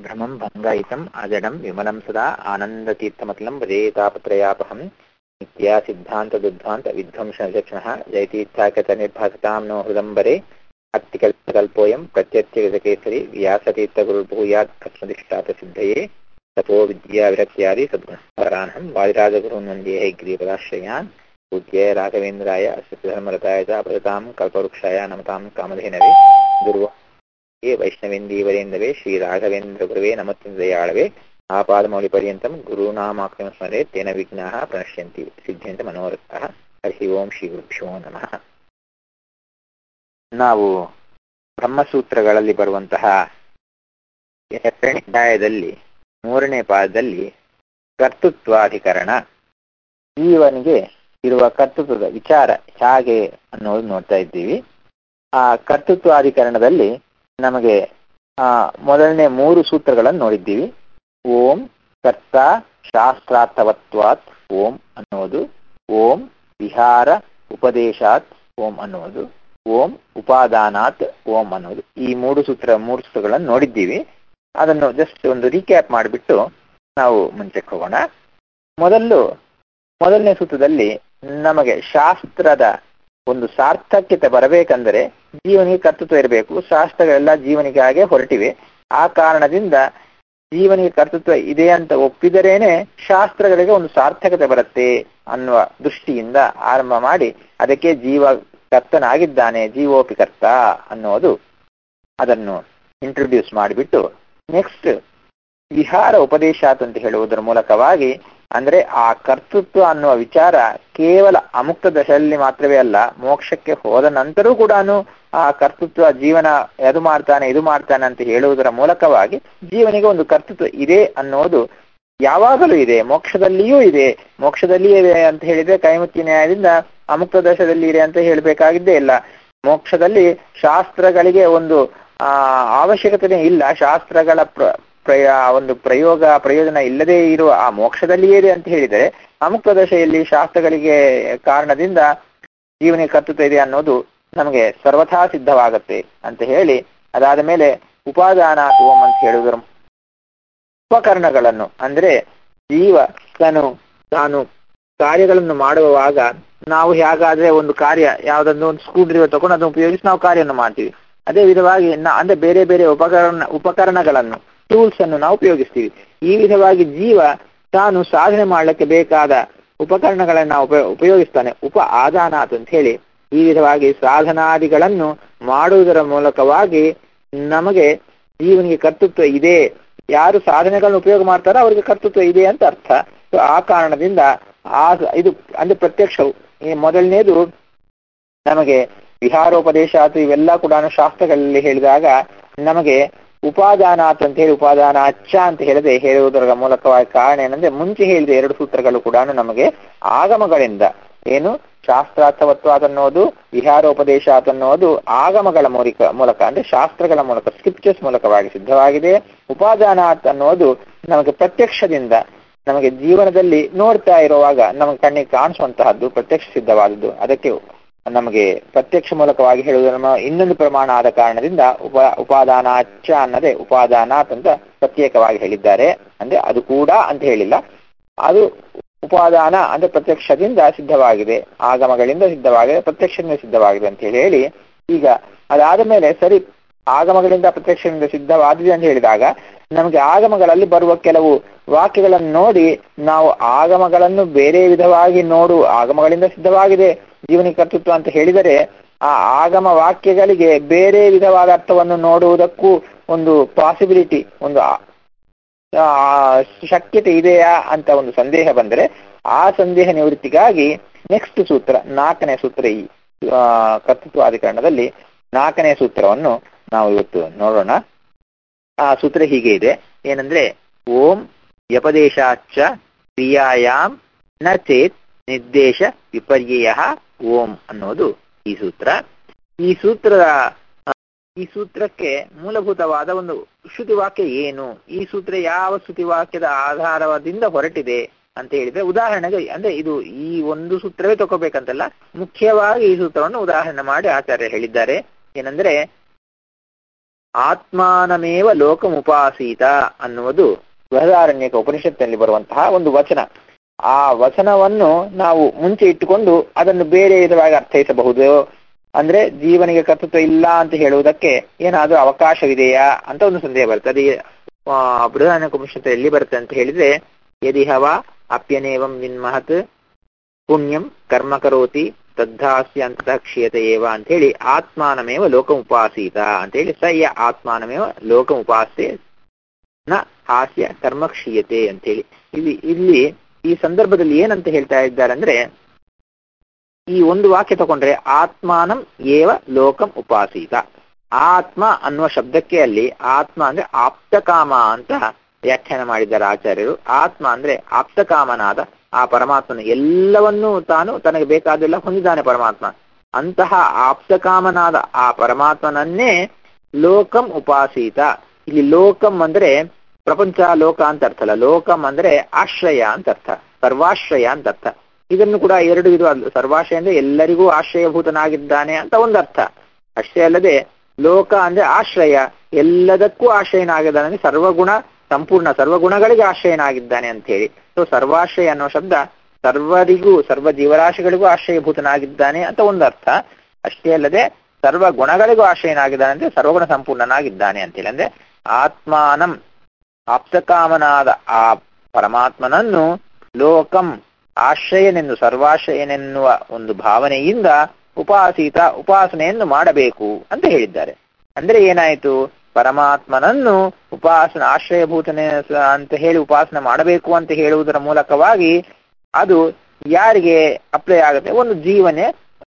भ्रमं भङ्गायितम् अजडं विमलं सदा आनन्दतीर्थमतलं भजेतापत्रयापहं नित्या सिद्धान्तदुद्धान्त विध्वंसविचक्षणः जयतीर्थाकतनिर्भासतां नो हृदम्बरे अत्तिकल्पकल्पोऽयं प्रत्यत्यगजकेसरी व्यासतीर्थगुरुर्भूयात् अस्मदिष्टातसिद्धये तपो विद्याविरक्त्यादि सद्गुणपराणहं वादिराजगुरून् वन्दे हैग्रीपदाश्रयान् पूज्य राघवेन्द्राय धर्मरताय च भजतां कल्पवृक्षाय नमतां कामधेनवे दुर्वा ये वैष्णवेन्दीवरेन्दवे श्रीराघवेन्द्रगुरवे नमत्यन्दयाळवे आपादमौलिपर्यन्तं गुरूणामाक्रम स्मरे तेन विघ्नाः प्रणश्यन्ति सिद्ध्यन्ति ಮನೋರಥಃ ಹರಿ ಓಂ ಶ್ರೀ ಗುರುಭ್ಯೋ ನಮಃ ನಾವು ಬ್ರಹ್ಮಸೂತ್ರಗಳಲ್ಲಿ ಬರುವಂತಹ ಎರಡನೇ ಅಧ್ಯಾಯದಲ್ಲಿ ಮೂರನೇ ಪಾದದಲ್ಲಿ ಕರ್ತೃತ್ವಾಧಿಕರಣ ಜೀವನಿಗೆ ಇರುವ ಕರ್ತೃತ್ವದ ವಿಚಾರ ಹೇಗೆ ಅನ್ನೋದು ನೋಡ್ತಾ ಇದ್ದೀವಿ ಆ ಕರ್ತೃತ್ವಾಧಿಕರಣದಲ್ಲಿ ನಮಗೆ ಆ ಮೊದಲನೇ ಮೂರು ಸೂತ್ರಗಳನ್ನು ನೋಡಿದ್ದೀವಿ ಓಂ ಕರ್ತ ಶಾಸ್ತ್ರಾರ್ಥವತ್ವಾತ್ ಓಂ ಅನ್ನುವುದು ಓಂ ವಿಹಾರ ಉಪದೇಶಾತ್ ಓಂ ಅನ್ನುವುದು ಓಂ ಉಪಾದಾನಾತ್ ಓಂ ಅನ್ನೋದು ಈ ಮೂರು ಸೂತ್ರ ಮೂರು ಸೂತ್ರಗಳನ್ನು ನೋಡಿದ್ದೀವಿ ಅದನ್ನು ಜಸ್ಟ್ ಒಂದು ರೀಕ್ಯಾಪ್ ಮಾಡಿಬಿಟ್ಟು ನಾವು ಮುಂಚೆಗೆ ಹೋಗೋಣ ಮೊದಲು ಮೊದಲನೇ ಸೂತ್ರದಲ್ಲಿ ನಮಗೆ ಶಾಸ್ತ್ರದ ಒಂದು ಸಾರ್ಥಕ್ಯತೆ ಬರಬೇಕಂದರೆ ಜೀವನಿಗೆ ಕರ್ತೃತ್ವ ಇರಬೇಕು ಶಾಸ್ತ್ರಗಳೆಲ್ಲ ಜೀವನಿಗಾಗೆ ಹೊರಟಿವೆ ಆ ಕಾರಣದಿಂದ ಜೀವನಿಗೆ ಕರ್ತೃತ್ವ ಇದೆ ಅಂತ ಒಪ್ಪಿದರೇನೆ ಶಾಸ್ತ್ರಗಳಿಗೆ ಒಂದು ಸಾರ್ಥಕತೆ ಬರುತ್ತೆ ಅನ್ನುವ ದೃಷ್ಟಿಯಿಂದ ಆರಂಭ ಮಾಡಿ ಅದಕ್ಕೆ ಜೀವ ಕರ್ತನಾಗಿದ್ದಾನೆ ಜೀವೋಪಿ ಕರ್ತ ಅನ್ನೋದು ಅದನ್ನು ಇಂಟ್ರೊಡ್ಯೂಸ್ ಮಾಡಿಬಿಟ್ಟು ನೆಕ್ಸ್ಟ್ ವಿಹಾರ ಉಪದೇಶಾತ್ ಅಂತ ಹೇಳುವುದರ ಮೂಲಕವಾಗಿ ಅಂದ್ರೆ ಆ ಕರ್ತೃತ್ವ ಅನ್ನುವ ವಿಚಾರ ಕೇವಲ ಅಮುಕ್ತ ದಶೆಯಲ್ಲಿ ಮಾತ್ರವೇ ಅಲ್ಲ ಮೋಕ್ಷಕ್ಕೆ ಹೋದ ನಂತರೂ ಕೂಡ ಆ ಕರ್ತೃತ್ವ ಜೀವನ ಅದು ಮಾಡ್ತಾನೆ ಇದು ಮಾಡ್ತಾನೆ ಅಂತ ಹೇಳುವುದರ ಮೂಲಕವಾಗಿ ಜೀವನಿಗೆ ಒಂದು ಕರ್ತೃತ್ವ ಇದೆ ಅನ್ನೋದು ಯಾವಾಗಲೂ ಇದೆ ಮೋಕ್ಷದಲ್ಲಿಯೂ ಇದೆ ಮೋಕ್ಷದಲ್ಲಿಯೇ ಇದೆ ಅಂತ ಹೇಳಿದ್ರೆ ಕೈಮುತ್ತಿ ನ್ಯಾಯದಿಂದ ಅಮುಕ್ತ ದಶದಲ್ಲಿ ಇದೆ ಅಂತ ಹೇಳಬೇಕಾಗಿದ್ದೇ ಇಲ್ಲ ಮೋಕ್ಷದಲ್ಲಿ ಶಾಸ್ತ್ರಗಳಿಗೆ ಒಂದು ಆ ಅವಶ್ಯಕತೆ ಇಲ್ಲ ಶಾಸ್ತ್ರಗಳ ಪ್ರಯ ಒಂದು ಪ್ರಯೋಗ ಪ್ರಯೋಜನ ಇಲ್ಲದೇ ಇರುವ ಆ ಮೋಕ್ಷದಲ್ಲಿಯೇ ಇದೆ ಅಂತ ಹೇಳಿದರೆ ಅಮುಕ್ತ ದಶೆಯಲ್ಲಿ ಶಾಸ್ತ್ರಗಳಿಗೆ ಕಾರಣದಿಂದ ಜೀವನಿಗೆ ಕರ್ತೃತ್ವ ಇದೆ ಅನ್ನೋದು ನಮಗೆ ಸರ್ವಥಾ ಸಿದ್ಧವಾಗತ್ತೆ ಅಂತ ಹೇಳಿ ಅದಾದ ಮೇಲೆ ಉಪಾದಾನ ಓಂ ಅಂತ ಹೇಳುವುದರ ಉಪಕರಣಗಳನ್ನು ಅಂದ್ರೆ ಜೀವ ತಾನು ತಾನು ಕಾರ್ಯಗಳನ್ನು ಮಾಡುವಾಗ ನಾವು ಹೇಗಾದ್ರೆ ಒಂದು ಕಾರ್ಯ ಯಾವ್ದೊಂದು ಒಂದು ಸ್ಕ್ರೂ ಡ್ರೈವರ್ ತಗೊಂಡು ಅದನ್ನು ಉಪಯೋಗಿಸಿ ನಾವು ಕಾರ್ಯವನ್ನು ಮಾಡ್ತೀವಿ ಅದೇ ವಿಧವಾಗಿ ಅಂದ್ರೆ ಬೇರೆ ಬೇರೆ ಉಪಕರಣ ಉಪಕರಣಗಳನ್ನು ಟೂಲ್ಸ್ ಅನ್ನು ನಾವು ಉಪಯೋಗಿಸ್ತೀವಿ ಈ ವಿಧವಾಗಿ ಜೀವ ತಾನು ಸಾಧನೆ ಮಾಡಲಿಕ್ಕೆ ಬೇಕಾದ ಉಪಕರಣಗಳನ್ನು ನಾವು ಉಪಯೋಗಿಸ್ತಾನೆ ಉಪ ಆದಾನಾತ್ ಅಂತ ಹೇಳಿ ಈ ವಿಧವಾಗಿ ಸಾಧನಾದಿಗಳನ್ನು ಮಾಡುವುದರ ಮೂಲಕವಾಗಿ ನಮಗೆ ಜೀವನಿಗೆ ಕರ್ತೃತ್ವ ಇದೆ ಯಾರು ಸಾಧನೆಗಳನ್ನು ಉಪಯೋಗ ಮಾಡ್ತಾರೋ ಅವರಿಗೆ ಕರ್ತೃತ್ವ ಇದೆ ಅಂತ ಅರ್ಥ ಆ ಕಾರಣದಿಂದ ಆ ಇದು ಅಂದ್ರೆ ಪ್ರತ್ಯಕ್ಷವು ಮೊದಲನೇದು ನಮಗೆ ವಿಹಾರೋಪದೇಶ ಅಥವಾ ಇವೆಲ್ಲ ಕೂಡ ಶಾಸ್ತ್ರಗಳಲ್ಲಿ ಹೇಳಿದಾಗ ನಮಗೆ ಉಪಾದಾನಾತ್ ಅಂತ ಹೇಳಿ ಉಪಾದಾನ ಅಚ್ಚ ಅಂತ ಹೇಳದೆ ಹೇಳುವುದರ ಮೂಲಕವಾಗಿ ಕಾರಣ ಏನಂದ್ರೆ ಮುಂಚೆ ಹೇಳಿದ ಎರಡು ಸೂತ್ರಗಳು ಕೂಡ ನಮಗೆ ಆಗಮಗಳಿಂದ ಏನು ಶಾಸ್ತ್ರಾರ್ಥವತ್ವಾದ ಅನ್ನೋದು ವಿಹಾರೋಪದೇಶ ಅನ್ನೋದು ಆಗಮಗಳ ಮೂಲಕ ಮೂಲಕ ಅಂದ್ರೆ ಶಾಸ್ತ್ರಗಳ ಮೂಲಕ ಸ್ಕ್ರಿಪ್ಚರ್ಸ್ ಮೂಲಕವಾಗಿ ಸಿದ್ಧವಾಗಿದೆ ಉಪಾದಾನಾತ್ ಅನ್ನೋದು ನಮಗೆ ಪ್ರತ್ಯಕ್ಷದಿಂದ ನಮಗೆ ಜೀವನದಲ್ಲಿ ನೋಡ್ತಾ ಇರುವಾಗ ನಮಗೆ ಕಣ್ಣಿಗೆ ಕಾಣಿಸುವಂತಹದ್ದು ಪ್ರತ್ಯಕ್ಷ ಸಿದ್ಧವಾದದ್ದು ಅದಕ್ಕೆ ನಮಗೆ ಪ್ರತ್ಯಕ್ಷ ಮೂಲಕವಾಗಿ ಹೇಳುವುದರ ಇನ್ನೊಂದು ಪ್ರಮಾಣ ಆದ ಕಾರಣದಿಂದ ಉಪ ಉಪಾದಾನ ಅಚ್ಚ ಅನ್ನದೇ ಉಪಾದಾನಾತ್ ಅಂತ ಪ್ರತ್ಯೇಕವಾಗಿ ಹೇಳಿದ್ದಾರೆ ಅಂದ್ರೆ ಅದು ಕೂಡ ಅಂತ ಹೇಳಿಲ್ಲ ಅದು ಉಪಾದಾನ ಅಂದ್ರೆ ಪ್ರತ್ಯಕ್ಷದಿಂದ ಸಿದ್ಧವಾಗಿದೆ ಆಗಮಗಳಿಂದ ಸಿದ್ಧವಾಗಿದೆ ಪ್ರತ್ಯಕ್ಷದಿಂದ ಸಿದ್ಧವಾಗಿದೆ ಅಂತ ಹೇಳಿ ಈಗ ಅದಾದ ಮೇಲೆ ಸರಿ ಆಗಮಗಳಿಂದ ಪ್ರತ್ಯಕ್ಷದಿಂದ ಸಿದ್ಧವಾದಿದೆ ಅಂತ ಹೇಳಿದಾಗ ನಮಗೆ ಆಗಮಗಳಲ್ಲಿ ಬರುವ ಕೆಲವು ವಾಕ್ಯಗಳನ್ನು ನೋಡಿ ನಾವು ಆಗಮಗಳನ್ನು ಬೇರೆ ವಿಧವಾಗಿ ನೋಡು ಆಗಮಗಳಿಂದ ಸಿದ್ಧವಾಗಿದೆ ಜೀವನಿಗೆ ಕರ್ತೃತ್ವ ಅಂತ ಹೇಳಿದರೆ ಆ ಆಗಮ ವಾಕ್ಯಗಳಿಗೆ ಬೇರೆ ವಿಧವಾದ ಅರ್ಥವನ್ನು ನೋಡುವುದಕ್ಕೂ ಒಂದು ಪಾಸಿಬಿಲಿಟಿ ಒಂದು ಶಕ್ಯತೆ ಇದೆಯಾ ಅಂತ ಒಂದು ಸಂದೇಹ ಬಂದರೆ ಆ ಸಂದೇಹ ನಿವೃತ್ತಿಗಾಗಿ ನೆಕ್ಸ್ಟ್ ಸೂತ್ರ ನಾಲ್ಕನೇ ಸೂತ್ರ ಈ ಕರ್ತೃತ್ವಾಧಿಕರಣದಲ್ಲಿ ನಾಲ್ಕನೇ ಸೂತ್ರವನ್ನು ನಾವು ಇವತ್ತು ನೋಡೋಣ ಆ ಸೂತ್ರ ಹೀಗೆ ಇದೆ ಏನಂದ್ರೆ ಓಂ ವ್ಯಪದೇಶಾಚ ಕ್ರಿಯಾಯಾಮ್ ನ ಚೇತ್ ನಿರ್ದೇಶ ವಿಪರ್ಯಯ ಓಂ ಅನ್ನೋದು ಈ ಸೂತ್ರ ಈ ಸೂತ್ರದ ಈ ಸೂತ್ರಕ್ಕೆ ಮೂಲಭೂತವಾದ ಒಂದು ಶ್ರುತಿವಾಕ್ಯ ಏನು ಈ ಸೂತ್ರ ಯಾವ ಶ್ರುತಿವಾಕ್ಯದ ಆಧಾರದಿಂದ ಹೊರಟಿದೆ ಅಂತ ಹೇಳಿದ್ರೆ ಉದಾಹರಣೆಗೆ ಅಂದ್ರೆ ಇದು ಈ ಒಂದು ಸೂತ್ರವೇ ತಗೋಬೇಕಂತಲ್ಲ ಮುಖ್ಯವಾಗಿ ಈ ಸೂತ್ರವನ್ನು ಉದಾಹರಣೆ ಮಾಡಿ ಆಚಾರ್ಯ ಹೇಳಿದ್ದಾರೆ ಏನಂದ್ರೆ ಆತ್ಮಾನಮೇವ ಲೋಕಮುಪಾಸೀತ ಅನ್ನುವುದು ಬೃಹದಾರಣ್ಯಕ ಉಪನಿಷತ್ತಿನಲ್ಲಿ ಬರುವಂತಹ ಒಂದು ವಚನ ಆ ವಚನವನ್ನು ನಾವು ಮುಂಚೆ ಇಟ್ಟುಕೊಂಡು ಅದನ್ನು ಬೇರೆ ವಿಧವಾಗಿ ಅರ್ಥೈಸಬಹುದು ಅಂದ್ರೆ ಜೀವನಿಗೆ ಕರ್ತೃತ್ವ ಇಲ್ಲ ಅಂತ ಹೇಳುವುದಕ್ಕೆ ಏನಾದರೂ ಅವಕಾಶವಿದೆಯಾ ಅಂತ ಒಂದು ಸಂದೇಹ ಬರುತ್ತೆ ಅದು ಬೃಹದಾರಣ್ಯಕ ಉಪನಿಷತ್ತು ಎಲ್ಲಿ ಬರುತ್ತೆ ಅಂತ ಹೇಳಿದ್ರೆ ಯದಿಹವ ಅಪ್ಯನೇವಂ ವಿನ್ಮಹತ್ ಪುಣ್ಯಂ ಕರ್ಮ ಕರೋತಿ ತದ್ಧಾಸ್ಯ ಅಂತ ಕ್ಷೀಯತೆ ಏವ ಅಂತ ಹೇಳಿ ಆತ್ಮಾನಮೇವ ಲೋಕಮುಪಾಸೀತ ಅಂತ ಹೇಳಿ ಸ ಯ ಆತ್ಮಾನಮೇವ ಲೋಕಮುಪಾಸ್ಯೆ ನ ಹಾಸ್ಯ ಕರ್ಮ ಕ್ಷೀಯತೆ ಅಂತ ಹೇಳಿ ಇಲ್ಲಿ ಇಲ್ಲಿ ಈ ಸಂದರ್ಭದಲ್ಲಿ ಏನಂತ ಹೇಳ್ತಾ ಇದ್ದಾರೆ ಅಂದ್ರೆ ಈ ಒಂದು ವಾಕ್ಯ ತಗೊಂಡ್ರೆ ಆತ್ಮಾನಂ ಏವ ಲೋಕಂ ಉಪಾಸೀತ ಆತ್ಮ ಅನ್ನುವ ಶಬ್ದಕ್ಕೆ ಅಲ್ಲಿ ಆತ್ಮ ಅಂದ್ರೆ ಆಪ್ತಕಾಮ ಅಂತ ವ್ಯಾಖ್ಯಾನ ಮಾಡಿದ್ದಾರೆ ಆಚಾರ್ಯರು ಆತ್ಮ ಅಂದ್ರೆ ಆಪ್ತಕಾಮನಾದ ಆ ಪರಮಾತ್ಮನ ಎಲ್ಲವನ್ನೂ ತಾನು ತನಗೆ ಬೇಕಾದೆಲ್ಲ ಹೊಂದಿದ್ದಾನೆ ಪರಮಾತ್ಮ ಅಂತಹ ಆಪ್ತಕಾಮನಾದ ಆ ಪರಮಾತ್ಮನನ್ನೇ ಲೋಕಂ ಉಪಾಸೀತ ಇಲ್ಲಿ ಲೋಕಂ ಅಂದ್ರೆ ಪ್ರಪಂಚ ಲೋಕ ಅಂತ ಅರ್ಥ ಅಲ್ಲ ಲೋಕಂ ಅಂದ್ರೆ ಆಶ್ರಯ ಅಂತ ಅರ್ಥ ಸರ್ವಾಶ್ರಯ ಅಂತ ಅರ್ಥ ಇದನ್ನು ಕೂಡ ಎರಡು ವಿಧವಾದ ಸರ್ವಾಶ್ರಯ ಅಂದ್ರೆ ಎಲ್ಲರಿಗೂ ಆಶ್ರಯಭೂತನಾಗಿದ್ದಾನೆ ಅಂತ ಒಂದು ಅರ್ಥ ಅಷ್ಟೇ ಅಲ್ಲದೆ ಲೋಕ ಅಂದ್ರೆ ಆಶ್ರಯ ಎಲ್ಲದಕ್ಕೂ ಆಶ್ರಯನಾಗಿದ್ದಾನೆ ಸರ್ವಗುಣ ಸಂಪೂರ್ಣ ಸರ್ವಗುಣಗಳಿಗೆ ಆಶ್ರಯನಾಗಿದ್ದಾನೆ ಅಂತ ಹೇಳಿ ಸೊ ಸರ್ವಾಶ್ರಯ ಅನ್ನೋ ಶಬ್ದ ಸರ್ವರಿಗೂ ಸರ್ವ ಜೀವರಾಶಿಗಳಿಗೂ ಆಶ್ರಯಭೂತನಾಗಿದ್ದಾನೆ ಅಂತ ಒಂದು ಅರ್ಥ ಅಷ್ಟೇ ಅಲ್ಲದೆ ಸರ್ವ ಗುಣಗಳಿಗೂ ಆಶ್ರಯನಾಗಿದ್ದಾನೆ ಅಂದ್ರೆ ಸರ್ವಗುಣ ಸಂಪೂರ್ಣನಾಗಿದ್ದಾನೆ ಅಂತೇಳಿ ಅಂದ್ರೆ ಆತ್ಮಾನಂ ಆಪ್ತಕಾಮನಾದ ಆ ಪರಮಾತ್ಮನನ್ನು ಲೋಕಂ ಆಶ್ರಯನೆಂದು ಸರ್ವಾಶ್ರಯನೆನ್ನುವ ಒಂದು ಭಾವನೆಯಿಂದ ಉಪಾಸೀತ ಉಪಾಸನೆಯನ್ನು ಮಾಡಬೇಕು ಅಂತ ಹೇಳಿದ್ದಾರೆ ಅಂದ್ರೆ ಏನಾಯಿತು ಪರಮಾತ್ಮನನ್ನು ಉಪಾಸನ ಆಶ್ರಯಭೂತನೆ ಅಂತ ಹೇಳಿ ಉಪಾಸನೆ ಮಾಡಬೇಕು ಅಂತ ಹೇಳುವುದರ ಮೂಲಕವಾಗಿ ಅದು ಯಾರಿಗೆ ಅಪ್ಲೈ ಆಗುತ್ತೆ ಒಂದು ಜೀವನೇ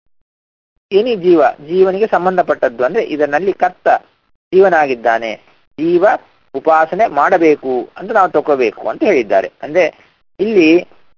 ಎನಿ ಜೀವ ಜೀವನಿಗೆ ಸಂಬಂಧಪಟ್ಟದ್ದು ಅಂದ್ರೆ ಇದರಲ್ಲಿ ಕರ್ತ ಜೀವನಾಗಿದ್ದಾನೆ ಜೀವ ಉಪಾಸನೆ ಮಾಡಬೇಕು ಅಂತ ನಾವು ತಗೋಬೇಕು ಅಂತ ಹೇಳಿದ್ದಾರೆ ಅಂದ್ರೆ ಇಲ್ಲಿ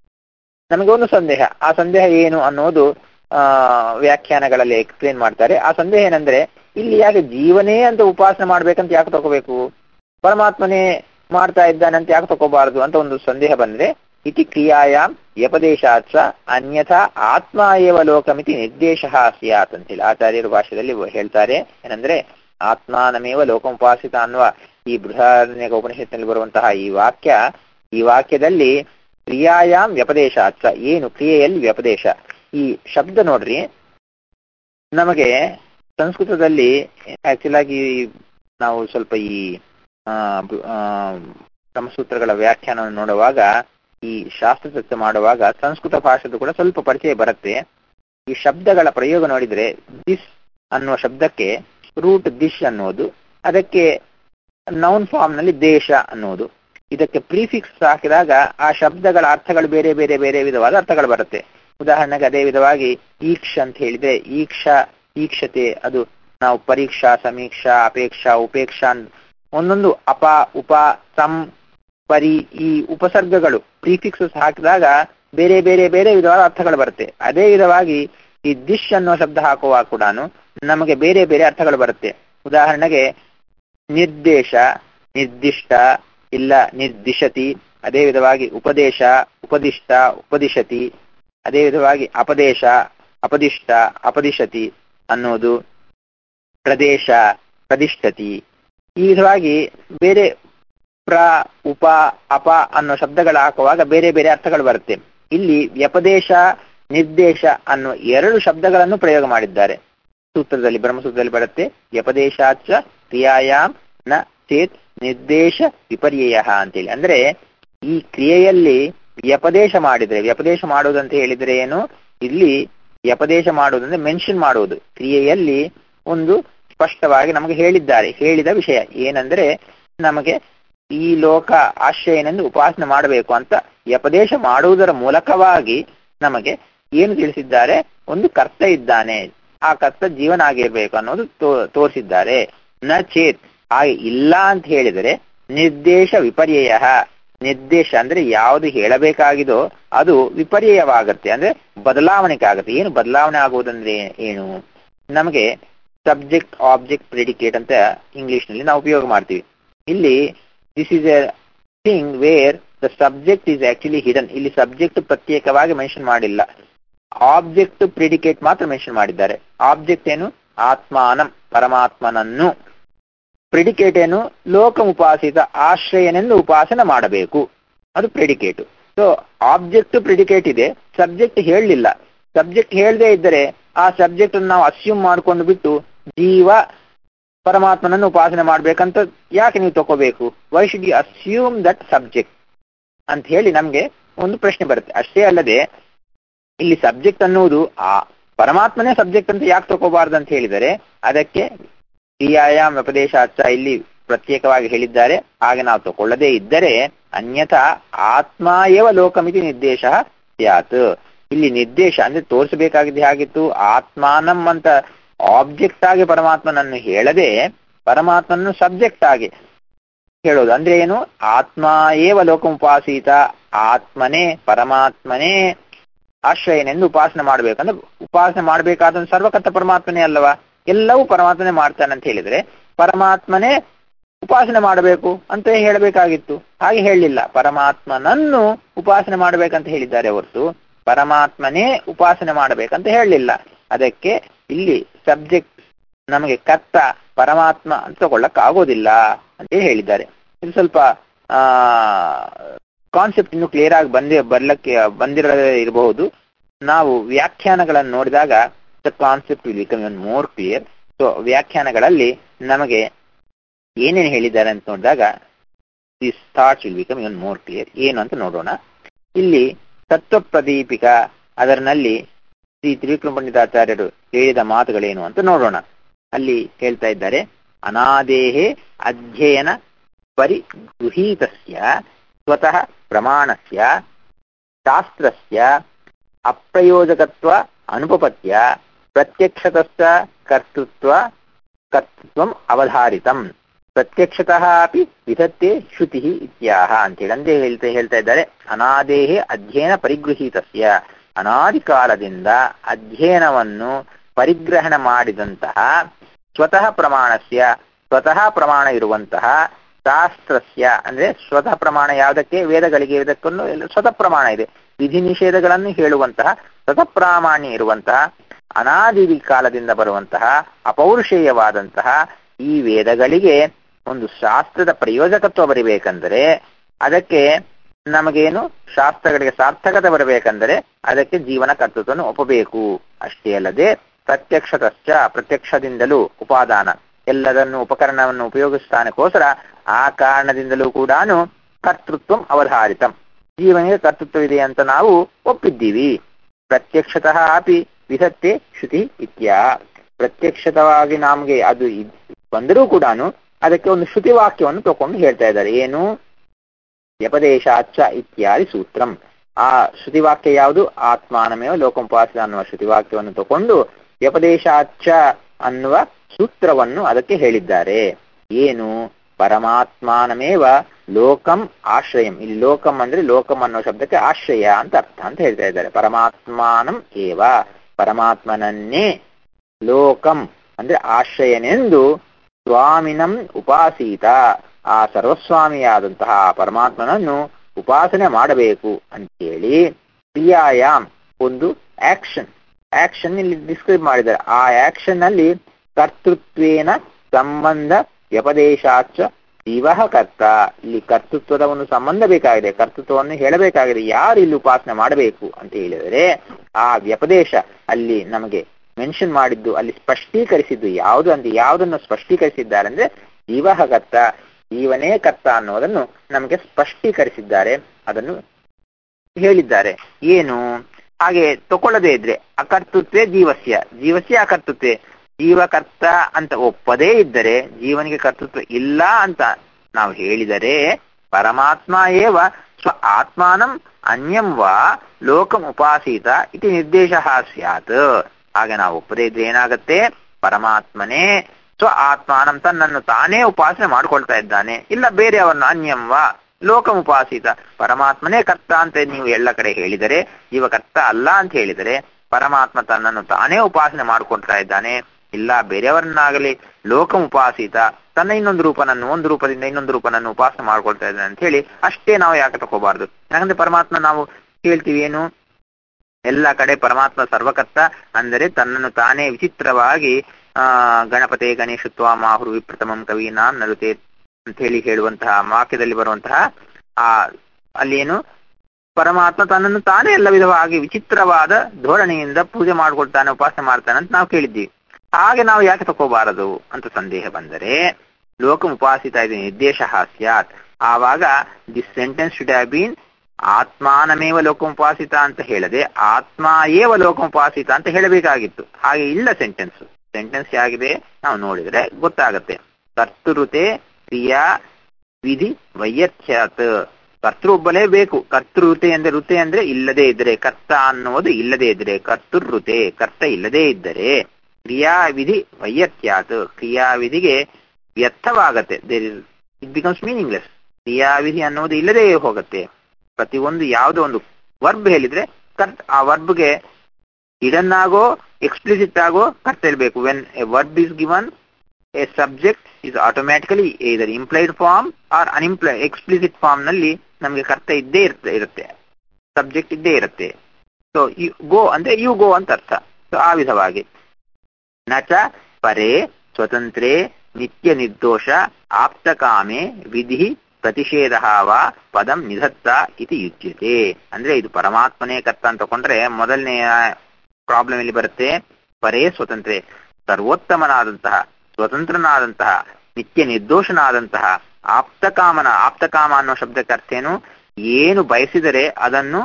ನಮಗೆ ಒಂದು ಸಂದೇಹ ಆ ಸಂದೇಹ ಏನು ಅನ್ನೋದು ಆ ವ್ಯಾಖ್ಯಾನಗಳಲ್ಲಿ ಎಕ್ಸ್ಪ್ಲೇನ್ ಮಾಡ್ತಾರೆ ಆ ಸಂದೇಹ ಏನಂದ್ರೆ ಇಲ್ಲಿ ಯಾಕೆ ಜೀವನೇ ಅಂತ ಉಪಾಸನೆ ಮಾಡ್ಬೇಕಂತ ಯಾಕೆ ತಗೋಬೇಕು ಪರಮಾತ್ಮನೇ ಮಾಡ್ತಾ ಇದ್ದಾನೆ ಅಂತ ಯಾಕೆ ತಗೋಬಾರದು ಅಂತ ಒಂದು ಸಂದೇಹ ಬಂದ್ರೆ ಇತಿ ಕ್ರಿಯಾಯಾಮ್ ವ್ಯಪದೇಶಾತ್ ಅನ್ಯಥಾ ಆತ್ಮ ಏವ ಲೋಕಮಿತಿ ನಿರ್ದೇಶ ಸ್ಯಾತ್ ಅಂತೇಳಿ ಆಚಾರ್ಯರು ಭಾಷೆಯಲ್ಲಿ ಹೇಳ್ತಾರೆ ಏನಂದ್ರೆ ಆತ್ಮಾನಮೇವ ಲೋಕೋಪಾಸಿತ ಅನ್ನುವ ಈ ಬೃಹನ್ಯಕ ಉಪನಿಷತ್ತಿನಲ್ಲಿ ಬರುವಂತಹ ಈ ವಾಕ್ಯ ಈ ವಾಕ್ಯದಲ್ಲಿ ಕ್ರಿಯಾಯಾಮ್ ವ್ಯಪದೇಶಾತ್ ಏನು ಕ್ರಿಯೆಯಲ್ಲಿ ವ್ಯಪದೇಶ ಈ ಶಬ್ದ ನೋಡ್ರಿ ನಮಗೆ ಸಂಸ್ಕೃತದಲ್ಲಿ ಆಕ್ಚುಲ್ ಆಗಿ ನಾವು ಸ್ವಲ್ಪ ಈ ಕ್ರಮಸೂತ್ರಗಳ ವ್ಯಾಖ್ಯಾನವನ್ನು ನೋಡುವಾಗ ಈ ಶಾಸ್ತ್ರ ಚರ್ಚೆ ಮಾಡುವಾಗ ಸಂಸ್ಕೃತ ಭಾಷೆದು ಕೂಡ ಸ್ವಲ್ಪ ಪರಿಚಯ ಬರುತ್ತೆ ಈ ಶಬ್ದಗಳ ಪ್ರಯೋಗ ನೋಡಿದ್ರೆ ದಿಸ್ ಅನ್ನುವ ಶಬ್ದಕ್ಕೆ ರೂಟ್ ದಿಶ್ ಅನ್ನೋದು ಅದಕ್ಕೆ ನೌನ್ ಫಾರ್ಮ್ ನಲ್ಲಿ ದೇಶ ಅನ್ನೋದು ಇದಕ್ಕೆ ಪ್ರೀಫಿಕ್ಸ್ ಹಾಕಿದಾಗ ಆ ಶಬ್ದಗಳ ಅರ್ಥಗಳು ಬೇರೆ ಬೇರೆ ಬೇರೆ ವಿಧವಾದ ಅರ್ಥಗಳು ಬರುತ್ತೆ ಉದಾಹರಣೆಗೆ ಅದೇ ವಿಧವಾಗಿ ಈಕ್ಷ ಅಂತ ಹೇಳಿದ್ರೆ ಈಕ್ಷ ಈಕ್ಷತೆ ಅದು ನಾವು ಪರೀಕ್ಷಾ ಸಮೀಕ್ಷಾ ಅಪೇಕ್ಷಾ ಉಪೇಕ್ಷಾ ಒಂದೊಂದು ಅಪ ಉಪ ಸಂ ಪರಿ ಈ ಉಪಸರ್ಗಗಳು ಪ್ರೀಫಿಕ್ಸಸ್ ಹಾಕಿದಾಗ ಬೇರೆ ಬೇರೆ ಬೇರೆ ವಿಧವಾದ ಅರ್ಥಗಳು ಬರುತ್ತೆ ಅದೇ ವಿಧವಾಗಿ ಈ ದಿಶ್ ಅನ್ನುವ ಶಬ್ದ ಹಾಕುವಾಗ ಕೂಡ ನಮಗೆ ಬೇರೆ ಬೇರೆ ಅರ್ಥಗಳು ಬರುತ್ತೆ ಉದಾಹರಣೆಗೆ ನಿರ್ದೇಶ ನಿರ್ದಿಷ್ಟ ಇಲ್ಲ ನಿರ್ದಿಶತಿ ಅದೇ ವಿಧವಾಗಿ ಉಪದೇಶ ಉಪದಿಷ್ಟ ಉಪದಿಶತಿ ಅದೇ ವಿಧವಾಗಿ ಅಪದೇಶ ಅಪದಿಷ್ಟ ಅಪದಿಶತಿ ಅನ್ನೋದು ಪ್ರದೇಶ ಪ್ರದಿಷ್ಟತಿ ಈ ವಿಧವಾಗಿ ಬೇರೆ ಪ್ರ ಉಪ ಅಪ ಅನ್ನೋ ಶಬ್ದಗಳು ಹಾಕುವಾಗ ಬೇರೆ ಬೇರೆ ಅರ್ಥಗಳು ಬರುತ್ತೆ ಇಲ್ಲಿ ವ್ಯಪದೇಶ ನಿರ್ದೇಶ ಅನ್ನೋ ಎರಡು ಶಬ್ದಗಳನ್ನು ಪ್ರಯೋಗ ಮಾಡಿದ್ದಾರೆ ಸೂತ್ರದಲ್ಲಿ ಬ್ರಹ್ಮಸೂತ್ರದಲ್ಲಿ ಬರುತ್ತೆ ವ್ಯಪದೇಶಾಚ ಕ್ರಿಯಾಯಾಮ್ ನ ಚೇತ್ ನಿರ್ದೇಶ ವಿಪರ್ಯಯ ಅಂತೇಳಿ ಅಂದ್ರೆ ಈ ಕ್ರಿಯೆಯಲ್ಲಿ ವ್ಯಪದೇಶ ಮಾಡಿದ್ರೆ ವ್ಯಪದೇಶ ಮಾಡುವುದಂತ ಹೇಳಿದ್ರೆ ಏನು ಇಲ್ಲಿ ವ್ಯಪದೇಶ ಮಾಡುವುದಂದ್ರೆ ಮೆನ್ಷನ್ ಮಾಡುವುದು ಕ್ರಿಯೆಯಲ್ಲಿ ಒಂದು ಸ್ಪಷ್ಟವಾಗಿ ನಮಗೆ ಹೇಳಿದ್ದಾರೆ ಹೇಳಿದ ವಿಷಯ ಏನಂದ್ರೆ ನಮಗೆ ಈ ಲೋಕ ಆಶ್ರಯನೆಂದು ಉಪಾಸನೆ ಮಾಡಬೇಕು ಅಂತ ವ್ಯಪದೇಶ ಮಾಡುವುದರ ಮೂಲಕವಾಗಿ ನಮಗೆ ಏನು ತಿಳಿಸಿದ್ದಾರೆ ಒಂದು ಕರ್ತ ಇದ್ದಾನೆ ಆ ಕರ್ತ ಜೀವನ ಆಗಿರ್ಬೇಕು ಅನ್ನೋದು ತೋರಿಸಿದ್ದಾರೆ ನ ಚೇತ್ ಹಾಗೆ ಇಲ್ಲ ಅಂತ ಹೇಳಿದರೆ ನಿರ್ದೇಶ ವಿಪರ್ಯಯ ನಿರ್ದೇಶ ಅಂದ್ರೆ ಯಾವುದು ಹೇಳಬೇಕಾಗಿದೋ ಅದು ವಿಪರ್ಯಯವಾಗುತ್ತೆ ಅಂದ್ರೆ ಬದಲಾವಣೆ ಆಗುತ್ತೆ ಏನು ಬದಲಾವಣೆ ಆಗುವುದಂದ್ರೆ ಏನು ನಮಗೆ ಸಬ್ಜೆಕ್ಟ್ ಆಬ್ಜೆಕ್ಟ್ ಪ್ರಿಡಿಕೇಟ್ ಅಂತ ಇಂಗ್ಲಿಷ್ ನಲ್ಲಿ ನಾವು ಉಪಯೋಗ ಮಾಡ್ತೀವಿ ಇಲ್ಲಿ this is a thing where the subject is actually hidden ಇಲ್ಲಿ ಸಬ್ಜೆಕ್ಟ್ ಪ್ರತ್ಯೇಕವಾಗಿ ಮೆನ್ಷನ್ ಮಾಡಿಲ್ಲ ಆಬ್ಜೆಕ್ಟ್ ಪ್ರಿಡಿಕೇಟ್ ಮಾತ್ರ ಮೆನ್ಷನ್ ಮಾಡಿದ್ದಾರೆ ಆಬ್ಜೆಕ್ಟ್ ಏನು ಆತ್ಮಾನಂ ಪರಮಾತ್ಮನನ್ನು ಪ್ರಿಡಿಕೇಟ್ ಏನು ಲೋಕಮುಪಾಸಿತ ಆಶ್ರಯನೆಂದು ಉಪಾಸನೆ ಮಾಡಬೇಕು ಅದು ಪ್ರಿಡಿಕೇಟ್ ಸೊ ಆಬ್ಜೆಕ್ಟ್ ಪ್ರಿಡಿಕೇಟ್ ಇದೆ ಸಬ್ಜೆಕ್ಟ್ ಹೇಳಲಿಲ್ಲ ಸಬ್ಜೆಕ್ಟ್ ಹೇಳದೇ ಇದ್ದರೆ ಆ ಸಬ್ಜೆಕ್ಟ್ ನಾವು ಅಸ್ಯೂಮ್ ಮಾಡ್ಕೊಂಡು ಬಿಟ್ಟು ಜೀವ ಪರಮಾತ್ಮನನ್ನು ಉಪಾಸನೆ ಮಾಡ್ಬೇಕಂತ ಯಾಕೆ ನೀವು ತಗೋಬೇಕು why should you assume that subject ಅಂತ ಹೇಳಿ ನಮ್ಗೆ ಒಂದು ಪ್ರಶ್ನೆ ಬರುತ್ತೆ ಅಷ್ಟೇ ಅಲ್ಲದೆ ಇಲ್ಲಿ ಸಬ್ಜೆಕ್ಟ್ ಅನ್ನುವುದು ಆ ಪರಮಾತ್ಮನೇ ಸಬ್ಜೆಕ್ಟ್ ಅಂತ ಯಾಕೆ ತಗೋಬಾರ್ದು ಅಂತ ಹೇಳಿದರೆ ಅದಕ್ಕೆ ಕ್ರಿಯಾಯಾಮ್ ವ್ಯಪದೇಶಾಚ ಇಲ್ಲಿ ಪ್ರತ್ಯೇಕವಾಗಿ ಹೇಳಿದ್ದಾರೆ ಹಾಗೆ ನಾವು ತಗೊಳ್ಳದೇ ಇದ್ದರೆ ಅನ್ಯಥಾ ಆತ್ಮ ಏವ ಲೋಕಮಿತಿ ನಿರ್ದೇಶ ಸ್ಯಾತ್ ಇಲ್ಲಿ ನಿರ್ದೇಶ ಅಂದ್ರೆ ತೋರಿಸಬೇಕಾಗಿದ್ದು ಹಾಗಿತ್ತು ಆತ್ಮಾನಂ ಅಂತ ಆಬ್ಜೆಕ್ಟ್ ಆಗಿ ಪರಮಾತ್ಮನನ್ನು ಹೇಳದೆ ಪರಮಾತ್ಮನನ್ನು ಸಬ್ಜೆಕ್ಟ್ ಆಗಿ ಹೇಳೋದು ಅಂದ್ರೆ ಏನು ಆತ್ಮ ಏವ ಲೋಕಮುಪಾಸೀತ ಆತ್ಮನೇ ಪರಮಾತ್ಮನೇ ಆಶ್ರಯನೆಂದು ಉಪಾಸನೆ ಮಾಡ್ಬೇಕಂದ್ರೆ ಉಪಾಸನೆ ಮಾಡಬೇಕಾದ ಸರ್ವಕರ್ತ ಪರಮಾತ್ಮನೇ ಅಲ್ಲವಾ ಎಲ್ಲವೂ ಪರಮಾತ್ಮನೇ ಮಾಡ್ತಾನೆ ಅಂತ ಹೇಳಿದ್ರೆ ಪರಮಾತ್ಮನೇ ಉಪಾಸನೆ ಮಾಡಬೇಕು ಅಂತ ಹೇಳಬೇಕಾಗಿತ್ತು ಹಾಗೆ ಹೇಳಲಿಲ್ಲ ಪರಮಾತ್ಮನನ್ನು ಉಪಾಸನೆ ಮಾಡಬೇಕಂತ ಹೇಳಿದ್ದಾರೆ ಹೊರತು ಪರಮಾತ್ಮನೇ ಉಪಾಸನೆ ಮಾಡಬೇಕಂತ ಹೇಳಲಿಲ್ಲ ಅದಕ್ಕೆ ಇಲ್ಲಿ ಸಬ್ಜೆಕ್ಟ್ ನಮಗೆ ಕರ್ತ ಪರಮಾತ್ಮ ಅಂತ ತಗೊಳ್ಳಕ್ ಆಗೋದಿಲ್ಲ ಅಂತ ಹೇಳಿದ್ದಾರೆ ಇದು ಸ್ವಲ್ಪ ಆ ಕಾನ್ಸೆಪ್ಟ್ ಇನ್ನು ಕ್ಲಿಯರ್ ಆಗಿ ಬಂದಿ ಬರ್ಲಕ್ಕೆ ಬಂದಿರದೇ ಇರಬಹುದು ನಾವು ವ್ಯಾಖ್ಯಾನಗಳನ್ನು ನೋಡಿದಾಗ the concept will become one more clear so ವ್ಯಾಖ್ಯಾನಗಳಲ್ಲಿ ನಮಗೆ ಏನೇನು ಹೇಳಿದ್ದಾರೆ ಅಂತ ನೋಡಿದಾಗ this thoughts will become one more clear ಏನು ಅಂತ ನೋಡೋಣ ಇಲ್ಲಿ ತತ್ವ ಪ್ರದೀಪಿಕ ಅದರಲ್ಲಿ ಶ್ರೀ ತ್ರಿವಿಕ್ರಮ ಪಂಡಿತಾಚಾರ್ಯರು ಹೇಳಿದ ಮಾತುಗಳೇನು ಅಂತ ನೋಡೋಣ ಅಲ್ಲಿ ಹೇಳ್ತಾ ಇದ್ದಾರೆ ಅನಾದೇಹೆ ಅಧ್ಯಯನ ಪರಿಗೃಹೀತಸ್ಯ ಸ್ವತಃ ಪ್ರಮಾಣಸ್ಯ ಶಾಸ್ತ್ರಸ್ಯ ಅಪ್ರಯೋಜಕತ್ವ ಅನುಪಪತ್ಯ ಪ್ರತ್ಯಕ್ಷತಸ್ಯ ಕರ್ತೃತ್ವ ಕರ್ತೃತ್ವಂ ಅವಧಾರಿತಂ ಪ್ರತ್ಯಕ್ಷತಃ ಅಪಿ ವಿಧತ್ತೆ ಶ್ರುತಿ ಇತ್ಯಾಹ ಅಂತೇಳಿ ಅಂದ್ರೆ ಹೇಳ್ತಾ ಹೇಳ್ತಾ ಇದ್ದಾರೆ ಅನಾದೇಹೆ ಅಧ್ಯಯನ ಪರಿಗೃಹೀತಸ್ಯ ಅನಾದಿ ಕಾಲದಿಂದ ಅಧ್ಯಯನವನ್ನು ಪರಿಗ್ರಹಣ ಮಾಡಿದಂತಹ ಸ್ವತಃ ಪ್ರಮಾಣಸ್ಯ ಸ್ವತಃ ಪ್ರಮಾಣ ಇರುವಂತಹ ಶಾಸ್ತ್ರಸ್ಯ ಅಂದ್ರೆ ಸ್ವತಃ ಪ್ರಮಾಣ ಯಾವುದಕ್ಕೆ ವೇದಗಳಿಗೆ ವೇದಕ್ಕನ್ನು ಸ್ವತಃ ಪ್ರಮಾಣ ಇದೆ ವಿಧಿ ನಿಷೇಧಗಳನ್ನು ಹೇಳುವಂತಹ ಸ್ವತಃ ಪ್ರಾಮಾಣ್ಯ ಇರುವಂತಹ ಅನಾದಿ ಕಾಲದಿಂದ ಬರುವಂತಹ ಅಪೌರುಷೇಯವಾದಂತಹ ಈ ವೇದಗಳಿಗೆ ಒಂದು ಶಾಸ್ತ್ರದ ಪ್ರಯೋಜಕತ್ವ ಬರಬೇಕಂದರೆ ಅದಕ್ಕೆ ನಮಗೇನು ಶಾಸ್ತ್ರಗಳಿಗೆ ಸಾರ್ಥಕತೆ ಬರಬೇಕಂದರೆ ಅದಕ್ಕೆ ಜೀವನ ಕರ್ತೃತ್ವವನ್ನು ಒಪ್ಪಬೇಕು ಅಷ್ಟೇ ಅಲ್ಲದೆ ಪ್ರತ್ಯಕ್ಷತಶ್ಚ ಪ್ರತ್ಯಕ್ಷದಿಂದಲೂ ಉಪಾದಾನ ಎಲ್ಲದನ್ನು ಉಪಕರಣವನ್ನು ಉಪಯೋಗಿಸ್ತಾನಕ್ಕೋಸ್ಕರ ಆ ಕಾರಣದಿಂದಲೂ ಕೂಡ ಕರ್ತೃತ್ವ ಅವಧಾರಿತಂ ಜೀವನಿಗೆ ಕರ್ತೃತ್ವವಿದೆ ಅಂತ ನಾವು ಒಪ್ಪಿದ್ದೀವಿ ಪ್ರತ್ಯಕ್ಷತಃ ಅಪಿ ವಿಧತ್ತೆ ಶ್ರುತಿ ಇತ್ಯ ಪ್ರತ್ಯಕ್ಷತವಾಗಿ ನಮಗೆ ಅದು ಬಂದರೂ ಕೂಡ ಅದಕ್ಕೆ ಒಂದು ಶ್ರುತಿ ವಾಕ್ಯವನ್ನು ತಕೊಂಡು ಹೇಳ್ತಾ ಇದ್ದಾರೆ ಏನು ವ್ಯಪದೇಶಾಚ ಇತ್ಯಾದಿ ಸೂತ್ರಂ ಆ ಶ್ರುತಿವಾಕ್ಯ ಯಾವುದು ಆತ್ಮಾನಮೇವ ಲೋಕಂಪಾಸಿತ ಅನ್ನುವ ಶ್ರುತಿವಾಕ್ಯವನ್ನು ತಕೊಂಡು ವ್ಯಪದೇಶಾಚ ಅನ್ನುವ ಸೂತ್ರವನ್ನು ಅದಕ್ಕೆ ಹೇಳಿದ್ದಾರೆ ಏನು ಪರಮಾತ್ಮಾನಮೇವ ಲೋಕಂ ಆಶ್ರಯಂ ಇಲ್ಲಿ ಲೋಕಂ ಅಂದ್ರೆ ಲೋಕಂ ಅನ್ನೋ ಶಬ್ದಕ್ಕೆ ಆಶ್ರಯ ಅಂತ ಅರ್ಥ ಅಂತ ಹೇಳ್ತಾ ಇದ್ದಾರೆ ಪರಮಾತ್ಮಾನಂ ಏವ ಪರಮಾತ್ಮನನ್ನೇ ಲೋಕಂ ಅಂದ್ರೆ ಆಶ್ರಯನೆಂದು ಸ್ವಾಮಿನಂ ಉಪಾಸೀತ ಆ ಸರ್ವಸ್ವಾಮಿಯಾದಂತಹ ಪರಮಾತ್ಮನನ್ನು ಉಪಾಸನೆ ಮಾಡಬೇಕು ಅಂತೇಳಿ ಕ್ರಿಯಾಯಾಮ್ ಒಂದು ಆಕ್ಷನ್ ಆಕ್ಷನ್ ಇಲ್ಲಿ ಡಿಸ್ಕ್ರೈಬ್ ಮಾಡಿದ್ದಾರೆ ಆ ಆಕ್ಷನ್ ಅಲ್ಲಿ ಕರ್ತೃತ್ವೇನ ಸಂಬಂಧ ವ್ಯಪದೇಶಾಚ ಜೀವ ಕರ್ತ ಇಲ್ಲಿ ಕರ್ತೃತ್ವದ ಒಂದು ಸಂಬಂಧ ಬೇಕಾಗಿದೆ ಕರ್ತೃತ್ವವನ್ನು ಹೇಳಬೇಕಾಗಿದೆ ಯಾರು ಇಲ್ಲಿ ಉಪಾಸನೆ ಮಾಡಬೇಕು ಅಂತ ಹೇಳಿದರೆ ಆ ವ್ಯಪದೇಶ ಅಲ್ಲಿ ನಮಗೆ ಮೆನ್ಷನ್ ಮಾಡಿದ್ದು ಅಲ್ಲಿ ಸ್ಪಷ್ಟೀಕರಿಸಿದ್ದು ಯಾವುದು ಅಂತ ಯಾವುದನ್ನು ಸ್ಪಷ್ಟೀಕರಿಸಿದ್ದಾರೆ ಅಂದ್ರೆ ಜೀವ ಕರ್ತ ಜೀವನೇ ಕರ್ತ ಅನ್ನೋದನ್ನು ನಮಗೆ ಸ್ಪಷ್ಟೀಕರಿಸಿದ್ದಾರೆ ಅದನ್ನು ಹೇಳಿದ್ದಾರೆ ಏನು ಹಾಗೆ ತಕೊಳ್ಳದೇ ಇದ್ರೆ ಅಕರ್ತೃತ್ವೇ ಜೀವಸ್ಯ ಜೀವಸ್ಯ ಅಕರ್ತೃತ್ವೇ ಜೀವಕರ್ತ ಅಂತ ಒಪ್ಪದೇ ಇದ್ದರೆ ಜೀವನಿಗೆ ಕರ್ತೃತ್ವ ಇಲ್ಲ ಅಂತ ನಾವು ಹೇಳಿದರೆ ಪರಮಾತ್ಮ ಏವ ಸ್ವ ಆತ್ಮಾನಂ ಅನ್ಯಂ ವಾ ಲೋಕಂ ಉಪಾಸೀತ ಇತಿ ನಿರ್ದೇಶ ಸ್ಯಾತ್ ಹಾಗೆ ನಾವು ಒಪ್ಪದೇ ಇದ್ರೆ ಏನಾಗತ್ತೆ ಪರಮಾತ್ಮನೇ ಸ್ವ ಆತ್ಮಾನಂ ತನ್ನನ್ನು ತಾನೇ ಉಪಾಸನೆ ಮಾಡ್ಕೊಳ್ತಾ ಇದ್ದಾನೆ ಇಲ್ಲ ಬೇರೆಯವರನ್ನು ಅನ್ಯಂ ವಾ ಲೋಕಂ ಉಪಾಸಿತ ಪರಮಾತ್ಮನೇ ಕರ್ತ ಅಂತ ನೀವು ಎಲ್ಲ ಕಡೆ ಹೇಳಿದರೆ ಜೀವ ಕರ್ತ ಅಲ್ಲ ಅಂತ ಹೇಳಿದರೆ ಪರಮಾತ್ಮ ತನ್ನನ್ನು ತಾನೇ ಉಪಾಸನೆ ಮಾಡ್ಕೊಳ್ತಾ ಇದ್ದಾನೆ ಇಲ್ಲ ಬೇರೆಯವರನ್ನಾಗಲಿ ಲೋಕಂ ಉಪಾಸಿತ ತನ್ನ ಇನ್ನೊಂದು ರೂಪನನ್ನು ಒಂದು ರೂಪದಿಂದ ಇನ್ನೊಂದು ರೂಪನನ್ನು ಉಪಾಸನೆ ಮಾಡ್ಕೊಳ್ತಾ ಇದ್ದಾನೆ ಅಂತ ಹೇಳಿ ಅಷ್ಟೇ ನಾವು ಯಾಕೆ ತಗೋಬಾರ್ದು ಯಾಕಂದ್ರೆ ಪರಮಾತ್ಮ ನಾವು ಹೇಳ್ತೀವಿ ಏನು ಎಲ್ಲ ಕಡೆ ಪರಮಾತ್ಮ ಸರ್ವಕರ್ತ ಅಂದರೆ ತನ್ನನ್ನು ತಾನೇ ವಿಚಿತ್ರವಾಗಿ ಆ ಗಣಪತೆ ಗಣೇಶತ್ವ ಮಾಹುರು ವಿಪ್ರಥಮಂ ಕವೀನಾಂ ನರುತೆ ಅಂತ ಹೇಳಿ ಹೇಳುವಂತಹ ವಾಕ್ಯದಲ್ಲಿ ಬರುವಂತಹ ಆ ಅಲ್ಲೇನು ಪರಮಾತ್ಮ ತನ್ನನ್ನು ತಾನೇ ಎಲ್ಲ ವಿಧವಾಗಿ ವಿಚಿತ್ರವಾದ ಧೋರಣೆಯಿಂದ ಪೂಜೆ ಮಾಡ್ಕೊಳ್ತಾನೆ ಉಪಾಸನೆ ಮಾಡ್ತಾನೆ ಅಂತ ನಾವು ಕೇಳಿದ್ದೀವಿ ಹಾಗೆ ನಾವು ಯಾಕೆ ತಗೋಬಾರದು ಅಂತ ಸಂದೇಹ ಬಂದರೆ ಲೋಕಂ ಉಪಾಸಿತ ಇದೆ ನಿರ್ದೇಶ ಸ್ಯಾತ್ ಆವಾಗ this sentence should have been ಆತ್ಮಾನಮೇವ ಲೋಕೋಪಾಸಿತ ಅಂತ ಹೇಳದೆ ಆತ್ಮ ಏವ ಲೋಕೋಪಾಸಿತ ಅಂತ ಹೇಳಬೇಕಾಗಿತ್ತು ಹಾಗೆ ಇಲ್ಲ ಸೆಂಟೆನ್ಸ್ ಸೆಂಟೆನ್ಸ್ ಆಗಿದೆ ನಾವು ನೋಡಿದ್ರೆ ಗೊತ್ತಾಗತ್ತೆ ಕರ್ತೃತೆ ಕ್ರಿಯಾ ವಿಧಿ ವೈಯರ್ಥ್ಯಾತ್ ಕರ್ತೃ ಒಬ್ಬನೇ ಬೇಕು ಕರ್ತೃತೆ ಅಂದ್ರೆ ಋತೆ ಅಂದ್ರೆ ಇಲ್ಲದೆ ಇದ್ರೆ ಕರ್ತ ಅನ್ನುವುದು ಇಲ್ಲದೆ ಇದ್ರೆ ಕರ್ತೃತೆ ಕರ್ತ ಇಲ್ಲದೆ ಇದ್ದರೆ ಕ್ರಿಯಾವಿಧಿ ವೈಯರ್ಥ್ಯಾತ್ ಕ್ರಿಯಾವಿಧಿಗೆ ವ್ಯರ್ಥವಾಗತ್ತೆ there is it becomes meaningless ಕ್ರಿಯಾವಿಧಿ ಅನ್ನೋದು ಇಲ್ಲದೆ ಹೋಗುತ್ತೆ ಪ್ರತಿಯೊಂದು ಯಾವುದೋ ಒಂದು ವರ್ಬ್ ಹೇಳಿದ್ರೆ ಕರ್ತ್ ಆ ವರ್ಬ್ಗೆ ಇದನ್ನಾಗೋ ಎಕ್ಸ್ಪ್ಲಿಸಿಟ್ ಆಗೋ ಕರ್ತ ಇರಬೇಕು when a verb is given a subject is automatically either implied form or unimply explicit form ನಲ್ಲಿ ನಮಗೆ ಕರ್ತ ಇದ್ದೇ ಇರುತ್ತೆ ಇರುತ್ತೆ ಸಬ್ಜೆಕ್ಟ್ ಇದ್ದೇ ಇರುತ್ತೆ ಸೊ ಯು ಗೋ ಅಂದ್ರೆ ಯು ಗೋ ಅಂತ ಅರ್ಥ ಸೊ ಆ ವಿಧವಾಗಿ ನಚ ಪರೇ ಸ್ವತಂತ್ರೇ ನಿತ್ಯ ನಿರ್ದೋಷ ಆಪ್ತಕಾಮೆ ವಿಧಿ ಪ್ರತಿಷೇಧ ವಾ ಪದಂ ನಿಧತ್ತ ಇತಿ ಯುಜ್ಯತೆ ಅಂದ್ರೆ ಇದು ಪರಮಾತ್ಮನೇ ಕರ್ತ ಅಂತ ತಗೊಂಡ್ರೆ ಮೊದಲನೆಯ ಪ್ರಾಬ್ಲಮ್ ಇಲ್ಲಿ ಬರುತ್ತೆ ಪರೇ ಸ್ವತಂತ್ರೆ ಸರ್ವೋತ್ತಮನಾದಂತಹ ಸ್ವತಂತ್ರನಾದಂತಹ ನಿತ್ಯ ನಿರ್ದೋಷನಾದಂತಹ ಆಪ್ತಕಾಮನ ಆಪ್ತಕಾಮ ಅನ್ನೋ ಶಬ್ದಕ್ಕೆ ಅರ್ಥ ಏನು ಏನು ಬಯಸಿದರೆ ಅದನ್ನು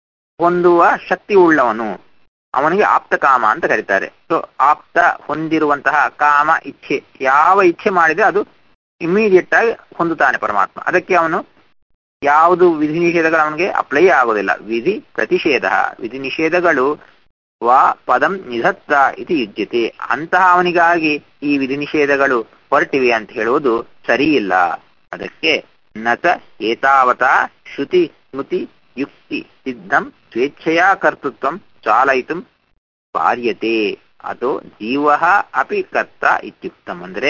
ಹೊಂದುವ ಶಕ್ತಿ ಉಳ್ಳವನು ಅವನಿಗೆ ಆಪ್ತಕಾಮ ಅಂತ ಕರೀತಾರೆ ಸೊ ಆಪ್ತ ಹೊಂದಿರುವಂತಹ ಕಾಮ ಇಚ್ಛೆ ಯಾವ ಇಚ್ಛೆ ಮಾಡಿದ್ರೆ ಅದು ಇಮಿಡಿಯೇಟ್ ಆಗಿ ಹೊಂದುತ್ತಾನೆ ಪರಮಾತ್ಮ ಅದಕ್ಕೆ ಅವನು ಯಾವುದು ವಿಧಿ ನಿಷೇಧಗಳು ಅವನಿಗೆ ಅಪ್ಲೈ ಆಗೋದಿಲ್ಲ ವಿಧಿ ಪ್ರತಿಷೇಧ ವಿಧಿ ನಿಷೇಧಗಳು ವಾ ಪದಂ ನಿಧತ್ತ ಇತಿ ಯುಜ್ಯತೆ ಅಂತಹ ಅವನಿಗಾಗಿ ಈ ವಿಧಿ ನಿಷೇಧಗಳು ಹೊರಟಿವೆ ಅಂತ ಹೇಳುವುದು ಸರಿಯಿಲ್ಲ ಅದಕ್ಕೆ ನತ ಏತಾವತ ಶ್ರುತಿ ಸ್ಮೃತಿ ಯುಕ್ತಿ ಸಿದ್ಧಂ ಸ್ವೇಚ್ಛೆಯ ಕರ್ತೃತ್ವ ಚಾಲಯಿತು ಪಾರ್ಯತೆ ಅದು ಜೀವ ಅಪಿ ಕರ್ತ ಇತ್ಯುಕ್ತಂ ಅಂದ್ರೆ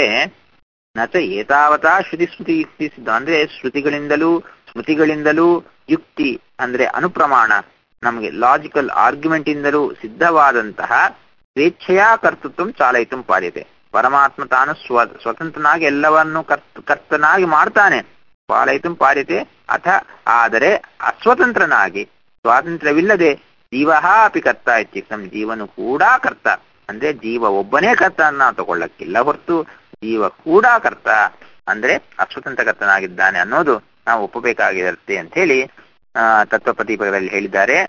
ನಚ ಏತಾವತಾ ಶ್ರುತಿ ಸ್ಮೃತಿ ಯುಕ್ತಿ ಸಿದ್ಧ ಅಂದ್ರೆ ಶ್ರುತಿಗಳಿಂದಲೂ ಸ್ಮೃತಿಗಳಿಂದಲೂ ಯುಕ್ತಿ ಅಂದ್ರೆ ಅನುಪ್ರಮಾಣ ನಮಗೆ ಲಾಜಿಕಲ್ ಆರ್ಗ್ಯುಮೆಂಟ್ ಇಂದಲೂ ಸಿದ್ಧವಾದಂತಹ ಸ್ವೇಚ್ಛೆಯ ಕರ್ತೃತ್ವ ಚಾಲಯಿತು ಪಾರ್ಯತೆ ಪರಮಾತ್ಮ ತಾನು ಸ್ವ ಸ್ವತಂತ್ರನಾಗಿ ಎಲ್ಲವನ್ನು ಕರ್ತ ಕರ್ತನಾಗಿ ಮಾಡ್ತಾನೆ ಪಾಲಯಿತು ಪಾರ್ಯತೆ ಅಥ ಆದರೆ ಅಸ್ವತಂತ್ರನಾಗಿ ಸ್ವಾತಂತ್ರ್ಯವಿಲ್ಲದೆ ಜೀವ ಅಪಿ ಕರ್ತ ಇತ್ಯುಕ್ತಂ ಜೀವನು ಕೂಡ ಕರ್ತ ಅಂದ್ರೆ ಜೀವ ಒಬ್ಬನೇ ಕರ್ತ ನಾವು ತಗೊಳ್ಳಕ್ಕಿಲ್ಲ ಹೊರತು ಜೀವ ಕೂಡ ಕರ್ತ ಅಂದ್ರೆ ಅಸ್ವತಂತ್ರ ಕರ್ತನಾಗಿದ್ದಾನೆ ಅನ್ನೋದು ನಾವು ಒಪ್ಪಬೇಕಾಗಿರುತ್ತೆ ಅಂತ ಹೇಳಿ ತತ್ವಪ್ರದೀಪದಲ್ಲಿ ಹೇಳಿದ್ದಾರೆ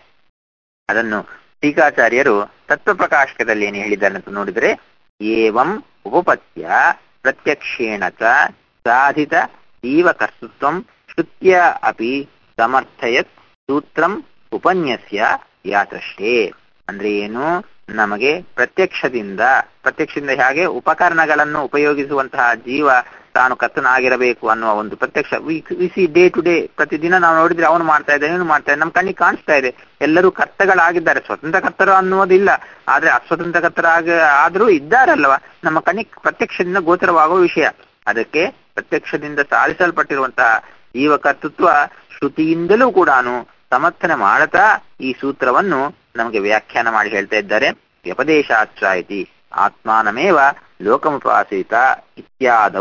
ಅದನ್ನು ಟೀಕಾಚಾರ್ಯರು ತತ್ವಪ್ರಕಾಶಕದಲ್ಲಿ ಏನು ಹೇಳಿದ್ದಾರೆ ಅಂತ ನೋಡಿದ್ರೆ ಏವಂ ಉಪಪತ್ಯ ಪ್ರತ್ಯಕ್ಷೇಣ ಚ ಸಾಧಿತ ಜೀವ ಕರ್ತೃತ್ವ ಶ್ರುತ್ಯ ಅಪಿ ಸಮರ್ಥಯತ್ ಸೂತ್ರಂ ಉಪನ್ಯಸ್ಯ ಯಾತಷ್ಟೇ ಅಂದ್ರೆ ಏನು ನಮಗೆ ಪ್ರತ್ಯಕ್ಷದಿಂದ ಪ್ರತ್ಯಕ್ಷದಿಂದ ಹೇಗೆ ಉಪಕರಣಗಳನ್ನು ಉಪಯೋಗಿಸುವಂತಹ ಜೀವ ತಾನು ಕರ್ತನಾಗಿರಬೇಕು ಅನ್ನುವ ಒಂದು ಪ್ರತ್ಯಕ್ಷ ಸಿ ಡೇ ಟು ಡೇ ಪ್ರತಿದಿನ ನಾವು ನೋಡಿದ್ರೆ ಅವನು ಮಾಡ್ತಾ ಇದ್ದಾನೆ ಇವನು ಮಾಡ್ತಾ ಇದ್ದಾನೆ ನಮ್ಮ ಕಣ್ಣಿಗೆ ಕಾಣಿಸ್ತಾ ಇದೆ ಎಲ್ಲರೂ ಕರ್ತಗಳಾಗಿದ್ದಾರೆ ಸ್ವತಂತ್ರ ಕರ್ತರು ಅನ್ನುವುದಿಲ್ಲ ಆದ್ರೆ ಅಸ್ವತಂತ್ರ ಕರ್ತರಾಗ ಆದ್ರೂ ಇದ್ದಾರಲ್ವ ನಮ್ಮ ಕಣ್ಣಿಗೆ ಪ್ರತ್ಯಕ್ಷದಿಂದ ಗೋಚರವಾಗುವ ವಿಷಯ ಅದಕ್ಕೆ ಪ್ರತ್ಯಕ್ಷದಿಂದ ಸಾಧಿಸಲ್ಪಟ್ಟಿರುವಂತಹ ಜೀವ ಕರ್ತೃತ್ವ ಶ್ರುತಿಯಿಂದಲೂ ಕೂಡ ಸಮರ್ಥನೆ ಮಾಡತಾ ಈ ಸೂತ್ರವನ್ನು ನಮಗೆ ವ್ಯಾಖ್ಯಾನ ಮಾಡಿ ಹೇಳ್ತಾ ಇದ್ದಾರೆ ವ್ಯಪದೇಶಾಚ ಇತಿ ಆತ್ಮಾನಮೇವ ಲೋಕಮುಪಾಸೀತ ಇತ್ಯಾದೌ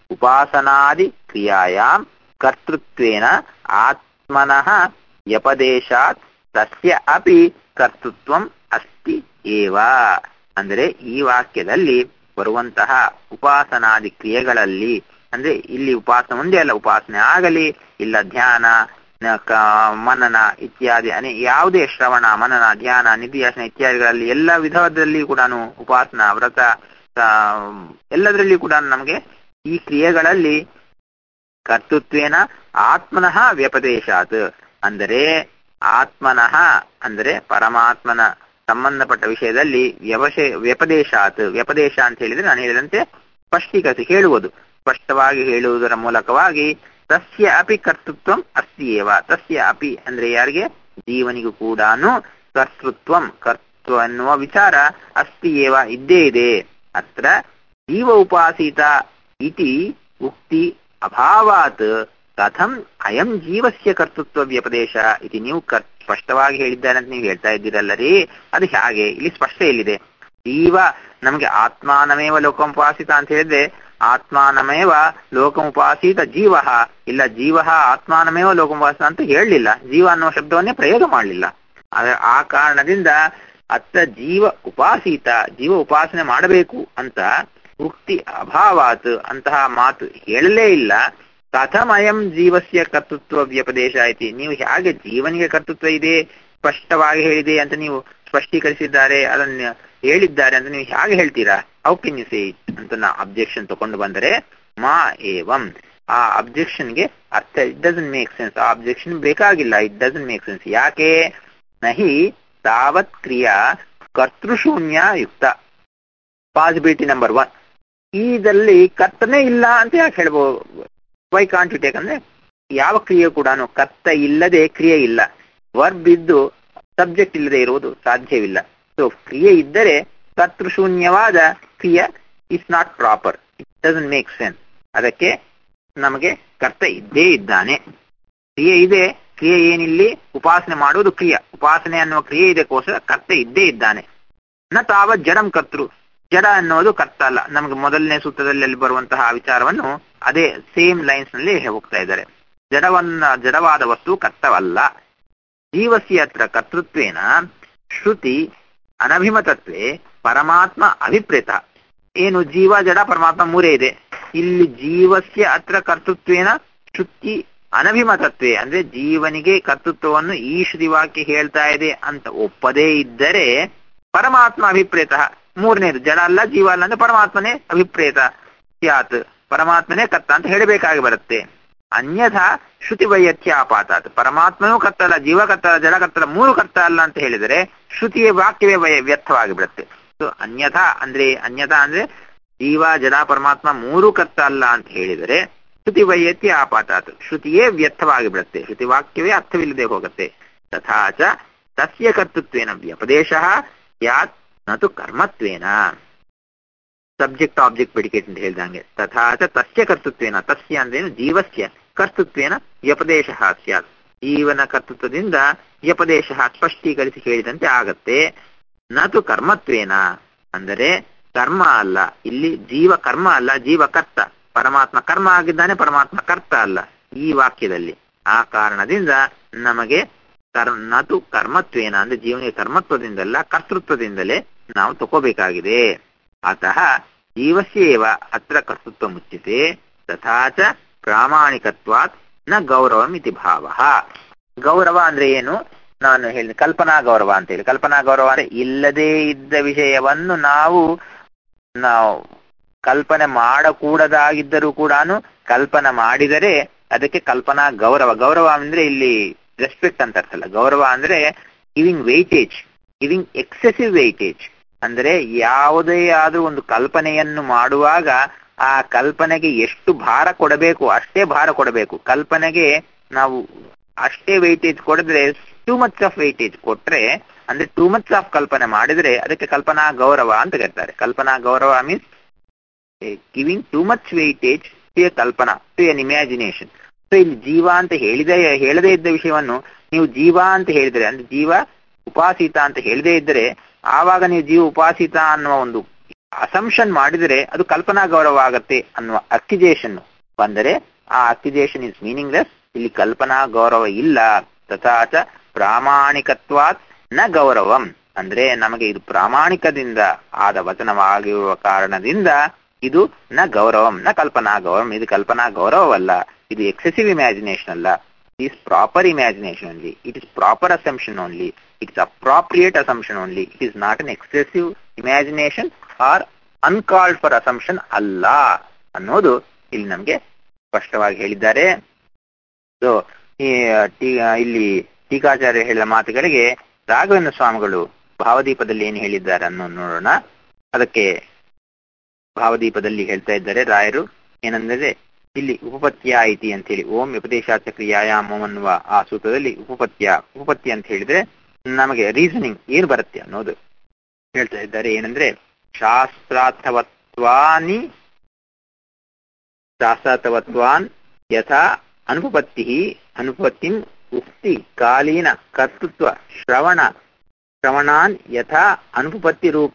ಉಪಾಸನಾದಿ ಕ್ರಿಯಾಯಾಂ ಕರ್ತೃತ್ವೇನ ಆತ್ಮನಃ ವ್ಯಪದೇಶಾತ್ ತಸ್ಯ ಅಪಿ ಕರ್ತೃತ್ವಂ ಅಸ್ತಿ ಏವ ಅಂದರೆ ಈ ವಾಕ್ಯದಲ್ಲಿ ಬರುವಂತಹ ಉಪಾಸನಾದಿ ಕ್ರಿಯೆಗಳಲ್ಲಿ ಅಂದ್ರೆ ಇಲ್ಲಿ ಉಪಾಸನೆ ಒಂದೇ ಅಲ್ಲ ಉಪಾಸನೆ ಆಗಲಿ ಇಲ್ಲ ಧ್ಯಾನ ಮನನ ಇತ್ಯಾದಿ ಅನೇ ಯಾವುದೇ ಶ್ರವಣ ಮನನ ಧ್ಯಾನ ನಿಧಿಯಾಸನ ಇತ್ಯಾದಿಗಳಲ್ಲಿ ಎಲ್ಲ ವಿಧದಲ್ಲಿ ಕೂಡ ಉಪಾಸನ ವ್ರತ ಎಲ್ಲದರಲ್ಲಿ ಕೂಡ ನಮಗೆ ಈ ಕ್ರಿಯೆಗಳಲ್ಲಿ ಕರ್ತೃತ್ವೇನ ಆತ್ಮನಃ ವ್ಯಪದೇಶಾತ್ ಅಂದರೆ ಆತ್ಮನಃ ಅಂದರೆ ಪರಮಾತ್ಮನ ಸಂಬಂಧಪಟ್ಟ ವಿಷಯದಲ್ಲಿ ವ್ಯವಶೇ ವ್ಯಪದೇಶಾತ್ ವ್ಯಪದೇಶ ಅಂತ ಹೇಳಿದ್ರೆ ನಾನು ಹೇಳಿದಂತೆ ಸ್ಪಷ್ಟೀಕರಿಸಿ ಹೇಳುವುದು ಸ್ಪಷ್ಟವಾಗಿ ಹೇಳುವುದರ ಮೂಲಕವಾಗಿ ತಸ್ಯ ಅಪಿ ಕರ್ತೃತ್ವ ಅಸ್ತಿಯೇವ ತಸ್ಯ ಅಪಿ ಅಂದ್ರೆ ಯಾರಿಗೆ ಜೀವನಿಗೂ ಕೂಡ ಕರ್ತೃತ್ವಂ ಕರ್ತೃ ಎನ್ನುವ ವಿಚಾರ ಅಸ್ತಿಯೇವ ಇದ್ದೇ ಇದೆ ಅತ್ರ ಜೀವ ಉಪಾಸೀತ ಇತಿ ಉಕ್ತಿ ಅಭಾವಾತ್ ಕಥಂ ಅಯಂ ಜೀವಸ್ಯ ಕರ್ತೃತ್ವ ವ್ಯಪದೇಶ ಇದು ನೀವು ಕರ್ ಸ್ಪಷ್ಟವಾಗಿ ಹೇಳಿದ್ದಾರೆ ಅಂತ ನೀವು ಹೇಳ್ತಾ ಇದ್ದೀರಲ್ಲ ರೀ ಅದು ಹೇಗೆ ಇಲ್ಲಿ ಸ್ಪಷ್ಟ ಎಲ್ಲಿದೆ ಜೀವ ನಮಗೆ ಆತ್ಮಾನಮೇವ ಲೋಕಮುಪಾಸಿತ ಅಂತ ಹೇಳಿದ್ರೆ ಆತ್ಮಾನಮೇವ ಲೋಕಮುಪಾಸಿತ ಜೀವ ಇಲ್ಲ ಜೀವ ಆತ್ಮಾನಮೇವ ಲೋಕಮುಪಾಸಿತ ಅಂತ ಹೇಳಲಿಲ್ಲ ಜೀವ ಅನ್ನೋ ಶಬ್ದವನ್ನೇ ಪ್ರಯೋಗ ಮಾಡಲಿಲ್ಲ ಆ ಕಾರಣದಿಂದ ಅತ್ತ ಜೀವ ಉಪಾಸೀತ ಜೀವ ಉಪಾಸನೆ ಮಾಡಬೇಕು ಅಂತ ಉಕ್ತಿ ಅಭಾವಾತ್ ಅಂತಹ ಮಾತು ಹೇಳಲೇ ಇಲ್ಲ ಕಥಮಯಂ ಜೀವಸ್ಯ ಕರ್ತೃತ್ವ ವ್ಯಪದೇಶ ಐತಿ ನೀವು ಹೇಗೆ ಜೀವನಿಗೆ ಕರ್ತೃತ್ವ ಇದೆ ಸ್ಪಷ್ಟವಾಗಿ ಹೇಳಿದೆ ಅಂತ ನೀವು ಸ್ಪಷ್ಟೀಕರಿಸಿದ್ದಾರೆ ಅದನ್ನ ಹೇಳಿದ್ದಾರೆ ಅಂತ ನೀವು ಹೇಗೆ ಹೇಳ್ತೀರಾ ಹೌ ಕೆನ್ ಯು ಸೇ ಅಂತ ನಾ ಅಬ್ಜೆಕ್ಷನ್ ತಗೊಂಡು ಬಂದರೆ ಮಾ ಏವಂ ಆ ಅಬ್ಜೆಕ್ಷನ್ಗೆ ಅರ್ಥ ಇಟ್ ಡಸನ್ ಮೇಕ್ ಸೆನ್ಸ್ ಆ ಅಬ್ಜೆಕ್ಷನ್ ಬೇಕಾಗಿಲ್ಲ ಇಟ್ ಡಸನ್ ಮೇಕ್ ಸೆನ್ಸ್ ಯಾಕೆ ನಹಿ ತಾವತ್ ಕ್ರಿಯಾ ಕರ್ತೃಶೂನ್ಯ ಯುಕ್ತ ಪಾಸಿಬಿಲಿಟಿ ನಂಬರ್ ಒನ್ ಇದರಲ್ಲಿ ಕರ್ತನೇ ಇಲ್ಲ ಅಂತ ಯಾಕೆ ಹೇಳ್ಬೋದು ವೈ ಕಾಂಟ್ ಯು ಟೇಕ್ ಅಂದ್ರೆ ಯಾವ ಕ್ರಿಯೆ ಕೂಡ ಕರ್ತ ಇಲ್ಲದೆ ಕ್ರಿಯೆ ಇಲ್ಲ ವರ್ಬ್ ಇದ್ದು ಸಬ್ಜೆಕ್ಟ್ ಇಲ್ಲದೆ ಇರುವುದು ಸಾಧ್ಯವಿಲ್ಲ ಸೊ ಕ್ರಿಯೆ ಇದ್ದರೆ ಕರ್ತೃಶೂನ್ಯವಾದ ಕ್ರಿಯೆ is not proper it doesn't make sense ಅದಕ್ಕೆ ನಮಗೆ ಕರ್ತ ಇದ್ದೇ ಇದ್ದಾನೆ ಕ್ರಿಯೆ ಇದೆ ಕ್ರಿಯೆ ಏನಿಲ್ಲಿ ಉಪಾಸನೆ ಮಾಡುವುದು ಕ್ರಿಯೆ ಉಪಾಸನೆ ಅನ್ನುವ ಕ್ರಿಯೆ ಇದಕ್ಕೋಸ್ಕರ ಕರ್ತ ಇದ್ದೇ ಇದ್ದಾನೆ ನ ತಾವ ಜಡಂ ಕರ್ತೃ ಜಡ ಅನ್ನೋದು ಕರ್ತ ಅಲ್ಲ ನಮಗೆ ಮೊದಲನೇ ಸೂತ್ರದಲ್ಲಿ ಬರುವಂತಹ ವಿಚಾರವನ್ನು ಅದೇ ಸೇಮ್ ಲೈನ್ಸ್ ನಲ್ಲಿ ಹೋಗ್ತಾ ಇದ್ದಾರೆ ಜಡವನ್ನ ಜಡವಾದ ವಸ್ತು ಕರ್ತವಲ್ಲ ಜೀವಸ್ಯ ಹತ್ರ ಕರ್ತೃತ್ವೇನ ಶ್ರುತಿ ಅನಭಿಮತತ್ವೇ ಪರಮಾತ್ಮ ಅಭಿಪ್ರೇತ ಏನು ಜೀವ ಜಡ ಪರಮಾತ್ಮ ಮೂರೇ ಇದೆ ಇಲ್ಲಿ ಜೀವಸ್ಯ ಹತ್ರ ಕರ್ತೃತ್ವೇನ ಶ್ರುತಿ ಅನಭಿಮತತ್ವೇ ಅಂದ್ರೆ ಜೀವನಿಗೆ ಕರ್ತೃತ್ವವನ್ನು ಈ ಶ್ರೀವಾಕ್ಯ ಹೇಳ್ತಾ ಇದೆ ಅಂತ ಒಪ್ಪದೇ ಇದ್ದರೆ ಪರಮಾತ್ಮ ಅಭಿಪ್ರೇತ ಮೂರನೇದು ಜಡ ಅಲ್ಲ ಜೀವ ಅಲ್ಲ ಅಂದ್ರೆ ಪರಮಾತ್ಮನೇ ಅಭಿಪ್ರೇತ ಸ್ಯಾತ್ ಪರಮಾತ್ಮನೇ ಕರ್ತ ಅಂತ ಹೇಳಬೇಕಾಗಿ ಬರುತ್ತೆ ಅನ್ಯಥಾ ಶ್ರುತಿ ವೈಯತ್ಯ ಆಪಾತಾತ್ ಪರಮಾತ್ಮನೂ ಕರ್ತಲ್ಲ ಜೀವ ಕರ್ತಲ್ಲ ಜಡ ಕರ್ತಲ್ಲ ಮೂರು ಕರ್ತ ಅಲ್ಲ ಅಂತ ಹೇಳಿದರೆ ಶ್ರುತಿಯ ವಾಕ್ಯವೇ ವಯ ವ್ಯರ್ಥವಾಗಿ ಬಿಡುತ್ತೆ ಸೊ ಅನ್ಯಥಾ ಅಂದ್ರೆ ಅನ್ಯಥಾ ಅಂದ್ರೆ ಜೀವ ಜಡ ಪರಮಾತ್ಮ ಮೂರು ಕರ್ತ ಅಲ್ಲ ಅಂತ ಹೇಳಿದರೆ ಶ್ರುತಿ ವೈಯತ್ಯ ಆಪಾತಾತ್ ಶ್ರುತಿಯೇ ವ್ಯರ್ಥವಾಗಿ ಬಿಡುತ್ತೆ ಶ್ರುತಿ ವಾಕ್ಯವೇ ಅರ್ಥವಿಲ್ಲದೆ ಹೋಗುತ್ತೆ ತಥಾಚ ತಸ್ಯ ಕರ್ತೃತ್ವೇನ ವ್ಯಪದೇಶ ಯಾತ್ ನತು ಕರ್ಮತ್ವೇನ ಸಬ್ಜೆಕ್ಟ್ ಆಬ್ಜೆಕ್ಟ್ ಪ್ರಿಡಿಕೇಟ್ ಅಂತ ಹೇಳಿದಂಗೆ ತಥಾಚ ತಸ್ಯ ಕರ್ತೃತ್ವೇನ ತಸ್ಯ ಅಂದ್ರೇನು ಜೀವಸ್ಯ ಕರ್ತೃತ್ವೇನ ವ್ಯಪದೇಶ ಸ್ಯಾತ್ ಜೀವನ ಕರ್ತೃತ್ವದಿಂದ ವ್ಯಪದೇಶ ಸ್ಪಷ್ಟೀಕರಿಸಿ ಹೇಳಿದಂತೆ ಆಗತ್ತೆ ನತು ಕರ್ಮತ್ವೇನ ಅಂದರೆ ಕರ್ಮ ಅಲ್ಲ ಇಲ್ಲಿ ಜೀವ ಕರ್ಮ ಅಲ್ಲ ಜೀವ ಕರ್ತ ಪರಮಾತ್ಮ ಕರ್ಮ ಆಗಿದ್ದಾನೆ ಪರಮಾತ್ಮ ಕರ್ತ ಅಲ್ಲ ಈ ವಾಕ್ಯದಲ್ಲಿ ಆ ಕಾರಣದಿಂದ ನಮಗೆ ಕರ್ ನತು ಕರ್ಮತ್ವೇನ ಅಂದ್ರೆ ಜೀವನಿಗೆ ಕರ್ಮತ್ವದಿಂದಲ್ಲ ಕರ್ತೃತ್ವದಿಂದಲೇ ನಾವು ತಗೋಬೇಕಾಗಿದೆ ಅತಃ ಜೀವಸ್ಯೇವ ಅತ್ರ ಕರ್ತೃತ್ವ ಮುಚ್ಯತೆ ತಥಾಚ ಪ್ರಾಮಾಣಿಕತ್ವಾತ್ ನ ಗೌರವಂ ಇತಿ ಭಾವ ಗೌರವ ಅಂದ್ರೆ ಏನು ನಾನು ಹೇಳಿದೆ ಕಲ್ಪನಾ ಗೌರವ ಅಂತ ಹೇಳಿ ಕಲ್ಪನಾ ಗೌರವ ಅಂದ್ರೆ ಇಲ್ಲದೇ ಇದ್ದ ವಿಷಯವನ್ನು ನಾವು ನಾವು ಕಲ್ಪನೆ ಮಾಡಕೂಡದಾಗಿದ್ದರೂ ಕೂಡ ಕಲ್ಪನೆ ಮಾಡಿದರೆ ಅದಕ್ಕೆ ಕಲ್ಪನಾ ಗೌರವ ಗೌರವ ಅಂದ್ರೆ ಇಲ್ಲಿ ರೆಸ್ಪೆಕ್ಟ್ ಅಂತ ಅರ್ಥಲ್ಲ ಗೌರವ ಅಂದ್ರೆ giving weightage giving excessive weightage ಅಂದ್ರೆ ಯಾವುದೇ ಆದ್ರೂ ಒಂದು ಕಲ್ಪನೆಯನ್ನು ಮಾಡುವಾಗ ಆ ಕಲ್ಪನೆಗೆ ಎಷ್ಟು ಭಾರ ಕೊಡಬೇಕು ಅಷ್ಟೇ ಭಾರ ಕೊಡಬೇಕು ಕಲ್ಪನೆಗೆ ನಾವು ಅಷ್ಟೇ ವೆಯ್ಟೇಜ್ ಕೊಡಿದ್ರೆ ಟೂ ಮಚ್ ಆಫ್ ವೆಯ್ಟೇಜ್ ಕೊಟ್ರೆ ಅಂದ್ರೆ ಟೂ ಮಚ್ ಆಫ್ ಕಲ್ಪನೆ ಮಾಡಿದ್ರೆ ಅದಕ್ಕೆ ಕಲ್ಪನಾ ಗೌರವ ಅಂತ ಕರೀತಾರೆ ಕಲ್ಪನಾ ಗೌರವ means giving too much weightage to a ಕಲ್ಪನಾ ಟು ಎನ್ ಇಮ್ಯಾಜಿನೇಷನ್ ಸೊ ಇಲ್ಲಿ ಜೀವ ಅಂತ ಹೇಳಿದೆ ಹೇಳದೇ ಇದ್ದ ವಿಷಯವನ್ನು ನೀವು ಜೀವ ಅಂತ ಹೇಳಿದ್ರೆ ಅಂದ್ರೆ ಜೀವ ಉಪಾಸಿತ ಅಂತ ಹೇಳದೇ ಇದ್ದರೆ ಆವಾಗ ನೀವು ಜೀವ ಉಪಾಸಿತ ಅನ್ನುವ ಒಂದು ಅಸಂಪ್ಷನ್ ಮಾಡಿದರೆ ಅದು ಕಲ್ಪನಾ ಗೌರವ ಆಗತ್ತೆ ಅನ್ನುವ ಅಕ್ಯುಜೇಷನ್ ಬಂದರೆ ಆ ಅಕ್ಯುಜೇಷನ್ ಇಸ್ ಮೀನಿಂಗ್ಲೆಸ್ ಇಲ್ಲಿ ಕಲ್ಪನಾ ಗೌರವ ಇಲ್ಲ ತಥಾಚ ಪ್ರಾಮಾಣಿಕತ್ವಾತ್ ನ ಗೌರವಂ ಅಂದ್ರೆ ನಮಗೆ ಇದು ಪ್ರಾಮಾಣಿಕದಿಂದ ಆದ ವಚನವಾಗಿರುವ ಕಾರಣದಿಂದ ಇದು ನ ಗೌರವಂ ನ ಕಲ್ಪನಾ ಗೌರವಂ ಇದು ಕಲ್ಪನಾ ಗೌರವವಲ್ಲ ಇದು ಎಕ್ಸೆಸಿವ್ ಇಮ್ಯಾಜಿನೇಷನ್ ಅಲ್ಲ is proper imagination only it is proper assumption only it's appropriate assumption only it is not an excessive imagination or uncalled for assumption ಅಲ್ಲ ಅನ್ನೋದು ಇಲ್ಲಿ ನಮಗೆ ಸ್ಪಷ್ಟವಾಗಿ ಹೇಳಿದ್ದಾರೆ ಸೊ ಇಲ್ಲಿ ಟೀಕಾಚಾರ್ಯ ಹೇಳಿದ ಮಾತುಗಳಿಗೆ ರಾಘವೇಂದ್ರ ಸ್ವಾಮಿಗಳು ಭಾವದೀಪದಲ್ಲಿ ಏನು ಹೇಳಿದ್ದಾರೆ ಅನ್ನೋ ನೋಡೋಣ ಅದಕ್ಕೆ ಭಾವದೀಪದಲ್ಲಿ ಹೇಳ್ತಾ ಇದ್ದಾರೆ ರಾಯರು ಏನಂದ್ರೆ ಇಲ್ಲಿ ಉಪಪತ್ಯ ಐತಿ ಅಂತ ಹೇಳಿ ಓಂ ಉಪದೇಶಾಚ ಕ್ರಿಯಾಯಾಮ ಅನ್ನುವ ಆ ಸೂತ್ರದಲ್ಲಿ ಉಪಪತ್ಯ ಉಪಪತ್ಯ ಅಂತ ಹೇಳಿದ್ರೆ ನಮಗೆ ರೀಸನಿಂಗ್ ಏನು ಬರುತ್ತೆ ಅನ್ನೋದು ಹೇಳ್ತಾ ಇದ್ದಾರೆ ಏನಂದ್ರೆ ಶಾಸ್ತ್ರಾರ್ಥವತ್ವಾನಿ ಶಾಸ್ತ್ರಾರ್ಥವತ್ವಾನ್ ಯಥಾ ಅನುಪಪತ್ತಿ ಅನುಪತ್ತಿಂ ಉಕ್ತಿ ಕಾಲೀನ ಕರ್ತೃತ್ವ ಶ್ರವಣ ಶ್ರವಣಾನ್ ಯಥಾ ಅನುಪಪತ್ತಿ ರೂಪ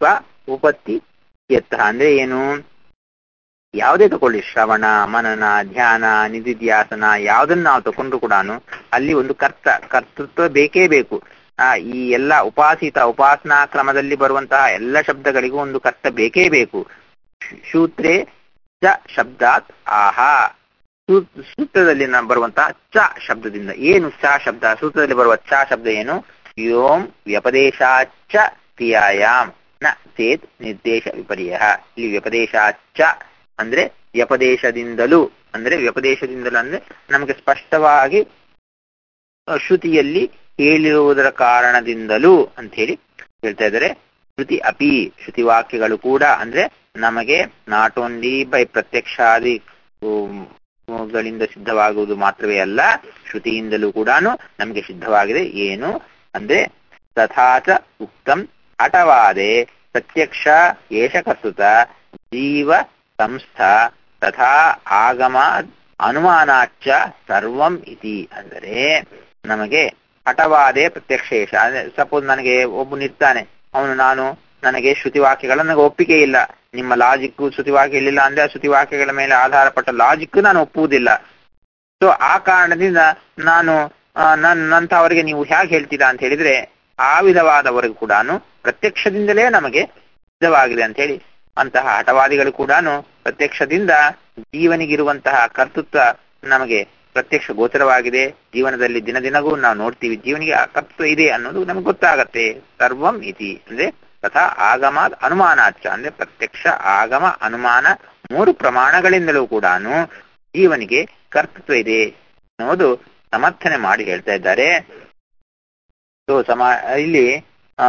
ಉಪತ್ತಿ ಎತ್ತ ಅಂದ್ರೆ ಏನು ಯಾವುದೇ ತಗೊಳ್ಳಿ ಶ್ರವಣ ಮನನ ಧ್ಯಾನ ನಿಧಿಧ್ಯಾಸನ ಯಾವುದನ್ನ ನಾವು ತಗೊಂಡ್ರು ಕೂಡ ಅಲ್ಲಿ ಒಂದು ಕರ್ತ ಕರ್ತೃತ್ವ ಬೇಕೇ ಬೇಕು ಆ ಈ ಎಲ್ಲ ಉಪಾಸಿತ ಉಪಾಸನಾ ಕ್ರಮದಲ್ಲಿ ಬರುವಂತಹ ಎಲ್ಲ ಶಬ್ದಗಳಿಗೂ ಒಂದು ಕರ್ತ ಬೇಕೇ ಬೇಕು ಶೂತ್ರೆ ಚ ಶಬ್ದಾತ್ ಆಹಾ ಸೂ- ಸೂತ್ರದಲ್ಲಿ ನ- ಬರುವಂತಹ ಚ ಶಬ್ದದಿಂದ ಏನು ಚ ಶಬ್ದ ಸೂತ್ರದಲ್ಲಿ ಬರುವ ಚ ಶಬ್ದ ಏನು ಯೋಂ ವ್ಯಪದೇಶಾಚ ಕ್ರಿಯಾಯಾಮ್ ನ ಚೇತ್ ನಿರ್ದೇಶ ವಿಪರ್ಯ ಇಲ್ಲಿ ವ್ಯಪದೇಶಾಚ ಅಂದ್ರೆ ವ್ಯಪದೇಶದಿಂದಲೂ ಅಂದ್ರೆ ವ್ಯಪದೇಶದಿಂದಲೂ ಅಂದ್ರೆ ನಮಗೆ ಸ್ಪಷ್ಟವಾಗಿ ಆ, ಶ್ರುತಿಯಲ್ಲಿ ಹೇಳಿರುವುದರ ಕಾರಣದಿಂದಲೂ ಅಂತ ಹೇಳಿ ಹೇಳ್ತಾ ಇದ್ದಾರೆ ಶ್ರುತಿ ಅಪಿ ಶ್ರುತಿ ವಾಕ್ಯಗಳು ಕೂಡ ಅಂದ್ರೆ ನಮಗೆ ನಾಟ್ ಓನ್ಲಿ ಬೈ ಪ್ರತ್ಯಕ್ಷಾದಿ ಉಮ್, ಗಳಿಂದ ಸಿದ್ಧವಾಗುವುದು ಮಾತ್ರವೇ ಅಲ್ಲ ಶ್ರುತಿಯಿಂದಲೂ ಕೂಡ ನಮಗೆ ಸಿದ್ಧವಾಗಿದೆ ಏನು ಅಂದ್ರೆ ತಥಾಚ ಉಕ್ತಂ ಹಠವಾದೆ ಪ್ರತ್ಯಕ್ಷ ಏಷ ಕರ್ತೃತ ಜೀವ ಸಂಸ್ಥ ತಥಾ ಆಗಮ ಅನುಮಾನಾಚ ಸರ್ವಂ ಇತಿ ಅಂದರೆ ನಮಗೆ ಹಠವಾದೆ ಪ್ರತ್ಯಕ್ಷೇಶ ಅಂದ್ರೆ ಸಪೋಸ್ ನನಗೆ ಒಬ್ಬನಿರ್ತಾನೆ ಅವನು ನಾನು ನನಗೆ ಶ್ರುತಿವಾಕ್ಯಗಳ ನನಗೆ ಒಪ್ಪಿಗೆ ಇಲ್ಲ ನಿಮ್ಮ ಲಾಜಿಕ್ ಶ್ರುತಿವಾಕ್ಯ ಹೇಳಿಲ್ಲ ಅಂದ್ರೆ ಆ ಶ್ರುತಿವಾಕ್ಯಗಳ ಮೇಲೆ ಆಧಾರಪಟ್ಟ ಲಾಜಿಕ್ ನಾನು ಒಪ್ಪುವುದಿಲ್ಲ ಸೊ ಆ ಕಾರಣದಿಂದ ನಾನು ಆ, ನನ್ ನಂತವರಿಗೆ ನೀವು ಹೇಗೆ ಹೇಳ್ತೀರಾ ಅಂತ ಹೇಳಿದ್ರೆ ಆ ವಿಧವಾದವರೆಗೂ ಕೂಡ ಪ್ರತ್ಯಕ್ಷದಿಂದಲೇ ನಮಗೆ ಸಿದ್ಧವಾಗಿದೆ ಅಂತ ಹೇಳಿ ಅಂತಹ ಹಠವಾದಿಗಳು ಕೂಡ ಪ್ರತ್ಯಕ್ಷದಿಂದ ಜೀವನಿಗಿರುವಂತಹ ಕರ್ತೃತ್ವ ನಮಗೆ ಪ್ರತ್ಯಕ್ಷ ಗೋಚರವಾಗಿದೆ ಜೀವನದಲ್ಲಿ ದಿನ ದಿನಗೂ ನಾವು ನೋಡ್ತೀವಿ ಜೀವನಿಗೆ ಆ ಕರ್ತೃತ್ವ ಇದೆ ಅನ್ನೋದು ನಮಗೆ ಗೊತ್ತಾಗತ್ತೆ ಸರ್ವಂ ಇತಿ ಅಂದ್ರೆ ತಥಾ ಆಗಮ ಅನುಮಾನಾಚ ಅಂದ್ರೆ ಪ್ರತ್ಯಕ್ಷ ಆಗಮ ಅನುಮಾನ ಮೂರು ಪ್ರಮಾಣಗಳಿಂದಲೂ ಕೂಡ ಜೀವನಿಗೆ ಕರ್ತೃತ್ವ ಇದೆ ಅನ್ನೋದು ಸಮರ್ಥನೆ ಮಾಡಿ ಹೇಳ್ತಾ ಇದ್ದಾರೆ ಸೊ ಸಮ ಇಲ್ಲಿ ಆ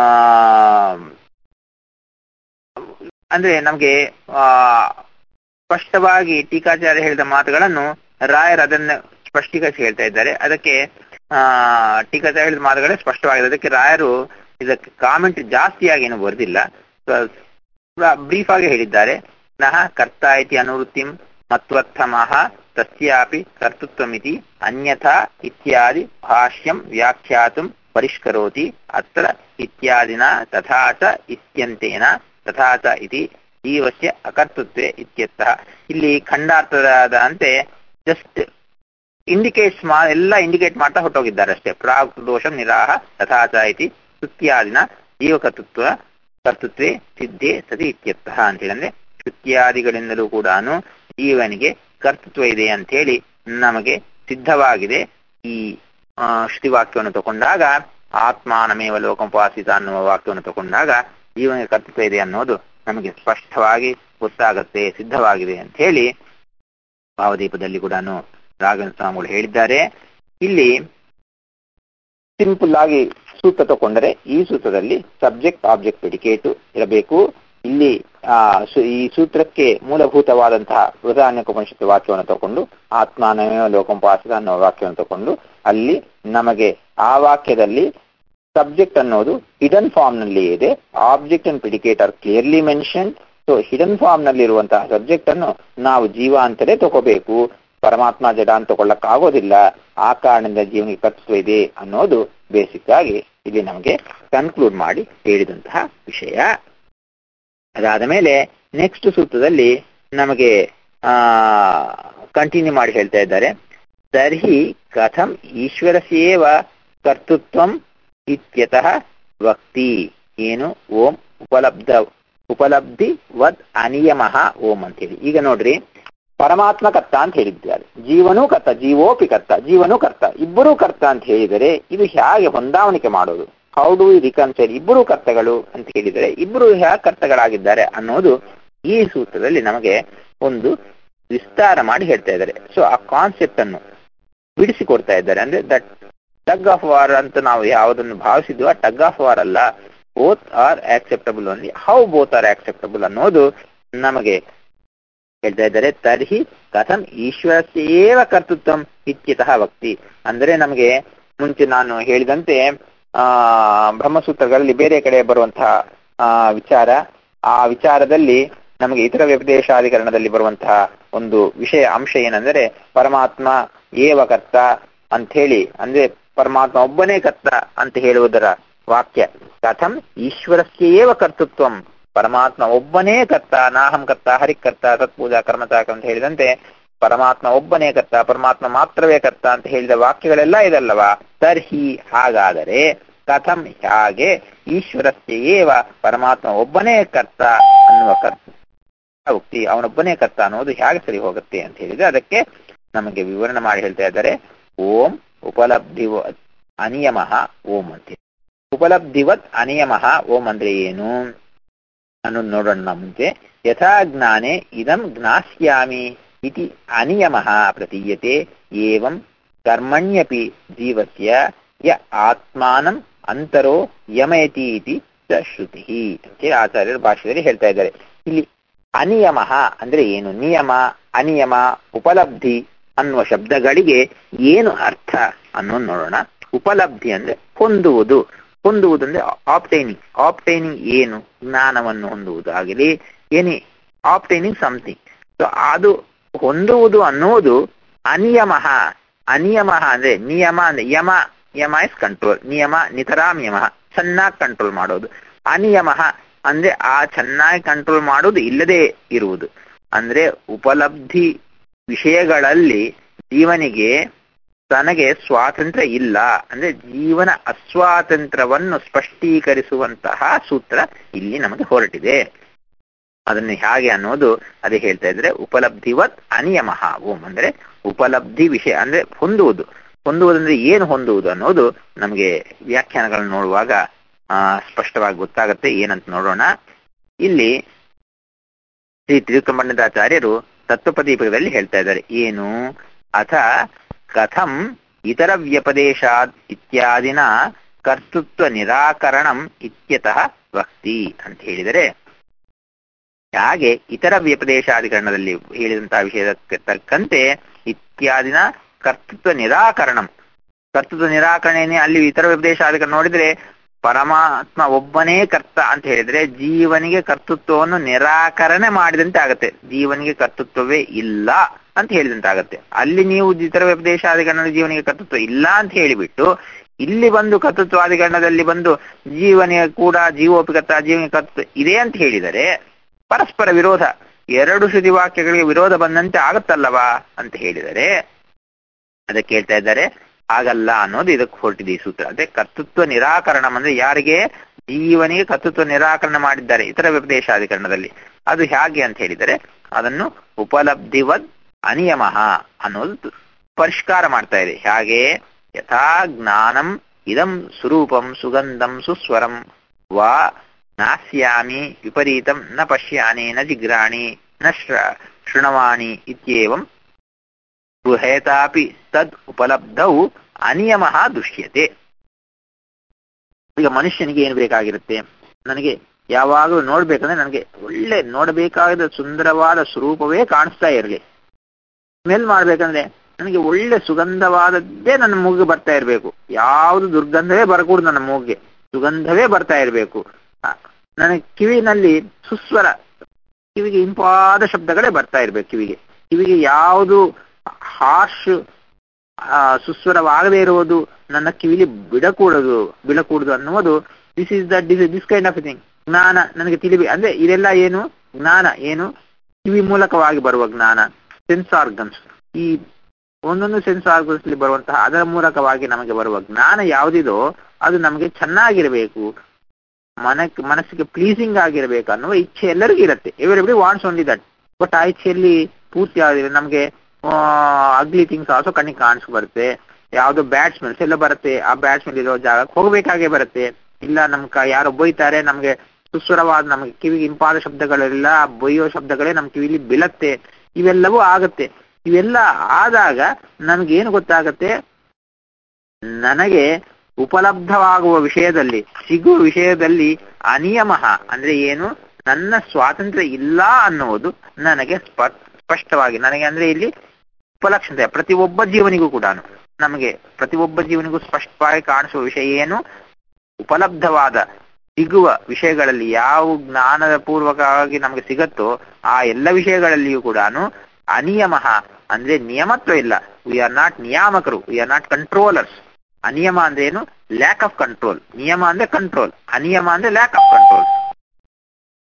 ಅಂದ್ರೆ ನಮ್ಗೆ ಆ ಸ್ಪಷ್ಟವಾಗಿ ಟೀಕಾಚಾರ್ಯ ಹೇಳಿದ ಮಾತುಗಳನ್ನು ರಾಯರ್ ಅದನ್ನ ಸ್ಪಷ್ಟೀಕರಿಸಿ ಹೇಳ್ತಾ ಇದ್ದಾರೆ ಅದಕ್ಕೆ ಆ ಟೀಕಾಚಾರ್ಯ ಹೇಳಿದ ಮಾತುಗಳೇ ಸ್ಪಷ್ಟವಾಗಿದೆ ಅದಕ್ಕೆ ರಾಯರು ಇದಕ್ಕೆ ಕಾಮೆಂಟ್ ಜಾಸ್ತಿಯಾಗಿ ಏನು ಬರೆದಿಲ್ಲ ಬ್ರೀಫ್ ಆಗಿ ಹೇಳಿದ್ದಾರೆ ನಹ ಕರ್ತ ಇತಿ ಅನುವೃತ್ತಿಂ ಮತ್ವರ್ಥಮಃ ತಸ್ಯಾಪಿ ಕರ್ತೃತ್ವಮಿತಿ ಅನ್ಯಥಾ ಇತ್ಯಾದಿ ಭಾಷ್ಯಂ ವ್ಯಾಖ್ಯಾತುಂ ಪರಿಷ್ಕರೋತಿ ಅತ್ರ ಇತ್ಯಾದಿನ ತಥಾ ಚ ಇತ್ಯಂತೇನ ತಥಾ ಚ ಇತಿ ಜೀವಸ್ಯ ಅಕರ್ತೃತ್ವೇ ಇತ್ಯರ್ಥಃ ಇಲ್ಲಿ ಖಂಡಾರ್ಥದ ಅಂತೆ ಜಸ್ಟ್ ಇಂಡಿಕೇಟ್ಸ್ ಮಾ ಎಲ್ಲ ಇಂಡಿಕೇಟ್ ಮಾಡ್ತಾ ಹೊಟ್ಟೋಗಿದ್ದಾರೆ ಅಷ್ಟೇ ಪ್ರಾಗ್ ದೋಷಂ ನಿರಾಹ ತಥಾ ಚ ಇತಿ ಶ್ರುತ್ಯಾದಿನ ಜೀವಕರ್ತೃತ್ವ ಕರ್ತೃತ್ವೇ ಸಿದ್ಧೇ ಸತಿ ಇತ್ಯರ್ಥಃ ಅಂತೇಳಿ ಅಂದ್ರೆ ಶ್ರುತ್ಯಾದಿಗಳಿಂದಲೂ ಕೂಡ ಜೀವನಿಗೆ ಕರ್ತೃತ್ವ ಇದೆ ಅಂತ ಹೇಳಿ ನಮಗೆ ಸಿದ್ಧವಾಗಿದೆ ಈ ಆ, ಶ್ರುತಿವಾಕ್ಯವನ್ನು ತಗೊಂಡಾಗ ಆತ್ಮಾನಮೇವ ಲೋಕಂಪಾಸಿತ ಅನ್ನುವ ವಾಕ್ಯವನ್ನು ತಗೊಂಡಾಗ ಜೀವನಿಗೆ ಕರ್ತೃತ್ವ ಇದೆ ಅನ್ನೋದು ನಮಗೆ ಸ್ಪಷ್ಟವಾಗಿ ಗೊತ್ತಾಗತ್ತೆ ಸಿದ್ಧವಾಗಿದೆ ಅಂತ ಹೇಳಿ ಭಾವದೀಪದಲ್ಲಿ ಕೂಡ ರಾಘವೇಂದ್ರ ಸ್ವಾಮಿಗಳು ಹೇಳಿದ್ದಾರೆ ಇಲ್ಲಿ ಸಿಂಪಲ್ ಆಗಿ ಸೂತ್ರ ತಗೊಂಡರೆ ಈ ಸೂತ್ರದಲ್ಲಿ ಸಬ್ಜೆಕ್ಟ್ ಆಬ್ಜೆಕ್ಟ್ ಪ್ರೆಡಿಕೇಟ್ ಇರಬೇಕು ಇಲ್ಲಿ ಆ ಸು- ಈ ಸೂತ್ರಕ್ಕೆ ಮೂಲಭೂತವಾದಂತಹ ಬೃಹದಾನ್ಯಕೋಪನಿಷತ್ತು ವಾಕ್ಯವನ್ನು ತಗೊಂಡು ಆತ್ಮಾನವೇ ಲೋಕಂಪಾಸಿತ ಅನ್ನೋ ವಾಕ್ಯವನ್ನು ತಗೊಂಡು ಅಲ್ಲಿ ನಮಗೆ ಆ ವಾಕ್ಯದಲ್ಲಿ ಸಬ್ಜೆಕ್ಟ್ ಅನ್ನೋದು ಹಿಡನ್ ಫಾರ್ಮ್ ನಲ್ಲಿ ಇದೆ object and predicate are clearly mention so hidden form ನಲ್ಲಿ ಇರುವಂತಹ ಸಬ್ಜೆಕ್ಟ್ ಅನ್ನು ನಾವು ಜೀವ ಅಂತಲೇ ತಗೋಬೇಕು ಪರಮಾತ್ಮ ಜಡ ಅಂತ ತಗೊಳ್ಳಕ್ಕಾಗೋದಿಲ್ಲ ಆ ಕಾರಣದಿಂದ ಜೀವನಿಗೆ ಕರ್ತೃತ್ವ ಇದೆ ಅನ್ನೋದು ಬೇಸಿಕ್ ಆಗಿ ಇಲ್ಲಿ ನಮಗೆ ಕನ್ಕ್ಲೂಡ್ ಮಾಡಿ ಹೇಳಿದಂತಹ ವಿಷಯ ಅದಾದ ಮೇಲೆ ನೆಕ್ಸ್ಟ್ ಸೂತ್ರದಲ್ಲಿ ನಮಗೆ ಆ ಕಂಟಿನ್ಯೂ ಮಾಡಿ ಹೇಳ್ತಾ ಇದ್ದಾರೆ ತರ್ಹಿ ಕಥಂ ಈಶ್ವರಸ್ಯೇವ ಕರ್ತೃತ್ವಂ ಇತ್ಯತಃ ವಕ್ತಿ ಏನು ಓಂ ಉಪಲಬ್ಧ ಉಪಲಬ್ಧಿ ವದ್ ಅನಿಯಮಃ ಓಂ ಅಂತೇಳಿ ಈಗ ನೋಡ್ರಿ ಪರಮಾತ್ಮ ಕರ್ತ ಅಂತ ಹೇಳಿದ್ದಾರೆ ಜೀವನೂ ಕರ್ತ ಜೀವೋಪಿ ಕರ್ತ ಜೀವನೂ ಕರ್ತ ಇಬ್ಬರೂ ಕರ್ತ ಅಂತ ಹೇಳಿದರೆ ಇದು ಹೇಗೆ ಹೊಂದಾವಣಿಕೆ ಮಾಡೋದು ಹೌ ಡು ರಿಕನ್ಸೈಲ್ ಇಬ್ಬರು ಕರ್ತಗಳು ಅಂತ ಹೇಳಿದರೆ ಇಬ್ಬರು ಹೇಗೆ ಕರ್ತಗಳಾಗಿದ್ದಾರೆ ಅನ್ನೋದು ಈ ಸೂತ್ರದಲ್ಲಿ ನಮಗೆ ಒಂದು ವಿಸ್ತಾರ ಮಾಡಿ ಹೇಳ್ತಾ ಇದ್ದಾರೆ ಸೊ ಆ ಕಾನ್ಸೆಪ್ಟ್ ಅನ್ನು ಬಿಡಿಸಿಕೊಡ್ತಾ ಇದ್ದಾರೆ ಅಂದ್ರೆ ದಟ್ ಟಗ್ ಆಫ್ ವಾರ್ ಅಂತ ನಾವು ಯಾವುದನ್ನು ಭಾವಿಸಿದ್ವು ಆ ಟಗ್ ಆಫ್ ವಾರ್ ಅಲ್ಲ both are acceptable only how both are acceptable ಅನ್ನೋದು ನಮಗೆ ಹೇಳ್ತಾ ಇದ್ದಾರೆ ತರ್ಹಿ ಕಥಂ ಈಶ್ವರಸ್ಯೇವ ಕರ್ತೃತ್ವಂ ಇತ್ಯತಃ ವಕ್ತಿ ಅಂದ್ರೆ ನಮಗೆ ಮುಂಚೆ ನಾನು ಹೇಳಿದಂತೆ ಆ ಬ್ರಹ್ಮಸೂತ್ರಗಳಲ್ಲಿ ಬೇರೆ ಕಡೆ ಬರುವಂತಹ ಆ ವಿಚಾರ ಆ ವಿಚಾರದಲ್ಲಿ ನಮಗೆ ಇತರ ವ್ಯಪದೇಶಾಧಿಕರಣದಲ್ಲಿ ಬರುವಂತಹ ಒಂದು ವಿಷಯ ಅಂಶ ಏನೆಂದರೆ ಪರಮಾತ್ಮ ಏವ ಕರ್ತ ಅಂತ ಹೇಳಿ ಅಂದ್ರೆ ಪರಮಾತ್ಮ ಒಬ್ಬನೇ ಕರ್ತ ಅಂತ ಹೇಳುವುದರ ವಾಕ್ಯ ಕಥಂ ಈಶ್ವರಸ್ಯೇವ ಕರ್ತೃತ್ವಂ ಪರಮಾತ್ಮ ಒಬ್ಬನೇ ಕರ್ತ ನಾಹಂ ಕರ್ತ ಹರಿಕರ್ತ ತತ್ಪೂಜಾ ಕರ್ಮಚಾಕ ಅಂತ ಹೇಳಿದಂತೆ ಪರಮಾತ್ಮ ಒಬ್ಬನೇ ಕರ್ತ ಪರಮಾತ್ಮ ಮಾತ್ರವೇ ಕರ್ತ ಅಂತ ಹೇಳಿದ ವಾಕ್ಯಗಳೆಲ್ಲ ಇದಲ್ಲವಾ ತರ್ಹಿ ಹಾಗಾದರೆ ಕಥಂ ಹಾಗೆ ಈಶ್ವರಸ್ಯ ಏವ ಪರಮಾತ್ಮ ಒಬ್ಬನೇ ಕರ್ತ ಅನ್ನುವ ಕರ್ತ ಉಕ್ತಿ ಅವನೊಬ್ಬನೇ ಕರ್ತ ಅನ್ನೋದು ಹೇಗೆ ಸರಿ ಹೋಗುತ್ತೆ ಅಂತ ಹೇಳಿದ್ರೆ ಅದಕ್ಕೆ ನಮಗೆ ವಿವರಣೆ ಮಾಡಿ ಹೇಳ್ತಾ ಇದ್ದಾರೆ ಓಂ ಉಪಲಬ್ಧಿವ ಅನಿಯಮಃ ಓಂ ಅಂತ ಉಪಲಬ್ಧಿವತ್ ಅನಿಯಮಃ ಓಂ ಅಂದ್ರೆ ಏನು ಅನ್ನೋದು ನೋಡೋಣ ಮುಂಚೆ ಯಥಾ ಜ್ಞಾನೆ ಇದಂ ಜ್ಞಾಸ್ಯಾಮಿ ಇತಿ ಅನಿಯಮಃ ಪ್ರತೀಯತೆ ಏವಂ ಕರ್ಮಣ್ಯಪಿ ಜೀವಸ್ಯ ಯ ಆತ್ಮಾನಂ ಅಂತರೋ ಯಮಯತಿ ಇತಿ ಸ ಶ್ರುತಿ ಅಂತೇಳಿ ಆಚಾರ್ಯರು ಭಾಷೆಯಲ್ಲಿ ಹೇಳ್ತಾ ಇದ್ದಾರೆ ಇಲ್ಲಿ ಅನಿಯಮ ಅಂದ್ರೆ ಏನು ನಿಯಮ ಅನಿಯಮ ಉಪಲಬ್ಧಿ ಅನ್ನುವ ಶಬ್ದಗಳಿಗೆ ಏನು ಅರ್ಥ ಅನ್ನೋದು ನೋಡೋಣ ಉಪಲಬ್ಧಿ ಅಂದ್ರೆ ಹೊಂದುವುದು ಹೊಂದುವುದು ಅಂದ್ರೆ ಆಪ್ಟೈನಿಂಗ್ ಆಪ್ಟೈನಿಂಗ್ ಏನು ಜ್ಞಾನವನ್ನು ಹೊಂದುವುದು ಆಗಲಿ ಎನಿ ಆಪ್ಟೈನಿಂಗ್ ಸಮಥಿಂಗ್ ಸೊ ಅದು ಹೊಂದುವುದು ಅನ್ನುವುದು ಅನಿಯಮ ಅನಿಯಮ ಅಂದ್ರೆ ನಿಯಮ ಅಂದ್ರೆ ಯಮ ಯಮ ಇಸ್ ಕಂಟ್ರೋಲ್ ನಿಯಮ ನಿತರಾಮ್ ಯಮ ಚೆನ್ನಾಗಿ ಕಂಟ್ರೋಲ್ ಮಾಡೋದು ಅನಿಯಮ ಅಂದ್ರೆ ಆ ಚೆನ್ನಾಗಿ ಕಂಟ್ರೋಲ್ ಮಾಡೋದು ಇಲ್ಲದೆ ಇರುವುದು ಅಂದ್ರೆ ಉಪಲಬ್ಧಿ ವಿಷಯಗಳಲ್ಲಿ ಜೀವನಿಗೆ ತನಗೆ ಸ್ವಾತಂತ್ರ್ಯ ಇಲ್ಲ ಅಂದ್ರೆ ಜೀವನ ಅಸ್ವಾತಂತ್ರ್ಯವನ್ನು ಸ್ಪಷ್ಟೀಕರಿಸುವಂತಹ ಸೂತ್ರ ಇಲ್ಲಿ ನಮಗೆ ಹೊರಟಿದೆ ಅದನ್ನು ಹೇಗೆ ಅನ್ನೋದು ಅದೇ ಹೇಳ್ತಾ ಇದ್ರೆ ಉಪಲಬ್ಧಿವತ್ ಅನಿಯಮ ಓಂ ಅಂದ್ರೆ ಉಪಲಬ್ಧಿ ವಿಷಯ ಅಂದ್ರೆ ಹೊಂದುವುದು ಹೊಂದುವುದಂದ್ರೆ ಏನು ಹೊಂದುವುದು ಅನ್ನೋದು ನಮಗೆ ವ್ಯಾಖ್ಯಾನಗಳನ್ನು ನೋಡುವಾಗ ಆ ಸ್ಪಷ್ಟವಾಗಿ ಗೊತ್ತಾಗುತ್ತೆ ಏನಂತ ನೋಡೋಣ ಇಲ್ಲಿ ಶ್ರೀ ತಿರುಕಂಬಣ್ಣದಾಚಾರ್ಯರು ತತ್ವಪದೀಪದಲ್ಲಿ ಹೇಳ್ತಾ ಇದ್ದಾರೆ ಏನು ಅಥ ಕಥಂ ಇತರ ವ್ಯಪದೇಶಾದ್ ಇತ್ಯಾದಿನ ಕರ್ತೃತ್ವ ನಿರಾಕರಣಂ ಇತ್ಯತಃ ವಕ್ತಿ ಅಂತ ಹೇಳಿದರೆ ಹಾಗೆ ಇತರ ವ್ಯಪದೇಶಾಧಿಕರಣದಲ್ಲಿ ಹೇಳಿದಂತಹ ವಿಷಯಕ್ಕೆ ತಕ್ಕಂತೆ ಇತ್ಯಾದಿನ ಕರ್ತೃತ್ವ ನಿರಾಕರಣಂ ಕರ್ತೃತ್ವ ನಿರಾಕರಣೆ ಅಲ್ಲಿ ಇತರ ವ್ಯಪದೇಶಾಧಿಕರಣ ನೋಡಿದ್ರೆ ಪರಮಾತ್ಮ ಒಬ್ಬನೇ ಕರ್ತ ಅಂತ ಹೇಳಿದ್ರೆ ಜೀವನಿಗೆ ಕರ್ತೃತ್ವವನ್ನು ನಿರಾಕರಣೆ ಮಾಡಿದಂತೆ ಆಗತ್ತೆ ಜೀವನಿಗೆ ಕರ್ತೃತ್ವವೇ ಇಲ್ಲ ಅಂತ ಹೇಳಿದಂತೆ ಆಗತ್ತೆ ಅಲ್ಲಿ ನೀವು ಇತರ ವ್ಯಪದೇಶಾಧಿಕರಣದ ಜೀವನಿಗೆ ಕರ್ತೃತ್ವ ಇಲ್ಲ ಅಂತ ಹೇಳಿಬಿಟ್ಟು ಇಲ್ಲಿ ಬಂದು ಕರ್ತೃತ್ವಾಧಿಕರಣದಲ್ಲಿ ಬಂದು ಜೀವನಿಗೆ ಕೂಡ ಜೀವೋಪಿಕತ್ತ ಜೀವನಿಗೆ ಕರ್ತೃತ್ವ ಇದೆ ಅಂತ ಹೇಳಿದರೆ ಪರಸ್ಪರ ವಿರೋಧ ಎರಡು ಶ್ರುತಿ ವಾಕ್ಯಗಳಿಗೆ ವಿರೋಧ ಬಂದಂತೆ ಆಗತ್ತಲ್ಲವಾ ಅಂತ ಹೇಳಿದರೆ ಅದಕ್ಕೆ ಹೇಳ್ತಾ ಇದ್ದಾರೆ ಆಗಲ್ಲ ಅನ್ನೋದು ಇದಕ್ಕೆ ಹೊರಟಿದೆ ಈ ಸೂತ್ರ ಅಂದ್ರೆ ಕರ್ತೃತ್ವ ನಿರಾಕರಣ ಅಂದ್ರೆ ಯಾರಿಗೆ ಜೀವನಿಗೆ ಕರ್ತೃತ್ವ ನಿರಾಕರಣೆ ಮಾಡಿದ್ದಾರೆ ಇತರ ವ್ಯಪದೇಶಾಧಿಕರಣದಲ್ಲಿ ಅದು ಹೇಗೆ ಅಂತ ಹೇಳಿದರೆ ಅದನ್ನು ಉಪಲಬ್ಧಿವದ್ ಅನಿಯಮ ಅನ್ನೋದು ಪರಿಷ್ಕಾರ ಮಾಡ್ತಾ ಇದೆ ಹಾಗೆ ಯಥಾ ಜ್ಞಾನಂ ಇದಂ ಸ್ವರೂಪಂ ಸುಗಂಧಂ ಸುಸ್ವರಂ ವಾ ನಾಸ್ಯಾಮಿ ವಿಪರೀತಂ ನ ಪಶ್ಯಾನಿ ನ ಜಿಗ್ರಾಣಿ ನ ಶೃಣವಾಣಿ ಇತ್ಯೇವಂ ಗೃಹೇತಾಪಿ ತದ್ ಉಪಲಬ್ಧೌ ಅನಿಯಮ ದೃಶ್ಯತೆ ಈಗ ಮನುಷ್ಯನಿಗೆ ಏನು ಬೇಕಾಗಿರುತ್ತೆ ನನಗೆ ಯಾವಾಗಲೂ ನೋಡ್ಬೇಕಂದ್ರೆ ನನಗೆ ಒಳ್ಳೆ ನೋಡಬೇಕಾದ ಸುಂದರವಾದ ಸ್ವರೂಪವೇ ಕಾಣಿಸ್ತಾ ಇರಲಿ ಸ್ಮೆಲ್ ಮಾಡ್ಬೇಕಂದ್ರೆ ನನಗೆ ಒಳ್ಳೆ ಸುಗಂಧವಾದದ್ದೇ ನನ್ನ ಮೂಗಿಗೆ ಬರ್ತಾ ಇರಬೇಕು ಯಾವುದು ದುರ್ಗಂಧವೇ ಬರಕೂಡದು ನನ್ನ ಮೂಗಿಗೆ ಸುಗಂಧವೇ ಬರ್ತಾ ಇರಬೇಕು ನನಗೆ ಕಿವಿನಲ್ಲಿ ಸುಸ್ವರ ಕಿವಿಗೆ ಇಂಪಾದ ಶಬ್ದಗಳೇ ಬರ್ತಾ ಇರ್ಬೇಕು ಕಿವಿಗೆ ಕಿವಿಗೆ ಯಾವುದು ಹಾರ್ಶ್ ಸುಸ್ವರವಾಗದೇ ಇರುವುದು ನನ್ನ ಕಿವಿಲಿ ಬಿಡಕೂಡದು ಬಿಡಕೂಡದು ಅನ್ನುವುದು this is the this kind of thing ಜ್ಞಾನ ನನಗೆ ತಿಳಿಬಿ ಅಂದ್ರೆ ಇದೆಲ್ಲ ಏನು ಜ್ಞಾನ ಏನು ಕಿವಿ ಮೂಲಕವಾಗಿ ಬರುವ ಜ್ಞಾನ ಸೆನ್ಸ್ ಆರ್ಗನ್ಸ್ ಈ ಒಂದೊಂದು ಸೆನ್ಸ್ ಆರ್ಗನ್ಸ್ ಅಲ್ಲಿ ಬರುವಂತಹ ಅದರ ಮೂಲಕವಾಗಿ ನಮಗೆ ಬರುವ ಜ್ಞಾನ ಯಾವುದಿದೋ ಅದು ನಮಗೆ ಚೆನ್ನಾಗಿರಬೇಕು ಮನಕ್ ಮನಸ್ಸಿಗೆ ಪ್ಲೀಸಿಂಗ್ ಆಗಿರಬೇಕು ಅನ್ನುವ ಇಚ್ಛೆ ಎಲ್ಲರಿಗೂ ಇರುತ್ತೆ everybody wants only that but ಆ ಇಚ್ಛೆಯಲ್ಲಿ ಪೂರ್ತಿ ಆಗಿದೆ ನಮಗೆ ಅಗ್ಲಿ ಥಿಂಗ್ಸ್ ಆಲ್ಸೋ ಕಣ್ಣಿಗೆ ಕಾಣಿಸ್ ಬರುತ್ತೆ ಯಾವ್ದೋ ಬ್ಯಾಡ್ ಸ್ಮೆಲ್ಸ್ ಎಲ್ಲ ಬರುತ್ತೆ ಆ ಬ್ಯಾಡ್ ಸ್ಮೆಲ್ ಇರೋ ಜಾಗಕ್ಕೆ ಹೋಗ್ಬೇಕಾಗೆ ಬರುತ್ತೆ ಇಲ್ಲ ನಮ್ ಯಾರೋ ಬೈತಾರೆ ನಮ್ಗೆ ಸುಸ್ವರವಾದ ನಮಗೆ ಕಿವಿಗೆ ಇಂಪಾದ ಶಬ್ದಗಳೆಲ್ಲ ಬೈಯೋ ಶಬ್ದಗಳೇ ನಮ್ ಕಿವಿಲಿ ಬೀಳತ್ತೆ ಇವೆಲ್ಲವೂ ಆಗತ್ತೆ ಇವೆಲ್ಲ ಆದಾಗ ನಮ್ಗೇನು ಗೊತ್ತಾಗತ್ತೆ ನನಗೆ ಉಪಲಬ್ಧವಾಗುವ ವಿಷಯದಲ್ಲಿ ಸಿಗುವ ವಿಷಯದಲ್ಲಿ ಅನಿಯಮ ಅಂದ್ರೆ ಏನು ನನ್ನ ಸ್ವಾತಂತ್ರ್ಯ ಇಲ್ಲ ಅನ್ನುವುದು ನನಗೆ ಸ್ಪಷ್ಟವಾಗಿ ನನಗೆ ಅಂದ್ರೆ ಇಲ್ಲಿ ಉಪಲಕ್ಷಣತೆ ಪ್ರತಿಯೊಬ್ಬ ಜೀವನಿಗೂ ಕೂಡ ನಮಗೆ ಪ್ರತಿಯೊಬ್ಬ ಜೀವನಿಗೂ ಸ್ಪಷ್ಟವಾಗಿ ಕಾಣಿಸುವ ವಿಷಯ ಏನು ಉಪಲಬ್ಧವಾದ ಸಿಗುವ ವಿಷಯಗಳಲ್ಲಿ ಯಾವ ಜ್ಞಾನದ ಪೂರ್ವಕವಾಗಿ ನಮಗೆ ಸಿಗತ್ತೋ ಆ ಎಲ್ಲ ವಿಷಯಗಳಲ್ಲಿಯೂ ಕೂಡ ಅನಿಯಮ ಅಂದ್ರೆ ನಿಯಮತ್ವ ಇಲ್ಲ ವಿ ಆರ್ ನಾಟ್ ನಿಯಾಮಕರು ವಿ ಆರ್ ನಾಟ್ ಕಂಟ್ರೋಲರ್ಸ್ ಅನಿಯಮ ಅಂದ್ರೆ ಏನು ಲ್ಯಾಕ್ ಆಫ್ ಕಂಟ್ರೋಲ್ ನಿಯಮ ಅಂದ್ರೆ ಕಂಟ್ರೋಲ್ ಅನಿಯಮ ಅಂದ್ರೆ lack of control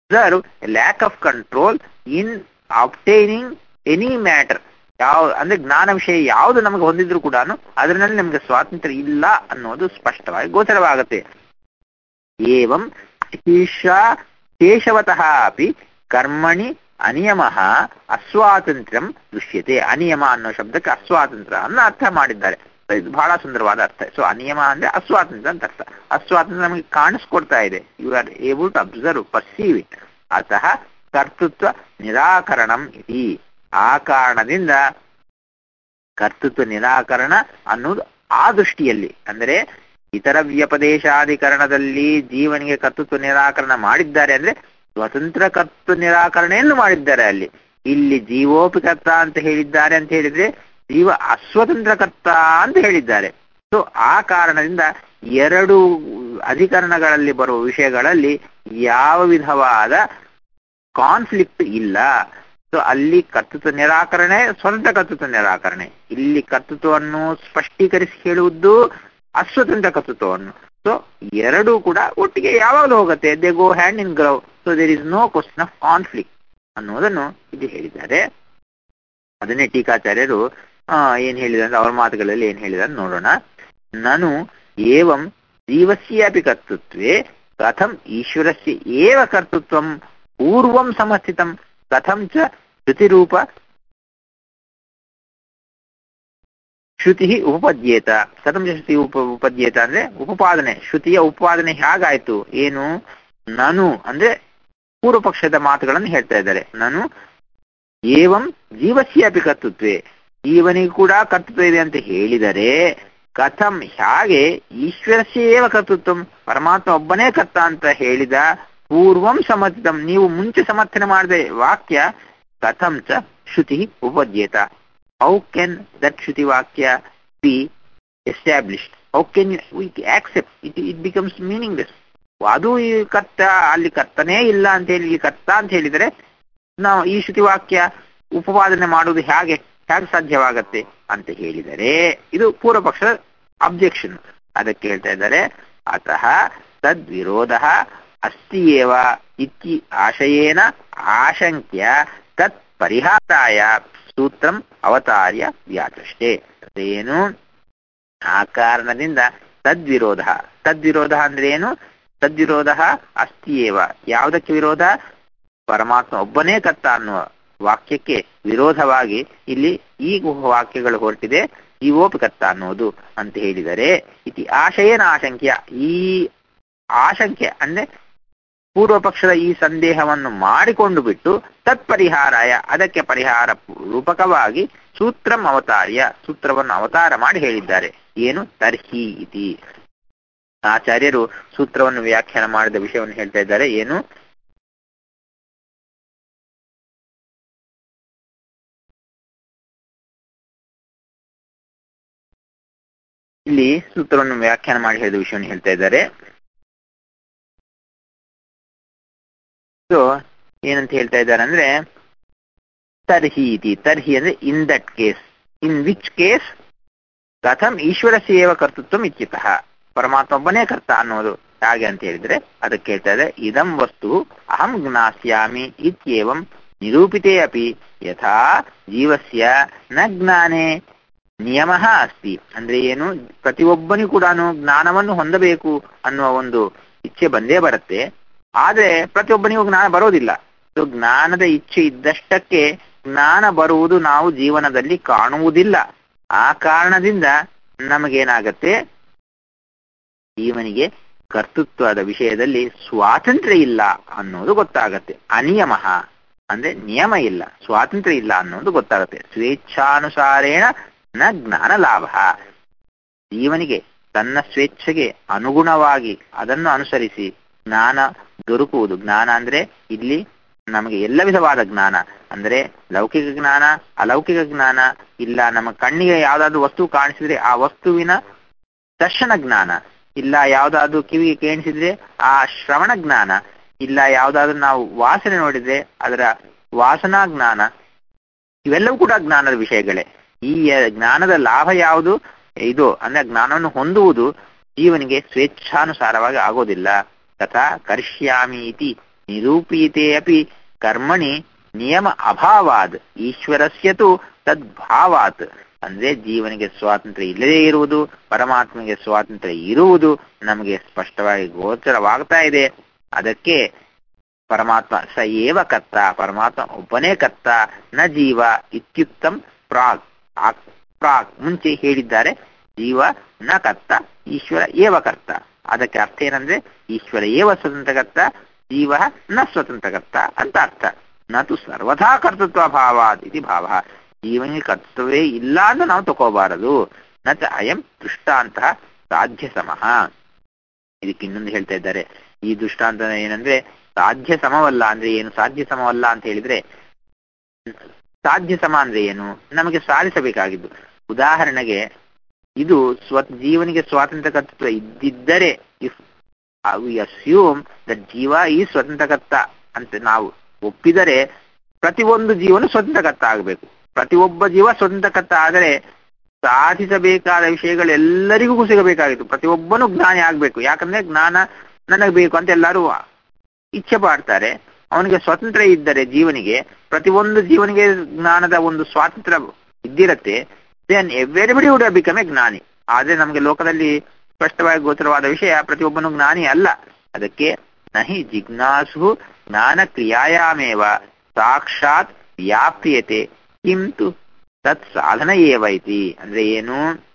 observe lack of control in obtaining any matter ಯಾವ ಅಂದ್ರೆ ಜ್ಞಾನ ವಿಷಯ ಯಾವುದು ನಮಗೆ ಹೊಂದಿದ್ರು ಕೂಡ ಅದರಲ್ಲಿ ನಮಗೆ ಸ್ವಾತಂತ್ರ್ಯ ಇಲ್ಲ ಅನ್ನೋದು ಸ್ಪಷ್ಟವಾಗಿ ಗೋಚರವಾಗುತ್ತೆ ಏವಂ ಚಿಕಿತ್ಸಾ ಕೇಶವತಃ ಅಪಿ ಕರ್ಮಣಿ ಅನಿಯಮ ಅಸ್ವಾತಂತ್ರ್ಯಂ ದೃಶ್ಯತೆ ಅನಿಯಮ ಅನ್ನೋ ಶಬ್ದಕ್ಕೆ ಅಸ್ವಾತಂತ್ರ್ಯ ಅನ್ನ ಅರ್ಥ ಮಾಡಿದ್ದಾರೆ ಇದು ಬಹಳ ಸುಂದರವಾದ ಅರ್ಥ ಸೊ ಅನಿಯಮ ಅಂದ್ರೆ ಅಸ್ವಾತಂತ್ರ್ಯ ಅಂತ ಅರ್ಥ ಅಸ್ವಾತಂತ್ರ್ಯ ನಮಗೆ ಕಾಣಿಸ್ಕೊಡ್ತಾ ಇದೆ you are able to observe perceive it ಅತಃ ಕರ್ತೃತ್ವ ನಿರಾಕರಣಂ ಇತಿ ಆ ಕಾರಣದಿಂದ ಕರ್ತೃತ್ವ ನಿರಾಕರಣ ಅನ್ನೋದು ಆ ದೃಷ್ಟಿಯಲ್ಲಿ ಅಂದರೆ ಇತರ ವ್ಯಪದೇಶಾಧಿಕರಣದಲ್ಲಿ ಜೀವನಿಗೆ ಕರ್ತೃತ್ವ ನಿರಾಕರಣ ಮಾಡಿದ್ದಾರೆ ಅಂದ್ರೆ ಸ್ವತಂತ್ರ ಕರ್ತೃ ನಿರಾಕರಣೆಯನ್ನು ಮಾಡಿದ್ದಾರೆ ಅಲ್ಲಿ ಇಲ್ಲಿ ಜೀವೋಪಿಕರ್ತ ಅಂತ ಹೇಳಿದ್ದಾರೆ ಅಂತ ಹೇಳಿದ್ರೆ ಜೀವ ಅಸ್ವತಂತ್ರ ಕರ್ತ ಅಂತ ಹೇಳಿದ್ದಾರೆ ಸೊ ಆ ಕಾರಣದಿಂದ ಎರಡು ಅಧಿಕರಣಗಳಲ್ಲಿ ಬರುವ ವಿಷಯಗಳಲ್ಲಿ ಯಾವ ವಿಧವಾದ ಕಾನ್ಫ್ಲಿಕ್ಟ್ ಇಲ್ಲ ಸೊ ಅಲ್ಲಿ ಕರ್ತೃತ್ವ ನಿರಾಕರಣೆ ಸ್ವತಂತ್ರ ಕರ್ತೃತ್ವ ನಿರಾಕರಣೆ ಇಲ್ಲಿ ಕರ್ತೃತ್ವವನ್ನು ಸ್ಪಷ್ಟೀಕರಿಸಿ ಹೇಳುವುದು ಅಸ್ವತಂತ್ರ ಕರ್ತೃತ್ವವನ್ನು ಸೊ ಎರಡೂ ಕೂಡ ಒಟ್ಟಿಗೆ ಯಾವಾಗಲೂ ಹೋಗುತ್ತೆ they go hand in glove so there is no question of conflict ಅನ್ನೋದನ್ನು ಇದು ಹೇಳಿದ್ದಾರೆ ಅದನ್ನೇ ಟೀಕಾಚಾರ್ಯರು ಆ ಏನ್ ಹೇಳಿದ್ರೆ ಅವ್ರ ಮಾತುಗಳಲ್ಲಿ ಏನ್ ಹೇಳಿದಾರೆ ನೋಡೋಣ ನಾನು ಏವಂ ಜೀವಸ್ಯಾಪಿ ಕರ್ತೃತ್ವೇ ಕಥಂ ಈಶ್ವರಸ್ಯ ಏವ ಕರ್ತೃತ್ವಂ ಪೂರ್ವಂ ಸಮರ್ಥಿತಂ ಕಥಂ ಚ ಶ್ರುತಿರೂಪ ಶ್ರುತಿ ಉಪಪದ್ಯೇತ ಕಥಂ ಚ ಶ್ರುತಿ ಉಪ ಉಪದ್ಯೇತ ಅಂದ್ರೆ ಉಪಪಾದನೆ ಶ್ರುತಿಯ ಉಪಪಾದನೆ ಹೇಗಾಯ್ತು ಏನು ನಾನು ಅಂದ್ರೆ ಪೂರ್ವ ಪಕ್ಷದ ಮಾತುಗಳನ್ನು ಹೇಳ್ತಾ ಇದ್ದಾರೆ ನಾನು ಏವಂ ಜೀವಸ್ಯಾಪಿ ಕರ್ತೃತ್ವೇ ಜೀವನಿಗೆ ಕೂಡ ಕರ್ತೃತ್ವ ಇದೆ ಅಂತ ಹೇಳಿದರೆ ಕಥಂ ಹೇಗೆ ಈಶ್ವರಸ್ಯೇವ ಕರ್ತೃತ್ವ ಪರಮಾತ್ಮ ಒಬ್ಬನೇ ಕರ್ತ ಅಂತ ಹೇಳಿದ ಪೂರ್ವಂ ಸಮರ್ಥಿತಂ ನೀವು ಮುಂಚೆ ಸಮರ್ಥನೆ ಮಾಡಿದ ವಾಕ್ಯ ಕಥಂ ಚ ಶ್ರುತಿ ಉಪದ್ಯೇತ ಹೌ ಕ್ಯಾನ್ ದಟ್ ಶ್ರುತಿ ವಾಕ್ಯ be established how can we accept it it becomes meaningless ಅದು ಈ ಕರ್ತ ಅಲ್ಲಿ ಕರ್ತನೇ ಇಲ್ಲ ಅಂತ ಹೇಳಿ ಈ ಕರ್ತ ಅಂತ ಹೇಳಿದರೆ ನಾವು ಈ ಶ್ರುತಿ ವಾಕ್ಯ ಉಪಪಾದನೆ ಮಾಡುವುದು ಹೇಗೆ ಹೇಗೆ ಸಾಧ್ಯವಾಗತ್ತೆ ಅಂತ ಹೇಳಿದರೆ ಇದು ಪೂರ್ವ ಪಕ್ಷದ ಅಬ್ಜೆಕ್ಷನ್ ಅದಕ್ಕೆ ಹೇಳ್ತಾ ಇದ್ದಾರೆ ಅತಃ ತದ್ವಿರೋಧ ಅಸ್ತಿ ಏವ ಇತಿ ಆಶಯೇನ ಆಶಂಕ್ಯ ತತ್ ಪರಿಹಾರಾಯ ಸೂತ್ರಂ ಅವತಾರ್ಯ ವ್ಯಾಚಷ್ಟೇ ಏನು ಆ ಕಾರಣದಿಂದ ತದ್ವಿರೋಧ ತದ್ವಿರೋಧ ಅಂದ್ರೆ ಏನು ತದ್ವಿರೋಧ ಅಸ್ತಿ ಏವ ಯಾವುದಕ್ಕೆ ವಿರೋಧ ಪರಮಾತ್ಮ ಒಬ್ಬನೇ ಕರ್ತ ಅನ್ನುವ ವಾಕ್ಯಕ್ಕೆ ವಿರೋಧವಾಗಿ ಇಲ್ಲಿ ಈ ವಾಕ್ಯಗಳು ಹೊರಟಿದೆ ಜೀವೋಪಕರ್ತ ಅನ್ನೋದು ಅಂತ ಹೇಳಿದರೆ ಇತಿ ಆಶಯನ ಆಶಂಕ್ಯ ಈ ಆಶಂಕೆ ಅಂದ್ರೆ ಪೂರ್ವ ಪಕ್ಷದ ಈ ಸಂದೇಹವನ್ನು ಮಾಡಿಕೊಂಡು ಬಿಟ್ಟು ತತ್ಪರಿಹಾರಾಯ ಅದಕ್ಕೆ ಪರಿಹಾರ ರೂಪಕವಾಗಿ ಸೂತ್ರಂ ಅವತಾರ್ಯ ಸೂತ್ರವನ್ನು ಅವತಾರ ಮಾಡಿ ಹೇಳಿದ್ದಾರೆ ಏನು ತರ್ಹಿ ಇತಿ ಆಚಾರ್ಯರು ಸೂತ್ರವನ್ನು ವ್ಯಾಖ್ಯಾನ ಮಾಡಿದ ವಿಷಯವನ್ನು ಹೇಳ್ತಾ ಇದ್ದಾರೆ ಏನು ಇಲ್ಲಿ ಸೂತ್ರವನ್ನು ವ್ಯಾಖ್ಯಾನ ಮಾಡಿ ಹೇಳಿದ ವಿಷಯವನ್ನು ಹೇಳ್ತಾ ಇದ್ದಾರೆ ಸೊ ಏನಂತ ಹೇಳ್ತಾ ಇದ್ದಾರೆ ಅಂದ್ರೆ ತರ್ಹಿ ಇತಿ ತರ್ಹಿ ಅಂದ್ರೆ in that case in which case ಕಥಂ ಈಶ್ವರ ಸೇವ ಕರ್ತೃತ್ವ ಇತ್ಯತಃ ಪರಮಾತ್ಮ ಒಬ್ಬನೇ ಕರ್ತ ಅನ್ನೋದು ಹಾಗೆ ಅಂತ ಹೇಳಿದ್ರೆ ಅದಕ್ಕೆ ಹೇಳ್ತಾ ಇದೆ ಇದಂ ವಸ್ತು ಅಹಂ ಜ್ಞಾಸ್ಯಾಮಿ ಇತ್ಯೇವಂ ನಿರೂಪಿತೇ ಅಪಿ ಯಥಾ ಜೀವಸ್ಯ ನ ಜ್ಞಾನೇ ನಿಯಮ ಅಸ್ತಿ ಅಂದ್ರೆ ಏನು ಪ್ರತಿಯೊಬ್ಬನಿಗೂ ಕೂಡ ಜ್ಞಾನವನ್ನು ಹೊಂದಬೇಕು ಅನ್ನುವ ಒಂದು ಇಚ್ಛೆ ಬಂದೇ ಬರುತ್ತೆ ಆದ್ರೆ ಪ್ರತಿಯೊಬ್ಬನಿಗೂ ಜ್ಞಾನ ಬರೋದಿಲ್ಲ ಸೊ ಜ್ಞಾನದ ಇಚ್ಛೆ ಇದ್ದಷ್ಟಕ್ಕೆ ಜ್ಞಾನ ಬರುವುದು ನಾವು ಜೀವನದಲ್ಲಿ ಕಾಣುವುದಿಲ್ಲ ಆ ಕಾರಣದಿಂದ ನಮಗೇನಾಗತ್ತೆ ಜೀವನಿಗೆ ಕರ್ತೃತ್ವದ ವಿಷಯದಲ್ಲಿ ಸ್ವಾತಂತ್ರ್ಯ ಇಲ್ಲ ಅನ್ನೋದು ಗೊತ್ತಾಗತ್ತೆ ಅನಿಯಮ ಅಂದ್ರೆ ನಿಯಮ ಇಲ್ಲ ಸ್ವಾತಂತ್ರ್ಯ ಇಲ್ಲ ಅನ್ನೋದು ಗೊತ್ತಾಗತ್ತೆ ಸ್ವೇಚ್ಛಾನುಸಾರೇಣ ನ ಜ್ಞಾನ ಲಾಭ ಜೀವನಿಗೆ ತನ್ನ ಸ್ವೇಚ್ಛೆಗೆ ಅನುಗುಣವಾಗಿ ಅದನ್ನು ಅನುಸರಿಸಿ ಜ್ಞಾನ ದೊರಕುವುದು ಜ್ಞಾನ ಅಂದ್ರೆ ಇಲ್ಲಿ ನಮಗೆ ಎಲ್ಲ ವಿಧವಾದ ಜ್ಞಾನ ಅಂದ್ರೆ ಲೌಕಿಕ ಜ್ಞಾನ ಅಲೌಕಿಕ ಜ್ಞಾನ ಇಲ್ಲ ನಮ್ಮ ಕಣ್ಣಿಗೆ ಯಾವ್ದಾದ್ರು ವಸ್ತು ಕಾಣಿಸಿದ್ರೆ ಆ ವಸ್ತುವಿನ ದರ್ಶನ ಜ್ಞಾನ ಇಲ್ಲ ಯಾವ್ದಾದ್ರು ಕಿವಿಗೆ ಕೇಣಿಸಿದ್ರೆ ಆ ಶ್ರವಣ ಜ್ಞಾನ ಇಲ್ಲ ಯಾವ್ದಾದ್ರು ನಾವು ವಾಸನೆ ನೋಡಿದ್ರೆ ಅದರ ವಾಸನಾ ಜ್ಞಾನ ಇವೆಲ್ಲವೂ ಕೂಡ ಜ್ಞಾನದ ವಿಷಯಗಳೇ ಈ ಜ್ಞಾನದ ಲಾಭ ಯಾವುದು ಇದು ಅಂದ್ರೆ ಜ್ಞಾನವನ್ನು ಹೊಂದುವುದು ಜೀವನಿಗೆ ಸ್ವೇಚ್ಛಾನುಸಾರವಾಗಿ ಆಗೋದಿಲ್ಲ ತಥಾ ಕರಿಷ್ಯಾಮಿ ಇತಿ ನಿರೂಪೀತೆ ಅಪಿ ಕರ್ಮಣಿ ನಿಯಮ ಅಭಾವಾದ್ ಈಶ್ವರಸ್ಯ ತು ತದ್ಭಾವಾತ್ ಅಂದ್ರೆ ಜೀವನಿಗೆ ಸ್ವಾತಂತ್ರ್ಯ ಇಲ್ಲದೇ ಇರುವುದು ಪರಮಾತ್ಮಗೆ ಸ್ವಾತಂತ್ರ್ಯ ಇರುವುದು ನಮಗೆ ಸ್ಪಷ್ಟವಾಗಿ ಗೋಚರವಾಗ್ತಾ ಇದೆ ಅದಕ್ಕೆ ಪರಮಾತ್ಮ ಸ ಏವ ಕರ್ತ ಪರಮಾತ್ಮ ಒಬ್ಬನೇ ಕರ್ತ ನ ಜೀವ ಇತ್ಯುತ್ತಂ ಪ್ರಾಗ್ ಆ- ಪ್ರಾಗ್ ಮುಂಚೆ ಹೇಳಿದ್ದಾರೆ ಜೀವ ನ ಕರ್ತ ಈಶ್ವರ ಏವ ಕರ್ತ ಅದಕ್ಕೆ ಅರ್ಥ ಏನಂದ್ರೆ ಈಶ್ವರ ಏವ ಸ್ವತಂತ್ರಕರ್ತ ಜೀವ ನ ಸ್ವತಂತ್ರಕರ್ತ ಅಂತ ಅರ್ಥ ನತು ಸರ್ವಥಾ ಕರ್ತೃತ್ವ ಭಾವಾದ್ ಇತಿ ಭಾವ ಜೀವನಿಗೆ ಕರ್ತವ್ಯವೇ ಇಲ್ಲ ಅಂತ ನಾವು ತಗೋಬಾರದು ನ ಚ ಅಯಂ ದೃಷ್ಟಾಂತ ಸಾಧ್ಯ ಸಮಃ ಇದಕ್ಕೆ ಇನ್ನೊಂದು ಹೇಳ್ತಾ ಇದ್ದಾರೆ ಈ ದೃಷ್ಟಾಂತ ಏನಂದ್ರೆ ಸಾಧ್ಯ ಸಮವಲ್ಲ ಅಂದ್ರೆ ಏನು ಸಾಧ್ಯ ಸಮವಲ್ಲ ಅಂತ ಹೇಳಿದ್ರೆ ಸಾಧ್ಯ ಸಮ ಅಂದ್ರೆ ಏನು ನಮಗೆ ಸಾಧಿಸಬೇಕಾಗಿದ್ದು ಉದಾಹರಣೆಗೆ ಇದು ಸ್ವ ಜೀವನಿಗೆ ಸ್ವಾತಂತ್ರ್ಯ ಕರ್ತೃತ್ವ ಇದ್ದಿದ್ದರೆ ಇಫ್ ವಿ ಅಸ್ಯೂಮ್ ದಟ್ ಜೀವ ಈ ಸ್ವತಂತ್ರಕರ್ತ ಅಂತ ನಾವು ಒಪ್ಪಿದರೆ ಪ್ರತಿಯೊಂದು ಜೀವನು ಸ್ವತಂತ್ರಕರ್ತ ಆಗಬೇಕು ಪ್ರತಿಯೊಬ್ಬ ಜೀವ ಸ್ವತಂತ್ರಕರ್ತ ಆದರೆ ಸಾಧಿಸಬೇಕಾದ ವಿಷಯಗಳೆಲ್ಲರಿಗೂ ಸಿಗಬೇಕಾಗಿತ್ತು ಪ್ರತಿಯೊಬ್ಬನು ಜ್ಞಾನಿ ಆಗ್ಬೇಕು ಯಾಕಂದ್ರೆ ಜ್ಞಾನ ನನಗೆ ಬೇಕು ಅಂತ ಎಲ್ಲರೂ ಇಚ್ಛೆ ಪಡ್ತಾರೆ ಅವನಿಗೆ ಸ್ವತಂತ್ರ ಇದ್ದರೆ ಜೀವನಿಗೆ ಪ್ರತಿಯೊಂದು ಜೀವನಿಗೆ ಜ್ಞಾನದ ಒಂದು ಸ್ವಾತಂತ್ರ್ಯ ಇದ್ದಿರತ್ತೆ then everybody would become a ಜ್ಞಾನಿ ಆದ್ರೆ ನಮಗೆ ಲೋಕದಲ್ಲಿ ಸ್ಪಷ್ಟವಾಗಿ ಗೋಚರವಾದ ವಿಷಯ ಪ್ರತಿಯೊಬ್ಬನು ಜ್ಞಾನಿ ಅಲ್ಲ ಅದಕ್ಕೆ ನಹಿ ಜಿಜ್ಞಾಸು ಜ್ಞಾನ ಕ್ರಿಯಾಯಾಮೇವ ಸಾಕ್ಷಾತ್ ವ್ಯಾಪ್ರಿಯತೆ ಕಿಂತು ತತ್ ಸಾಧನ ಏವ ಇತಿ ಅಂದ್ರೆ ಏನು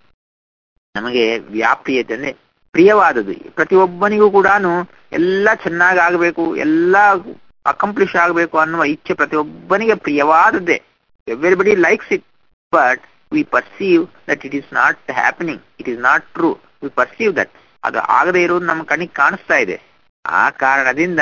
ನಮಗೆ ವ್ಯಾಪ್ರಿಯತೆ ಅಂದ್ರೆ ಪ್ರಿಯವಾದದ್ದು ಪ್ರತಿಯೊಬ್ಬನಿಗೂ ಕೂಡ ಎಲ್ಲ ಚೆನ್ನಾಗಿ ಆಗಬೇಕು ಎಲ್ಲ ಅಕಂಪ್ಲಿಷ್ ಆಗಬೇಕು ಅನ್ನುವ ಇಚ್ಛೆ ಪ್ರತಿಯೊಬ್ಬನಿಗೆ ಪ್ರಿಯವಾದದ್ದೇ everybody likes it but we perceive that it is not happening it is not true we perceive that ಅದು ಆಗದೆ ಇರುವುದು ನಮ್ಮ ಕಣ್ಣಿಗೆ ಕಾಣಿಸ್ತಾ ಇದೆ ಆ ಕಾರಣದಿಂದ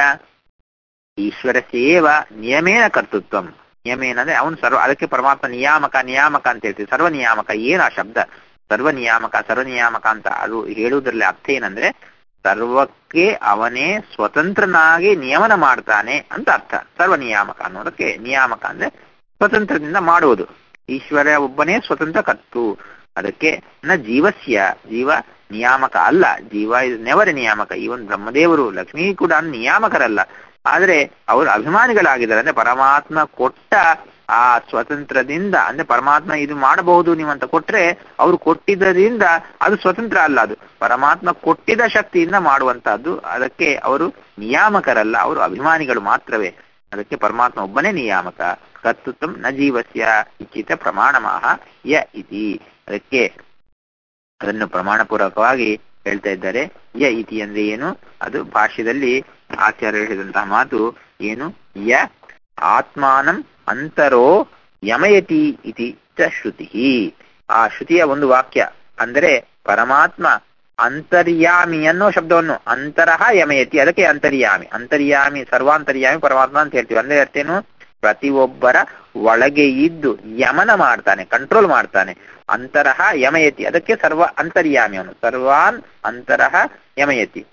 ಈಶ್ವರ ಸೇವ ನಿಯಮೇನ ಕರ್ತೃತ್ವಂ ನಿಯಮೇನ ಅಂದ್ರೆ ಅವನು ಸರ್ವ ಅದಕ್ಕೆ ಪರಮಾತ್ಮ ನಿಯಾಮಕ ನಿಯಾಮಕ ಅಂತ ಹೇಳ್ತೀವಿ ಸರ್ವ ನಿಯಾಮಕ ಏನು ಆ ಶಬ್ದ ಸರ್ವ ನಿಯಾಮಕ ಸರ್ವ ನಿಯಾಮಕ ಅಂತ ಅದು ಹೇಳುವುದರಲ್ಲಿ ಅರ್ಥ ಏನಂದ್ರೆ ಸರ್ವಕ್ಕೆ ಅವನೇ ಸ್ವತಂತ್ರನಾಗಿ ನಿಯಮನ ಮಾಡ್ತಾನೆ ಅಂತ ಅರ್ಥ ಸರ್ವ ನಿಯಾಮಕ ಅನ್ನೋದಕ್ಕೆ ನಿಯಾಮಕ ಅಂದ್ರೆ ಸ್ವತಂತ್ರದಿಂದ ಮಾಡುವುದು ಈಶ್ವರ ಒಬ್ಬನೇ ಸ್ವತಂತ್ರ ಕರ್ತು ಅದಕ್ಕೆ ನ ಜೀವಸ್ಯ ಜೀವ ನಿಯಾಮಕ ಅಲ್ಲ ಜೀವ ಇದು ನೆವರ ನಿಯಾಮಕ ಇವನ್ ಬ್ರಹ್ಮದೇವರು ಲಕ್ಷ್ಮೀ ಕೂಡ ನಿಯಾಮಕರಲ್ಲ ಆದ್ರೆ ಅವರು ಅಭಿಮಾನಿಗಳಾಗಿದ್ದಾರೆ ಅಂದ್ರೆ ಪರಮಾತ್ಮ ಕೊಟ್ಟ ಆ ಸ್ವತಂತ್ರದಿಂದ ಅಂದ್ರೆ ಪರಮಾತ್ಮ ಇದು ಮಾಡಬಹುದು ನೀವಂತ ಕೊಟ್ರೆ ಅವರು ಕೊಟ್ಟಿದ್ದರಿಂದ ಅದು ಸ್ವತಂತ್ರ ಅಲ್ಲ ಅದು ಪರಮಾತ್ಮ ಕೊಟ್ಟಿದ ಶಕ್ತಿಯಿಂದ ಮಾಡುವಂತಹದ್ದು ಅದಕ್ಕೆ ಅವರು ನಿಯಾಮಕರಲ್ಲ ಅವರು ಅಭಿಮಾನಿಗಳು ಮಾತ್ರವೇ ಅದಕ್ಕೆ ಪರಮಾತ್ಮ ಒಬ್ಬನೇ ನಿಯಾಮಕ ಕರ್ತೃತ್ವ ನ ಜೀವಸ್ಯ ಇಚ್ಛಿತ ಪ್ರಮಾಣಮಾಹ ಯ ಇತಿ ಅದಕ್ಕೆ ಅದನ್ನು ಪ್ರಮಾಣಪೂರ್ವಕವಾಗಿ ಹೇಳ್ತಾ ಇದ್ದಾರೆ ಯ ಇತಿ ಅಂದ್ರೆ ಏನು ಅದು ಭಾಷ್ಯದಲ್ಲಿ ಆಚಾರ್ಯ ಹೇಳಿದಂತಹ ಮಾತು ಏನು ಯ ಆತ್ಮಾನಂ ಅಂತರೋ ಯಮಯತಿ ಇತಿ ಚ ಶ್ರುತಿ ಆ ಶ್ರುತಿಯ ಒಂದು ವಾಕ್ಯ ಅಂದರೆ ಪರಮಾತ್ಮ ಅಂತರ್ಯಾಮಿ ಅನ್ನೋ ಶಬ್ದವನ್ನು ಅಂತರಹ ಯಮಯತಿ ಅದಕ್ಕೆ ಅಂತರ್ಯಾಮಿ ಅಂತರ್ಯಾಮಿ ಸರ್ವಾಂತರ್ಯಾಮಿ ಪರಮಾತ್ಮ ಅಂತ ಹೇಳ್ತೀವಿ ಅಂದ್ರೆ ಅರ್ಥೇನು ಪ್ರತಿಯೊಬ್ಬರ ಒಳಗೆ ಇದ್ದು ಯಮನ ಮಾಡ್ತಾನೆ ಕಂಟ್ರೋಲ್ ಮಾಡ್ತಾನೆ ಅಂತರಹ ಯಮಯತಿ ಅದಕ್ಕೆ ಸರ್ವ ಅಂತರ್ಯಾಮಿ ಅವನು ಸರ್ವಾನ್ ಅಂತರಹ ಯಮಯತಿ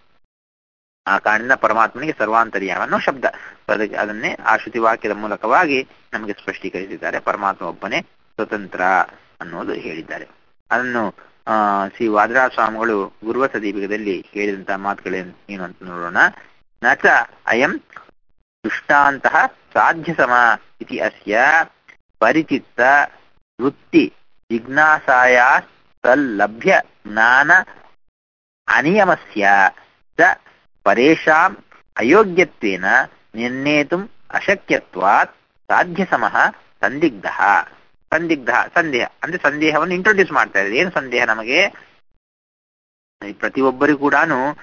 ಆ ಕಾರಣದಿಂದ ಪರಮಾತ್ಮನಿಗೆ ಸರ್ವಾಂತರ್ಯಾಮ ಅನ್ನೋ ಶಬ್ದ ಅದಕ್ಕೆ ಅದನ್ನೇ ಆ ಶ್ರುತಿ ವಾಕ್ಯದ ಮೂಲಕವಾಗಿ ನಮಗೆ ಸ್ಪಷ್ಟೀಕರಿಸಿದ್ದಾರೆ ಪರಮಾತ್ಮ ಒಬ್ಬನೇ ಸ್ವತಂತ್ರ ಅನ್ನೋದು ಹೇಳಿದ್ದಾರೆ ಅದನ್ನು ಆ ಶ್ರೀ ವಾದರಾಜ ಸ್ವಾಮಿಗಳು ಗುರುವಸ ದೀಪಿಕದಲ್ಲಿ ಹೇಳಿದಂತಹ ಮಾತುಗಳೇನು ಏನು ಅಂತ ನೋಡೋಣ ನಚ ಅಯಂ ದೃಷ್ಟಾಂತಹ ಸಾಧ್ಯ ಸಮ ಇತಿ ಅಸ್ಯ ಪರಿಚಿತ್ತ ವೃತ್ತಿ ಜಿಜ್ಞಾಸಾಯ ತಲ್ಲಭ್ಯ ಜ್ಞಾನ ಅನಿಯಮಸ್ಯ ಚ ಪರೇಷಾಂ ಅಯೋಗ್ಯತ್ವೇನ ನಿರ್ಣೇತುಂ ಅಶಕ್ಯತ್ವಾತ್ ಸಾಧ್ಯ ಸಮಃ ಸಂದಿಗ್ಧ ಸಂದಿಗ್ಧ ಸಂದೇಹ ಅಂದ್ರೆ ಸಂದೇಹವನ್ನು ಇಂಟ್ರೊಡ್ಯೂಸ್ ಮಾಡ್ತಾ ಇದೆ ಏನು ಸಂದೇಹ ನಮಗೆ ಪ್ರತಿಯೊಬ್ಬರಿಗೂ ಕೂಡ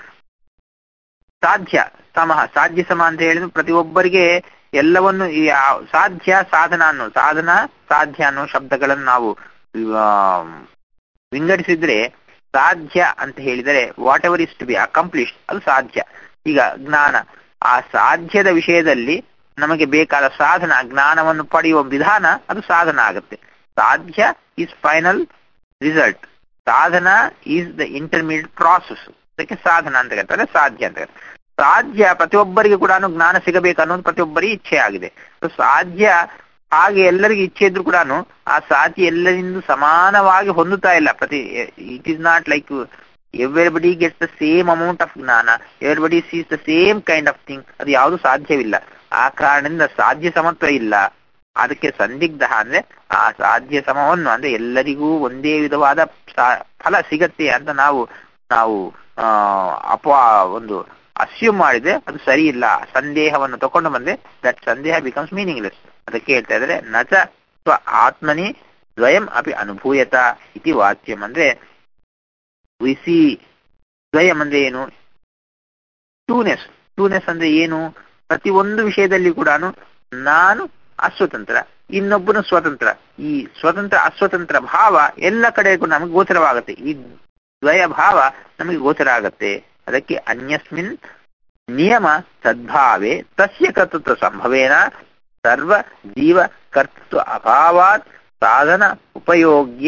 ಸಾಧ್ಯ ಸಮಹ ಸಾಧ್ಯ ಸಮ ಅಂತ ಹೇಳಿದ್ರೆ ಪ್ರತಿಯೊಬ್ಬರಿಗೆ ಎಲ್ಲವನ್ನು ಈ ಆ- ಸಾಧ್ಯ ಸಾಧನ ಅನ್ನೋ ಸಾಧನ ಸಾಧ್ಯ ಅನ್ನೋ ಶಬ್ದಗಳನ್ನು ನಾವು ಆ, ವಿಂಗಡಿಸಿದ್ರೆ ಸಾಧ್ಯ ಅಂತ ಹೇಳಿದರೆ whatever is to be accomplish ಅದು ಸಾಧ್ಯ ಈಗ ಜ್ಞಾನ ಆ ಸಾಧ್ಯದ ವಿಷಯದಲ್ಲಿ ನಮಗೆ ಬೇಕಾದ ಸಾಧನ ಜ್ಞಾನವನ್ನು ಪಡೆಯುವ ವಿಧಾನ ಅದು ಸಾಧನ ಆಗುತ್ತೆ ಸಾಧ್ಯ ಈಸ್ ಫೈನಲ್ ರಿಸಲ್ಟ್ ಸಾಧನ ಈಸ್ ದ ಇಂಟರ್ಮೀಡಿಯೇಟ್ ಪ್ರಾಸೆಸ್ ಅದಕ್ಕೆ ಸಾಧನ ಅಂತ ಕರೀತಾರೆ ಸಾಧ್ಯ ಅಂತ ಕರೀತಾರೆ ಸಾಧ್ಯ ಪ್ರತಿಯೊಬ್ಬರಿಗೂ ಕೂಡ ಜ್ಞಾನ ಸಿಗಬೇಕು ಅನ್ನೋದು ಪ್ರತಿಯೊಬ್ಬರಿಗೆ ಇಚ್ಛೆ ಆಗಿದೆ So, ಸಾಧ್ಯ ಹಾಗೆ ಎಲ್ಲರಿಗೂ ಇಚ್ಛೆ ಇದ್ರು ಕೂಡ ಆ ಸಾಧ್ಯ ಎಲ್ಲರಿಂದ ಸಮಾನವಾಗಿ ಹೊಂದುತ್ತಾ ಇಲ್ಲ ಪ್ರತಿ it is not like everybody gets the same amount of ಜ್ಞಾನ everybody sees the same kind of thing ಅದು ಯಾವುದು ಸಾಧ್ಯವಿಲ್ಲ ಆ ಕಾರಣದಿಂದ ಸಾಧ್ಯ ಸಮತ್ವ ಇಲ್ಲ ಅದಕ್ಕೆ ಸಂದಿಗ್ಧ ಅಂದ್ರೆ ಆ ಸಾಧ್ಯ ಸಮವನ್ನು ಅಂದ್ರೆ ಎಲ್ಲರಿಗೂ ಒಂದೇ ವಿಧವಾದ ಸಾ- ಫಲ ಸಿಗತ್ತೆ ಅಂತ ನಾವು ನಾವು ಆ ಅಪ ಒಂದು ಅಸ್ಯೂಮ್ ಮಾಡಿದ್ರೆ ಅದು ಸರಿ ಇಲ್ಲ ಸಂದೇಹವನ್ನು ತಕೊಂಡು ಬಂದ್ರೆ ದಟ್ ಸಂದೇಹ ಬಿಕಮ್ಸ್ ಮೀನಿಂಗ್ಲೆಸ್ ಅದಕ್ಕೆ ಹೇಳ್ತಾ ಇದ್ರೆ ನಚ ಸ್ವ ಆತ್ಮನಿ ದ್ವಯಂ ಅಪಿ ಅನುಭೂಯತ ಇತಿ ವಾಚ್ಯಂ ಅಂದ್ರೆ ವಿಸಿ ದ್ವಯಂ ಅಂದ್ರೆ ಏನು ಟೂನೆಸ್ ಟೂನೆಸ್ ಅಂದ್ರೆ ಏನು ಪ್ರತಿ ಒಂದು ವಿಷಯದಲ್ಲಿ ಕೂಡ ನಾನು ಅಸ್ವತಂತ್ರ ಇನ್ನೊಬ್ಬನು ಸ್ವತಂತ್ರ ಈ ಸ್ವತಂತ್ರ ಅಸ್ವತಂತ್ರ ಭಾವ ಎಲ್ಲ ಕಡೆಗೂ ನಮಗೆ ಗೋಚರವಾಗುತ್ತೆ ಈ ದ್ವಯ ಭಾವ ನಮಗೆ ಗೋಚರ ಆಗತ್ತೆ ಅದಕ್ಕೆ ಅನ್ಯಸ್ಮಿನ್ ನಿಯಮ ಸದ್ಭಾವೆ ತಸ್ಯ ಕರ್ತೃತ್ವ ಸಂಭವೇನ ಸರ್ವ ಜೀವ ಕರ್ತೃತ್ವ ಅಭಾವಾತ್ ಸಾಧನ ಉಪಯೋಗ್ಯ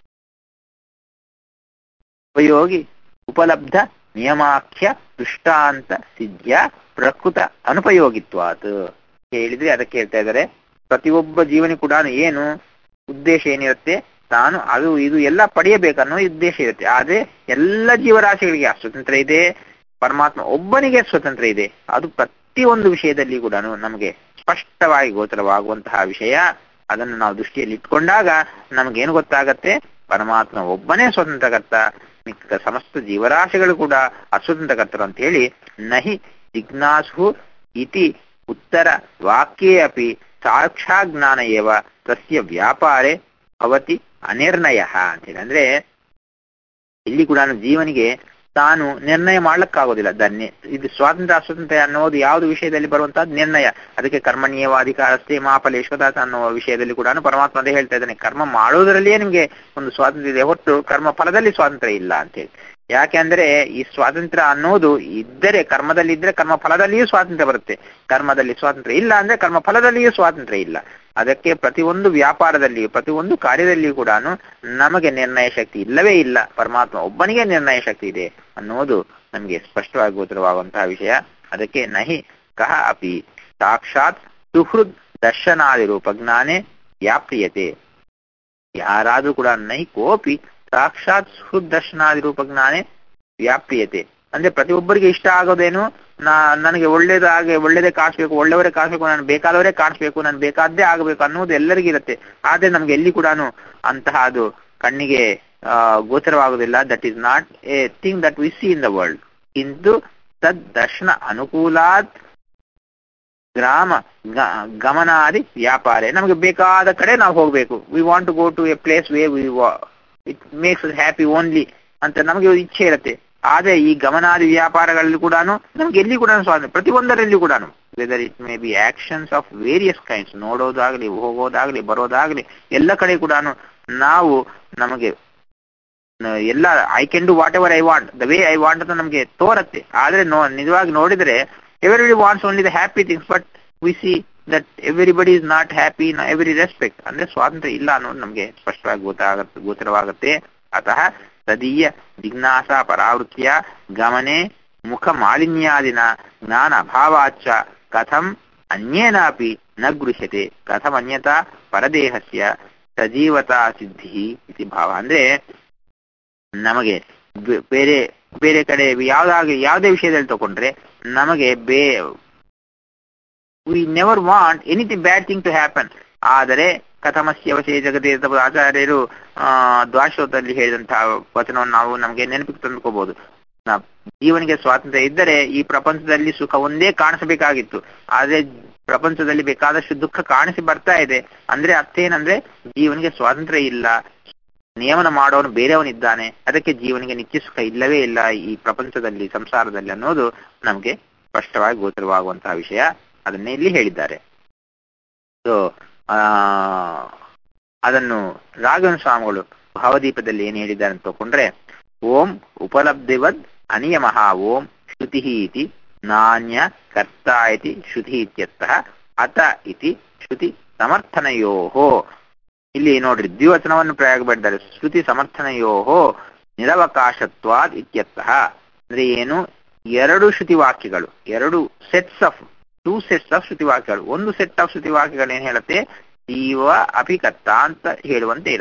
ಉಪಯೋಗಿ ಉಪಲಬ್ಧ ನಿಯಮಾಖ್ಯ ದೃಷ್ಟಾಂತ ಸಿದ್ಧ ಪ್ರಕೃತ ಅನುಪಯೋಗಿತ್ವಾತ್ ಹೇಳಿದ್ರೆ ಅದಕ್ಕೆ ಹೇಳ್ತಾ ಇದ್ದಾರೆ ಪ್ರತಿಯೊಬ್ಬ ಜೀವನಿ ಕೂಡ ಏನು ಉದ್ದೇಶ ಏನಿರುತ್ತೆ ತಾನು ಅದು ಇದು ಎಲ್ಲ ಪಡೆಯಬೇಕನ್ನೋ ಉದ್ದೇಶ ಇರುತ್ತೆ ಆದ್ರೆ ಎಲ್ಲ ಜೀವರಾಶಿಗಳಿಗೆ ಆ ಸ್ವತಂತ್ರ ಇದೆ ಪರಮಾತ್ಮ ಒಬ್ಬನಿಗೆ ಸ್ವತಂತ್ರ ಇದೆ ಅದು ಪ್ರತಿಯೊಂದು ವಿಷಯದಲ್ಲಿ ಕೂಡ ನಮಗೆ ಸ್ಪಷ್ಟವಾಗಿ ಗೋಚರವಾಗುವಂತಹ ವಿಷಯ ಅದನ್ನು ನಾವು ದೃಷ್ಟಿಯಲ್ಲಿ ಇಟ್ಕೊಂಡಾಗ ನಮಗೇನು ಗೊತ್ತಾಗತ್ತೆ ಪರಮಾತ್ಮ ಒಬ್ಬನೇ ಸ್ವತಂತ್ರಕರ್ತ ಮಿಕ್ಕ ಸಮಸ್ತ ಜೀವರಾಶಿಗಳು ಕೂಡ ಅಸ್ವತಂತ್ರಕರ್ತರು ಅಂತ ಹೇಳಿ ನಹಿ ಜಿಜ್ಞಾಸು ಇತಿ ಉತ್ತರ ವಾಕ್ಯೇ ಅಪಿ ಸಾಕ್ಷಾಜ್ಞಾನ ಏವ ತಸ್ಯ ವ್ಯಾಪಾರೆ ಭವತಿ ಅನಿರ್ಣಯ ಅಂತೇಳಿ ಅಂದ್ರೆ ಇಲ್ಲಿ ಕೂಡ ಜೀವನಿಗೆ ತಾನು ನಿರ್ಣಯ ಮಾಡ್ಲಿಕ್ಕಾಗೋದಿಲ್ಲ ದನ್ನೆ ಇದು ಸ್ವಾತಂತ್ರ್ಯ ಅಸ್ವಾತಂತ್ರ್ಯ ಅನ್ನೋದು ಯಾವುದು ವಿಷಯದಲ್ಲಿ ಬರುವಂತಹದ್ದು ನಿರ್ಣಯ ಅದಕ್ಕೆ ಕರ್ಮಣೀಯವಾಧಿಕಾರಸ್ಥೆ ಮಾಫಲೇಶ್ವದಾತ ಅನ್ನೋ ವಿಷಯದಲ್ಲಿ ಕೂಡ ಪರಮಾತ್ಮ ಅದೇ ಹೇಳ್ತಾ ಇದ್ದಾನೆ ಕರ್ಮ ಮಾಡೋದರಲ್ಲಿಯೇ ನಿಮ್ಗೆ ಒಂದು ಸ್ವಾತಂತ್ರ್ಯ ಇದೆ ಹೊತ್ತು ಕರ್ಮ ಫಲದಲ್ಲಿ ಸ್ವಾತಂತ್ರ್ಯ ಇಲ್ಲ ಅಂತೇಳಿ ಯಾಕೆಂದ್ರೆ ಈ ಸ್ವಾತಂತ್ರ್ಯ ಅನ್ನೋದು ಇದ್ದರೆ ಕರ್ಮದಲ್ಲಿ ಇದ್ರೆ ಕರ್ಮ ಫಲದಲ್ಲಿಯೂ ಸ್ವಾತಂತ್ರ್ಯ ಬರುತ್ತೆ ಕರ್ಮದಲ್ಲಿ ಸ್ವಾತಂತ್ರ್ಯ ಇಲ್ಲ ಅಂದ್ರೆ ಕರ್ಮ ಫಲದಲ್ಲಿಯೂ ಸ್ವಾತಂತ್ರ್ಯ ಇಲ್ಲ ಅದಕ್ಕೆ ಪ್ರತಿಯೊಂದು ವ್ಯಾಪಾರದಲ್ಲಿಯೂ ಪ್ರತಿಯೊಂದು ಕಾರ್ಯದಲ್ಲಿಯೂ ಕೂಡ ನಮಗೆ ನಿರ್ಣಯ ಶಕ್ತಿ ಇಲ್ಲವೇ ಇಲ್ಲ ಪರಮಾತ್ಮ ಒಬ್ಬನಿಗೆ ನಿರ್ಣಯ ಶಕ್ತಿ ಇದೆ ಅನ್ನೋದು ನಮಗೆ ಸ್ಪಷ್ಟವಾಗಿ ಗೋಚರವಾಗುವಂತಹ ವಿಷಯ ಅದಕ್ಕೆ ನಹಿ ಕಹ ಅಪಿ ಸಾಕ್ಷಾತ್ ಸುಹೃದ್ ದರ್ಶನಾದಿ ರೂಪ ಜ್ಞಾನೇ ವ್ಯಾಪ್ರಿಯತೆ ಯಾರಾದ್ರೂ ಕೂಡ ನಹಿ ಕೋಪಿ ಸಾಕ್ಷಾತ್ ಸುಹೃದ್ ದರ್ಶನಾದಿ ರೂಪ ಜ್ಞಾನೇ ವ್ಯಾಪ್ರಿಯತೆ ಅಂದ್ರೆ ಪ್ರತಿಯೊಬ್ಬರಿಗೆ ಇಷ್ಟ ಆಗೋದೇನು ನಾ ನನಗೆ ಒಳ್ಳೇದಾಗೆ ಒಳ್ಳೇದೇ ಕಾಣಿಸ್ಬೇಕು ಒಳ್ಳೆಯವರೇ ಕಾಣಿಸ್ಬೇಕು ನಾನು ಬೇಕಾದವರೇ ಕಾಣಿಸ್ಬೇಕು ನಾನು ಬೇಕಾದ್ದೇ ಆಗಬೇಕು ಅನ್ನೋದು ಎಲ್ಲರಿಗಿರುತ್ತೆ ಆದ್ರೆ ನಮ್ಗೆ ಎಲ್ಲಿ ಕೂಡ ಅಂತಹ ಅದು ಕಣ್ಣಿಗೆ ಆ, ಗೋಚರವಾಗುವುದಿಲ್ಲ that is not a thing that we see in the world ಕಿಂತು ತದ್ ದರ್ಶನ ಅನುಕೂಲಾತ್ ಗ್ರಾಮ ಗ- ಗಮನಾದಿ ವ್ಯಾಪಾರ ನಮಗೆ ಬೇಕಾದ ಕಡೆ ನಾವು ಹೋಗ್ಬೇಕು we want to go to a place way we it makes happy only ಅಂತ ನಮಗೆ ಇಚ್ಛೆ ಇರುತ್ತೆ ಆದ್ರೆ ಈ ಗಮನಾದಿ ವ್ಯಾಪಾರಗಳಲ್ಲಿ ಕೂಡ ನಮ್ಗೆ ಎಲ್ಲಿ ಕೂಡ ಸ್ವಾತಂತ್ರ್ಯ ಪ್ರತಿಯೊಂದರಲ್ಲಿ ಕೂಡ whether it may be actions of various kinds ನೋಡೋದಾಗ್ಲಿ ಹೋಗೋದಾಗ್ಲಿ ಬರೋದಾಗ್ಲಿ ಎಲ್ಲ ಕಡೆ ಕೂಡ ನಾವು ನಮಗೆ ನ- ಎಲ್ಲ I can do whatever I want the way I want ಅಂತ ನಮಗೆ ತೋರತ್ತೆ ಆದ್ರೆ ನೋ ನಿಜವಾಗಿ ನೋಡಿದ್ರೆ everybody wants only the happy things but we see that everybody is not happy in every respect ಅಂದ್ರೆ ಸ್ವಾತಂತ್ರ್ಯ ಇಲ್ಲ ಅನ್ನೋದು ನಮಗೆ ಸ್ಪಷ್ಟವಾಗಿ ಗೊತ್ತಾಗತ್ತೆ ಗೋಚರವಾಗುತ್ತೆ ಅತಃ ತದೀಯ ಜಿಜ್ಞಾಸ ಪರಾವೃತ್ತಿಯ ಗಮನೆ ಮುಖ ಮಾಲಿನ್ಯಾದಿನ ಜ್ಞಾನ ಅಭಾವಾಚ್ಚ ಕಥಂ ಅನ್ಯೇನಾಪಿ ನ ಗೃಹ್ಯತೆ ಕಥಂ ಅನ್ಯತಾ ಪರದೇಹಸ್ಯ ಸಜೀವತಾ ಸಿದ್ಧಿ ಇತಿ ಭಾವ ಅಂದ್ರೆ ನಮಗೆ ಬೆ- ಬೇರೆ ಬೇರೆ ಕಡೆ ಯಾವ್ದಾಗಿ ಯಾವುದೇ ವಿಷಯದಲ್ಲಿ ತಗೊಂಡ್ರೆ ನಮಗೆ ಬೇ we never want anything bad thing to happen ಆದರೆ ಕಥಮಸ್ಯ ಅವಶೇ ಜಗದೇ ತಪ ಆಚಾರ್ಯರು ಆ ದ್ವಾಶೋತದಲ್ಲಿ ಹೇಳಿದಂತಹ ವಚನವನ್ನು ನಾವು ನಮಗೆ ನೆನಪಿಗೆ ತಂದುಕೋಬಹುದು ನಾ- ಜೀವನಿಗೆ ಸ್ವಾತಂತ್ರ್ಯ ಇದ್ದರೆ ಈ ಪ್ರಪಂಚದಲ್ಲಿ ಸುಖ ಒಂದೇ ಕಾಣಿಸಬೇಕಾಗಿತ್ತು ಆದ್ರೆ ಪ್ರಪಂಚದಲ್ಲಿ ಬೇಕಾದಷ್ಟು ದುಃಖ ಕಾಣಿಸಿ ಬರ್ತಾ ಇದೆ ಅಂದ್ರೆ ಅರ್ಥ ಏನಂದ್ರೆ ಜೀವನಿಗೆ ಸ್ವಾತಂತ್ರ್ಯ ಇಲ್ಲ ನಿಯಮನ ಮಾಡೋನು ಬೇರೆಯವನಿದ್ದಾನೆ ಅದಕ್ಕೆ ಜೀವನಿಗೆ ನಿತ್ಯ ಸುಖ ಇಲ್ಲವೇ ಇಲ್ಲ ಈ ಪ್ರಪಂಚದಲ್ಲಿ ಸಂಸಾರದಲ್ಲಿ ಅನ್ನೋದು ನಮಗೆ ಸ್ಪಷ್ಟವಾಗಿ ಗೋಚರವಾಗುವಂತಹ ವಿಷಯ ಅದನ್ನೇ ಇಲ್ಲಿ ಹೇಳಿದ್ದಾರೆ ಸೊ ಆ ಅದನ್ನು ರಾಘವನ ಸ್ವಾಮಿಗಳು ಭಾವದೀಪದಲ್ಲಿ ಏನು ಹೇಳಿದ್ದಾರೆ ಅಂತ ತಗೊಂಡ್ರೆ ಓಂ ಉಪಲಬ್ಧಿವದ್ ಅನಿಯಮಃ ಓಂ ಶ್ರುತಿ ಇತಿ ನಾಣ್ಯ ಕರ್ತ ಇತಿ ಶ್ರುತಿ ಇತ್ಯರ್ಥಃ ಅತ ಇತಿ ಶ್ರುತಿ ಸಮರ್ಥನಯೋಹೋ ಇಲ್ಲಿ ನೋಡ್ರಿ ದ್ವಿವಚನವನ್ನು ಪ್ರಯೋಗ ಮಾಡಿದ್ದಾರೆ ಶ್ರುತಿ ಸಮರ್ಥನಯೋಹೋ ನಿರವಕಾಶತ್ವಾದ್ ಇತ್ಯರ್ಥಃ ಅಂದ್ರೆ ಏನು ಎರಡು ಶ್ರುತಿ ವಾಕ್ಯಗಳು ಎರಡು sets of two sets of ಶ್ರುತಿ ವಾಕ್ಯಗಳು ಒಂದು ಸೆಟ್ ಆಫ್ ಶ್ರುತಿ ವಾಕ್ಯಗಳು ಏನ್ ಹೇಳುತ್ತೆ ಜೀವ ಅಪಿಕರ್ತ ಅಂತ ಹೇಳುವಂತೆ ಇರುತ್ತೆ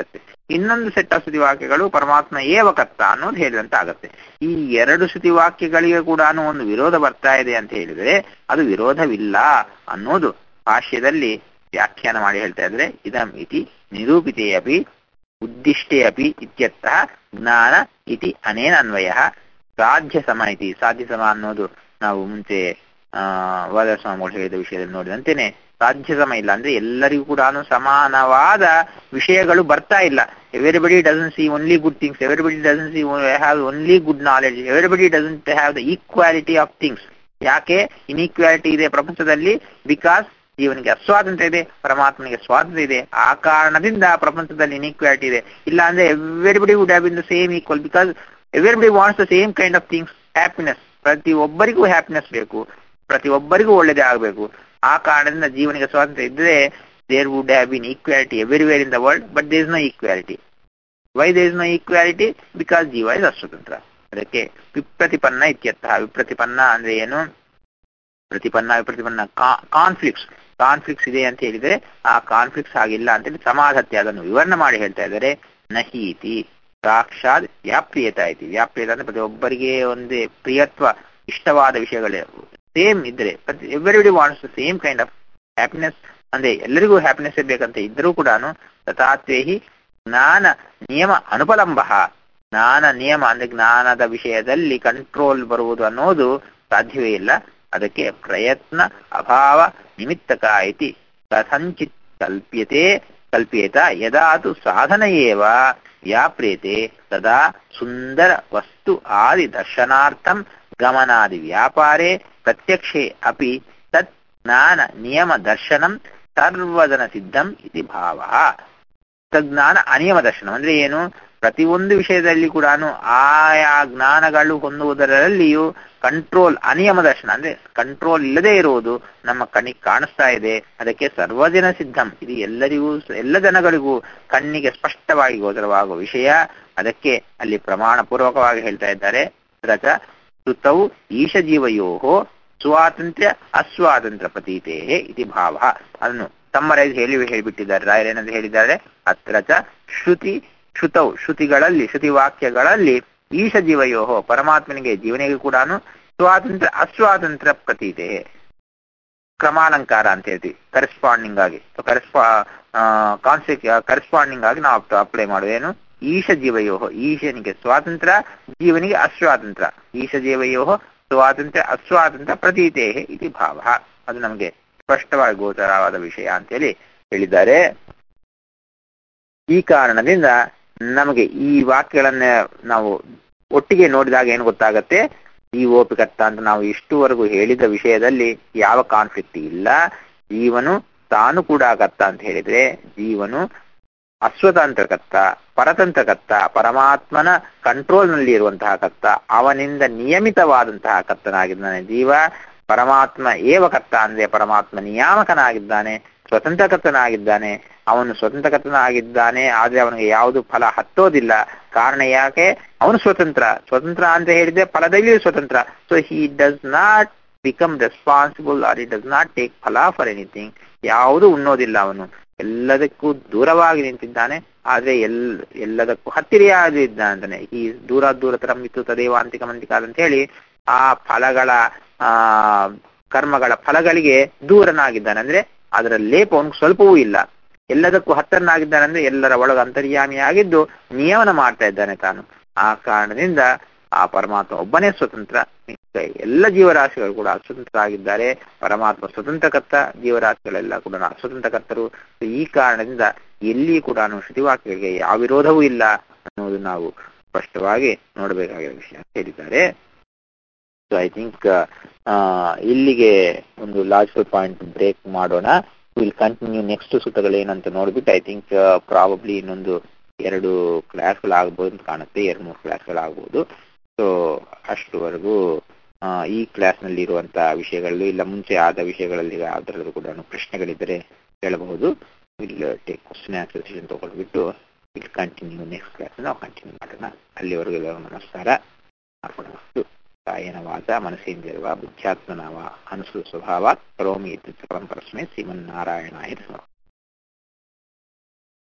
ಇನ್ನೊಂದು ಸೆಟ್ ಆಫ್ ಶ್ರುತಿವಾಕ್ಯಗಳು ಪರಮಾತ್ಮ ಏವ ಕರ್ತ ಅನ್ನೋದು ಹೇಳಿದಂತ ಆಗತ್ತೆ ಈ ಎರಡು ಶ್ರುತಿವಾಕ್ಯಗಳಿಗೆ ಕೂಡ ಒಂದು ವಿರೋಧ ಬರ್ತಾ ಇದೆ ಅಂತ ಹೇಳಿದ್ರೆ ಅದು ವಿರೋಧವಿಲ್ಲ ಅನ್ನೋದು ಭಾಷ್ಯದಲ್ಲಿ ವ್ಯಾಖ್ಯಾನ ಮಾಡಿ ಹೇಳ್ತಾ ಇದ್ರೆ ಇದಂ ಇತಿ ನಿರೂಪಿತೇ ಅಪಿ ಉದ್ದಿಷ್ಟೇ ಅಪಿ ಇತ್ಯರ್ಥಃ ಜ್ಞಾನ ಇತಿ ಅನೇನ ಅನ್ವಯ ಸಾಧ್ಯ ಸಮ ಇತಿ ಸಾಧ್ಯ ಸಮ ಅನ್ನೋದು ನಾವು ಮುಂಚೆ ಆ ವಾದ ಸ್ವಾಮಿಗಳು ಹೇಳಿದ ವಿಷಯದಲ್ಲಿ ನೋಡಿದಂತೆನೆ ಸಾಧ್ಯ ಸಮ ಇಲ್ಲ ಅಂದ್ರೆ ಎಲ್ಲರಿಗೂ ಕೂಡ ಸಮಾನವಾದ ವಿಷಯಗಳು ಬರ್ತಾ ಇಲ್ಲ everybody doesn't see only good things everybody doesn't see have only good knowledge everybody doesn't have the equality of things ಯಾಕೆ ಇನ್ಈಕ್ವಾಲಿಟಿ ಇದೆ ಪ್ರಪಂಚದಲ್ಲಿ ಬಿಕಾಸ್ ಜೀವನಿಗೆ ಅಸ್ವಾತಂತ್ರ್ಯ ಇದೆ ಪರಮಾತ್ಮನಿಗೆ ಸ್ವಾತಂತ್ರ್ಯ ಇದೆ ಆ ಕಾರಣದಿಂದ ಪ್ರಪಂಚದಲ್ಲಿ ಇನ್ಈಕ್ವಾಲಿಟಿ ಇದೆ ಇಲ್ಲ ಅಂದ್ರೆ everybody would have in the same equal because everybody wants the same kind of things happiness ಪ್ರತಿ ಒಬ್ಬರಿಗೂ ಹ್ಯಾಪಿನೆಸ್ ಬೇಕು ಪ್ರತಿ ಒಬ್ಬರಿಗೂ ಒಳ್ಳೇದೇ ಆಗಬೇಕು ಆ ಕಾರಣದಿಂದ ಜೀವನಿಗೆ ಸ್ವಾತಂತ್ರ್ಯ ಇದ್ರೆ there would have been equality everywhere in the world but there is no equality why there is no equality because ಜೀವ ಇಸ್ ಅಸ್ವತಂತ್ರ ಅದಕ್ಕೆ ವಿಪ್ರತಿಪನ್ನ ಇತ್ಯರ್ಥ ವಿಪ್ರತಿಪನ್ನ ಅಂದ್ರೆ ಏನು ಪ್ರತಿಪನ್ನ ವಿಪ್ರತಿಪನ್ನ ಕಾನ್ಫ್ಲಿಕ್ಟ್ಸ್ ಕಾನ್ಫ್ಲಿಕ್ಟ್ಸ್ ಇದೆ ಅಂತ ಹೇಳಿದ್ರೆ ಆ ಕಾನ್ಫ್ಲಿಕ್ಟ್ಸ್ ಆಗಿಲ್ಲ ಅಂತ ಹೇಳಿ ಸಮಾಧತ್ಯ ಅದನ್ನು ವಿವರಣೆ ಮಾಡಿ ಹೇಳ್ತಾ ಇದ್ದಾರೆ ನಹೀತಿ ಸಾಕ್ಷಾತ್ ವ್ಯಾಪ್ರಿಯತ ಐತಿ ವ್ಯಾಪ್ರಿಯತ ಅಂದ್ರೆ ಪ್ರತಿಯೊಬ್ಬರಿಗೆ ಒಂದೇ ಪ್ರಿಯತ್ವ ಇಷ್ಟವಾದ ವಿಷಯಗಳೇ ಸೇಮ್ ಇದ್ರೆ ಪ್ರತಿ everybody wants same kind of happiness ಅಂದ್ರೆ ಎಲ್ಲರಿಗೂ ಹ್ಯಾಪಿನೆಸ್ ಬೇಕಂತ ಇದ್ರೂ ಕೂಡ ತಥಾತ್ವೇಹಿ ಜ್ಞಾನ ನಿಯಮ ಅನುಪಲಂಬ ಜ್ಞಾನ ನಿಯಮ ಅಂದ್ರೆ ಜ್ಞಾನದ ವಿಷಯದಲ್ಲಿ ಕಂಟ್ರೋಲ್ ಬರುವುದು ಅನ್ನೋದು ಸಾಧ್ಯವೇ ಇಲ್ಲ ಅದಕ್ಕೆ ಪ್ರಯತ್ನ ಅಭಾವ ನಿಮಿತ್ತಕ ಇತಿ ಕಥಂಚಿತ್ ಕಲ್ಪ್ಯತೆ ಕಲ್ಪ್ಯೇತ ಯದಾ ತು ಸಾಧನ ಏವ ವ್ಯಾಪ್ರೇತೆ ತದಾ ಸುಂದರ ವಸ್ತು ಆದಿ ದರ್ಶನಾರ್ಥಂ ಗಮನಾದಿ ವ್ಯಾಪಾರೇ ಪ್ರತ್ಯಕ್ಷೆ ಅಪಿ ತತ್ ಜ್ಞಾನ ನಿಯಮ ದರ್ಶನಂ ಸರ್ವಜನ ಸಿದ್ಧಂ ಇತಿ ಭಾವ ತಜ್ಞಾನ ಅನಿಯಮ ದರ್ಶನ ಅಂದ್ರೆ ಏನು ಪ್ರತಿಯೊಂದು ವಿಷಯದಲ್ಲಿ ಕೂಡ ಆಯಾ ಜ್ಞಾನಗಳು ಹೊಂದುವುದರಲ್ಲಿಯೂ ಕಂಟ್ರೋಲ್ ಅನಿಯಮ ದರ್ಶನ ಅಂದ್ರೆ ಕಂಟ್ರೋಲ್ ಇಲ್ಲದೆ ಇರುವುದು ನಮ್ಮ ಕಣ್ಣಿಗೆ ಕಾಣಿಸ್ತಾ ಇದೆ ಅದಕ್ಕೆ ಸರ್ವಜನ ಸಿದ್ಧಂ ಇದು ಎಲ್ಲರಿಗೂ ಎಲ್ಲ ಜನಗಳಿಗೂ ಕಣ್ಣಿಗೆ ಸ್ಪಷ್ಟವಾಗಿ ಗೋಚರವಾಗುವ ವಿಷಯ ಅದಕ್ಕೆ ಅಲ್ಲಿ ಪ್ರಮಾಣ ಪೂರ್ವಕವಾಗಿ ಹೇಳ್ತಾ ಇದ್ದಾರೆ ರಚ ಶ್ರುತೌ ಈಶಜೀವಯೋ ಸ್ವಾತಂತ್ರ್ಯ ಅಸ್ವಾತಂತ್ರ್ಯ ಪ್ರತೀತೇ ಇತಿ ಭಾವ ಅದನ್ನು ತಮ್ಮರೈಸ್ ಹೇಳಿ ಹೇಳಿಬಿಟ್ಟಿದ್ದಾರೆ ರಾಯರೇನಂತ ಹೇಳಿದ್ದಾರೆ ಅತ್ರ ಚ ಶ್ರುತಿ ಶ್ರುತೌ ಶ್ರುತಿಗಳಲ್ಲಿ ಶ್ರುತಿ ವಾಕ್ಯಗಳಲ್ಲಿ ಈಶ ಜೀವಯೋ ಪರಮಾತ್ಮನಿಗೆ ಜೀವನಿಗೆ ಕೂಡ ಸ್ವಾತಂತ್ರ್ಯ ಅಸ್ವಾತಂತ್ರ್ಯ ಪ್ರತೀತೆ ಕ್ರಮಾಲಂಕಾರ ಅಂತ ಹೇಳ್ತೀವಿ ಕರೆಸ್ಪಾಂಡಿಂಗ್ ಆಗಿ ಕರೆಸ್ಪಾ ಕಾನ್ಸೆಕ್ ಕರೆಸ್ಪಾಂಡಿಂಗ್ ಆಗಿ ನಾವು ಅಪ್ಲೈ ಮಾಡುವೇನು ಈಶ ಜೀವಯೋ ಈಶನಿಗೆ ಸ್ವಾತಂತ್ರ್ಯ ಜೀವನಿಗೆ ಅಸ್ವಾತಂತ್ರ್ಯ ಈಶ ಜೀವಯೋ ಸ್ವಾತಂತ್ರ್ಯ ಅಸ್ವಾತಂತ್ರ್ಯ ಪ್ರತೀತೆ ಇತಿ ಭಾವ ಅದು ನಮಗೆ ಸ್ಪಷ್ಟವಾಗಿ ಗೋಚರವಾದ ವಿಷಯ ಅಂತೇಳಿ ಹೇಳಿದ್ದಾರೆ ಈ ಕಾರಣದಿಂದ ನಮಗೆ ಈ ವಾಕ್ಯಗಳನ್ನ ನಾವು ಒಟ್ಟಿಗೆ ನೋಡಿದಾಗ ಏನು ಗೊತ್ತಾಗತ್ತೆ ಈ ಓಪಿಕರ್ತ ಅಂತ ನಾವು ಇಷ್ಟುವರೆಗೂ ಹೇಳಿದ ವಿಷಯದಲ್ಲಿ ಯಾವ ಕಾನ್ಫ್ಲಿಕ್ಟ್ ಇಲ್ಲ ಜೀವನು ತಾನು ಕೂಡ ಕರ್ತ ಅಂತ ಹೇಳಿದ್ರೆ ಜೀವನು ಅಸ್ವತಂತ್ರಕರ್ತ ಪರತಂತ್ರಕರ್ತ ಪರಮಾತ್ಮನ ಕಂಟ್ರೋಲ್ ನಲ್ಲಿ ಇರುವಂತಹ ಕರ್ತ ಅವನಿಂದ ನಿಯಮಿತವಾದಂತಹ ಕರ್ತನಾಗಿದ್ದಾನೆ ಜೀವ ಪರಮಾತ್ಮ ಏವ ಕರ್ತ ಅಂದ್ರೆ ಪರಮಾತ್ಮ ನಿಯಾಮಕನಾಗಿದ್ದಾನೆ ಸ್ವತಂತ್ರಕರ್ತನಾಗಿದ್ದಾನೆ ಅವನು ಸ್ವತಂತ್ರಕರ್ತನಾಗಿದ್ದಾನೆ ಆದ್ರೆ ಅವನಿಗೆ ಯಾವುದು ಫಲ ಹತ್ತೋದಿಲ್ಲ ಕಾರಣ ಯಾಕೆ ಅವನು ಸ್ವತಂತ್ರ ಸ್ವತಂತ್ರ ಅಂತ ಹೇಳಿದ್ರೆ ಫಲದಲ್ಲಿಯೂ ಸ್ವತಂತ್ರ so he does not become responsible or he does not take ಫಲ ಫಾರ್ ಎನಿಥಿಂಗ್ ಯಾವುದು ಉಣ್ಣೋದಿಲ್ಲ ಅವನು ಎಲ್ಲದಕ್ಕೂ ದೂರವಾಗಿ ನಿಂತಿದ್ದಾನೆ ಆದ್ರೆ ಎಲ್ ಎಲ್ಲದಕ್ಕೂ ಹತ್ತಿರಿಯಾಗಿ ಇದ್ದಾನೆ ಅಂತಾನೆ ಈ ದೂರ ದೂರ ತರ ಮಿತ್ತು ತದೇವ ಅಂತಿಕ ಮಂತಿಕ ಅಂತ ಹೇಳಿ ಆ ಫಲಗಳ ಆ ಕರ್ಮಗಳ ಫಲಗಳಿಗೆ ದೂರನಾಗಿದ್ದಾನೆ ಅಂದ್ರೆ ಅದರ ಲೇಪ ಅವನಿಗೆ ಸ್ವಲ್ಪವೂ ಇಲ್ಲ ಎಲ್ಲದಕ್ಕೂ ಹತ್ತರನಾಗಿದ್ದಾನೆ ಅಂದ್ರೆ ಎಲ್ಲರ ಒಳಗ ಅಂತರ್ಯಾಮಿಯಾಗಿದ್ದು ನಿಯಮನ ಮಾಡ್ತಾ ಇದ್ದಾನೆ ತಾನು ಆ ಕಾರಣದಿಂದ ಆ ಪರಮಾತ್ಮ ಒಬ್ಬನೇ ಸ್ವತಂತ್ರ ಎಲ್ಲ ಜೀವರಾಶಿಗಳು ಕೂಡ ಅಸ್ವತಂತ್ರ ಆಗಿದ್ದಾರೆ ಪರಮಾತ್ಮ ಸ್ವತಂತ್ರಕರ್ತ ಜೀವರಾಶಿಗಳೆಲ್ಲ ಕೂಡ ಅಸ್ವತಂತ್ರಕರ್ತರು ಈ ಕಾರಣದಿಂದ ಎಲ್ಲಿ ಕೂಡ ಶ್ರುತಿವಾಕ್ಯಗಳಿಗೆ ಯಾವ ವಿರೋಧವೂ ಇಲ್ಲ ಅನ್ನೋದು ನಾವು ಸ್ಪಷ್ಟವಾಗಿ ನೋಡಬೇಕಾಗಿರೋ ವಿಷಯ ಹೇಳಿದ್ದಾರೆ ಸೊ ಐ ಥಿಂಕ್ ಇಲ್ಲಿಗೆ ಒಂದು ಲಾಜಿಕಲ್ ಪಾಯಿಂಟ್ ಬ್ರೇಕ್ ಮಾಡೋಣ ವಿಲ್ ಕಂಟಿನ್ಯೂ ನೆಕ್ಸ್ಟ್ ಸೂತ್ರಗಳು ಏನಂತ ನೋಡ್ಬಿಟ್ಟು ಐ ಥಿಂಕ್ ಪ್ರಾಬಬ್ಲಿ ಇನ್ನೊಂದು ಎರಡು ಕ್ಲಾಸ್ಗಳಾಗ್ಬೋದು ಅಂತ ಕಾಣುತ್ತೆ ಎರಡು ಮೂರು ಕ್ಲಾಸ್ಗಳಾಗ್ಬೋದು ಸೊ ಅಷ್ಟುವರೆಗೂ ಈ ಕ್ಲಾಸ್ನಲ್ಲಿ ಇರುವಂತಹ ವಿಷಯಗಳು ಇಲ್ಲ ಮುಂಚೆ ಆದ ವಿಷಯಗಳಲ್ಲಿ ಯಾವ್ದ್ರಲ್ಲೂ ಕೂಡ ಪ್ರಶ್ನೆಗಳಿದ್ದರೆ ಕೇಳಬಹುದು will take question answer session ತಗೊಂಡ್ಬಿಟ್ಟು ವಿಲ್ ಕಂಟಿನ್ಯೂ ನೆಕ್ಸ್ಟ್ ಕ್ಲಾಸ್ ನಾವು ಕಂಟಿನ್ಯೂ ಮಾಡೋಣ ಅಲ್ಲಿವರೆಗೂ ನಮಸ್ಕಾರ ಅರ್ಪಣವಸ್ತು ಕಾಯನ ವಾಚ ಮನಸ್ಸೇಂದ್ರಿಯವ ಬುದ್ಧ್ಯಾತ್ಮನವ ಅನುಸೃತ ಸ್ವಭಾವ ಕರೋಮಿ ಇತ್ಯುತ್ಸವಂ ಪರಸ್ಮೈ ಶ್ರೀಮನ್ನಾರಾಯಣಾಯ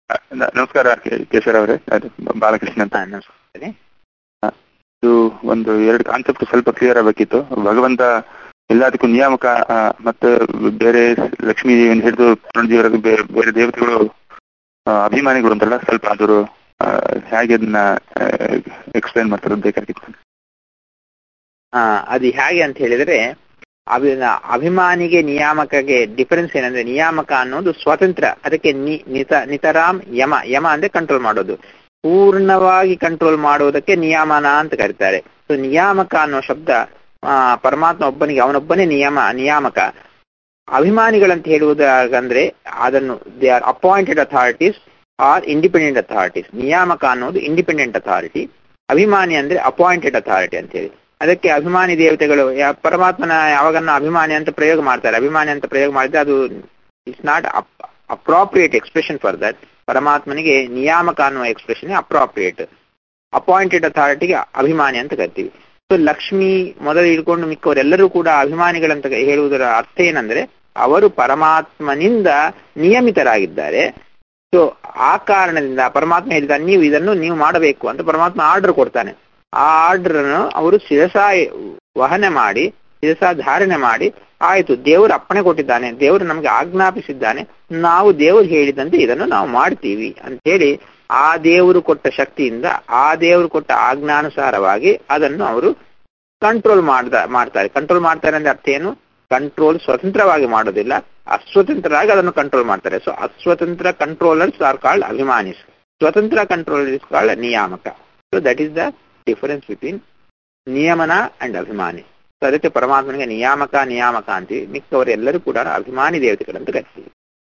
ನ- ನಮಸ್ಕಾರ ಕೆ- ಕೇಶವರ ಅವರೇ ಅದು ಬಾಲಕೃಷ್ಣ ಅಂತ ಹಾ ನಮಸ್ತೆ ಇದು ಒಂದು ಎರಡು ಕಾನ್ಸೆಪ್ಟ್ ಸ್ವಲ್ಪ ಕ್ಲಿಯರ್ ಆಗಬೇಕಿತ್ತು ಭಗವಂತ ಎಲ್ಲದಕ್ಕೂ ನಿಯಾಮಕ ಆ, ಮತ್ತೆ ಬೇರೆ ಲಕ್ಷ್ಮೀ ದೇವಿಯಿಂದ ಹಿಡಿದು ಪುನರ್ಜೀವರೆಗೂ ಬೇರೆ ಬೇರೆ ದೇವತೆಗಳು ಆ, ಅಭಿಮಾನಿಗಳು ಅಂತಲ್ಲ ಸ್ವಲ್ಪ ಅದ್ರ ಆ, ಹೇಗೆ ಅದನ್ನ ಎಕ್ಸ್ಪ್ಲೈನ್ ಮಾಡ್ತಾರೆ ಅಂತ ಬೇಕಾಗಿತ್ತು ಆ, ಅದು ಹೇಗೆ ಅಂತ ಹೇಳಿದ್ರೆ ಅಭಿ ಅಭಿಮಾನಿಗೆ ನಿಯಾಮಕಗೆ ಡಿಫರೆನ್ಸ್ ಏನಂದ್ರೆ ನಿಯಾಮಕ ಅನ್ನೋದು ಸ್ವತಂತ್ರ ಅದಕ್ಕೆ ನಿ ನಿತ ನಿತರಾಮ್ ಯಮ ಯಮ ಅಂದ್ರೆ ಕಂಟ್ರೋಲ್ ಮಾಡೋದು ಪೂರ್ಣವಾಗಿ ಕಂಟ್ರೋಲ್ ಮಾಡುವುದಕ್ಕೆ ನಿಯಾಮನ ಅಂತ ಕರೀತಾರೆ ಸೊ ನಿಯಾಮಕ ಅನ್ನೋ ಶಬ್ದ ಆ, ಪರಮಾತ್ಮ ಒಬ್ಬನಿಗೆ ಅವನೊಬ್ಬನೇ ನಿಯಮ ನಿಯಾಮಕ ಅಭಿಮಾನಿಗಳಂತ ಹೇಳುವುದಾಗಂದ್ರೆ ಅದನ್ನು they are appointed authorities or independent authorities ನಿಯಾಮಕ ಅನ್ನೋದು ಇಂಡಿಪೆಂಡೆಂಟ್ ಅಥಾರಿಟಿ ಅಭಿಮಾನಿ ಅಂದ್ರೆ ಅಪಾಯಿಂಟೆಡ್ ಅಥಾರಿಟಿ ಅಂತ ಹೇಳಿ ಅದಕ್ಕೆ ಅಭಿಮಾನಿ ದೇವತೆಗಳು ಯಾ- ಪರಮಾತ್ಮನ ಯಾವಾಗನ್ನ ಅಭಿಮಾನಿ ಅಂತ ಪ್ರಯೋಗ ಮಾಡ್ತಾರೆ ಅಭಿಮಾನಿ ಅಂತ ಪ್ರಯೋಗ ಮಾಡಿದ್ರೆ ಅದು it's not appropriate expression for that ಪರಮಾತ್ಮನಿಗೆ ನಿಯಾಮಕ ಅನ್ನುವ ಎಕ್ಸ್ಪ್ರೆಷನ್ ಅಪ್ರಾಪ್ರಿಯೇಟ್ ಅಪಾಯಿಂಟೆಡ್ ಅಥಾರಿಟಿಗೆ ಅಭಿಮಾನಿ ಅಂತ ಕರಿತೀವಿ ಸೊ ಲಕ್ಷ್ಮಿ ಮೊದಲು ಹಿಡ್ಕೊಂಡು ಮಿಕ್ಕವರೆಲ್ಲರೂ ಕೂಡ ಅಭಿಮಾನಿಗಳಂತ ಹೇಳುವುದರ ಅರ್ಥ ಏನಂದ್ರೆ ಅವರು ಪರಮಾತ್ಮನಿಂದ ನಿಯಮಿತರಾಗಿದ್ದಾರೆ ಸೊ ಆ ಕಾರಣದಿಂದ ಪರಮಾತ್ಮ ಹೇಳಿದ ನೀವು ಇದನ್ನು ನೀವು ಮಾಡಬೇಕು ಅಂತ ಪರಮಾತ್ಮ ಆರ್ಡರ್ ಕೊಡ್ತಾನೆ ಆ ಆರ್ಡರ್ ಅನ್ನು ಅವರು ಶಿರಸ ವಹನೆ ಮಾಡಿ ಶಿರಸ ಧಾರಣೆ ಮಾಡಿ ಆಯ್ತು ದೇವರು ಅಪ್ಪಣೆ ಕೊಟ್ಟಿದ್ದಾನೆ ದೇವರು ನಮಗೆ ಆಜ್ಞಾಪಿಸಿದ್ದಾನೆ ನಾವು ದೇವರು ಹೇಳಿದಂತೆ ಇದನ್ನು ನಾವು ಮಾಡ್ತೀವಿ ಅಂತ ಹೇಳಿ ಆ ದೇವರು ಕೊಟ್ಟ ಶಕ್ತಿಯಿಂದ ಆ ದೇವರು ಕೊಟ್ಟ ಆಜ್ಞಾನುಸಾರವಾಗಿ ಅದನ್ನು ಅವರು ಕಂಟ್ರೋಲ್ ಮಾಡ್ದ ಮಾಡ್ತಾರೆ ಕಂಟ್ರೋಲ್ ಮಾಡ್ತಾರೆ ಅಂದ್ರೆ ಅರ್ಥ ಏನು ಕಂಟ್ರೋಲ್ ಸ್ವತಂತ್ರವಾಗಿ ಮಾಡೋದಿಲ್ಲ ಅಸ್ವತಂತ್ರರಾಗಿ ಅದನ್ನು ಕಂಟ್ರೋಲ್ ಮಾಡ್ತಾರೆ ಸೊ ಅಸ್ವತಂತ್ರ ಕಂಟ್ರೋಲರ್ಸ್ ಆರ್ ಕಾಲ್ಡ್ ಅಭಿಮಾನಿಸ್ ಸ್ವತಂತ್ರ ಕಂಟ್ರೋಲರ್ ಇಸ್ ಕಾಲ್ಡ್ ನಿಯಾಮಕ so that is the difference between ನಿಯಮನ ಅಂಡ್ ಅಭಿಮಾನಿ ಸೊ ಅದಕ್ಕೆ ಪರಮಾತ್ಮನಿಗೆ ನಿಯಾಮಕ ನಿಯಾಮಕ ಅಂತೀವಿ ಮಿಕ್ಕವರು ಎಲ್ಲರೂ ಕೂಡ ಅಭಿಮಾನಿ ದೇವತೆಗಳಂತ ಕರಿತೀವಿ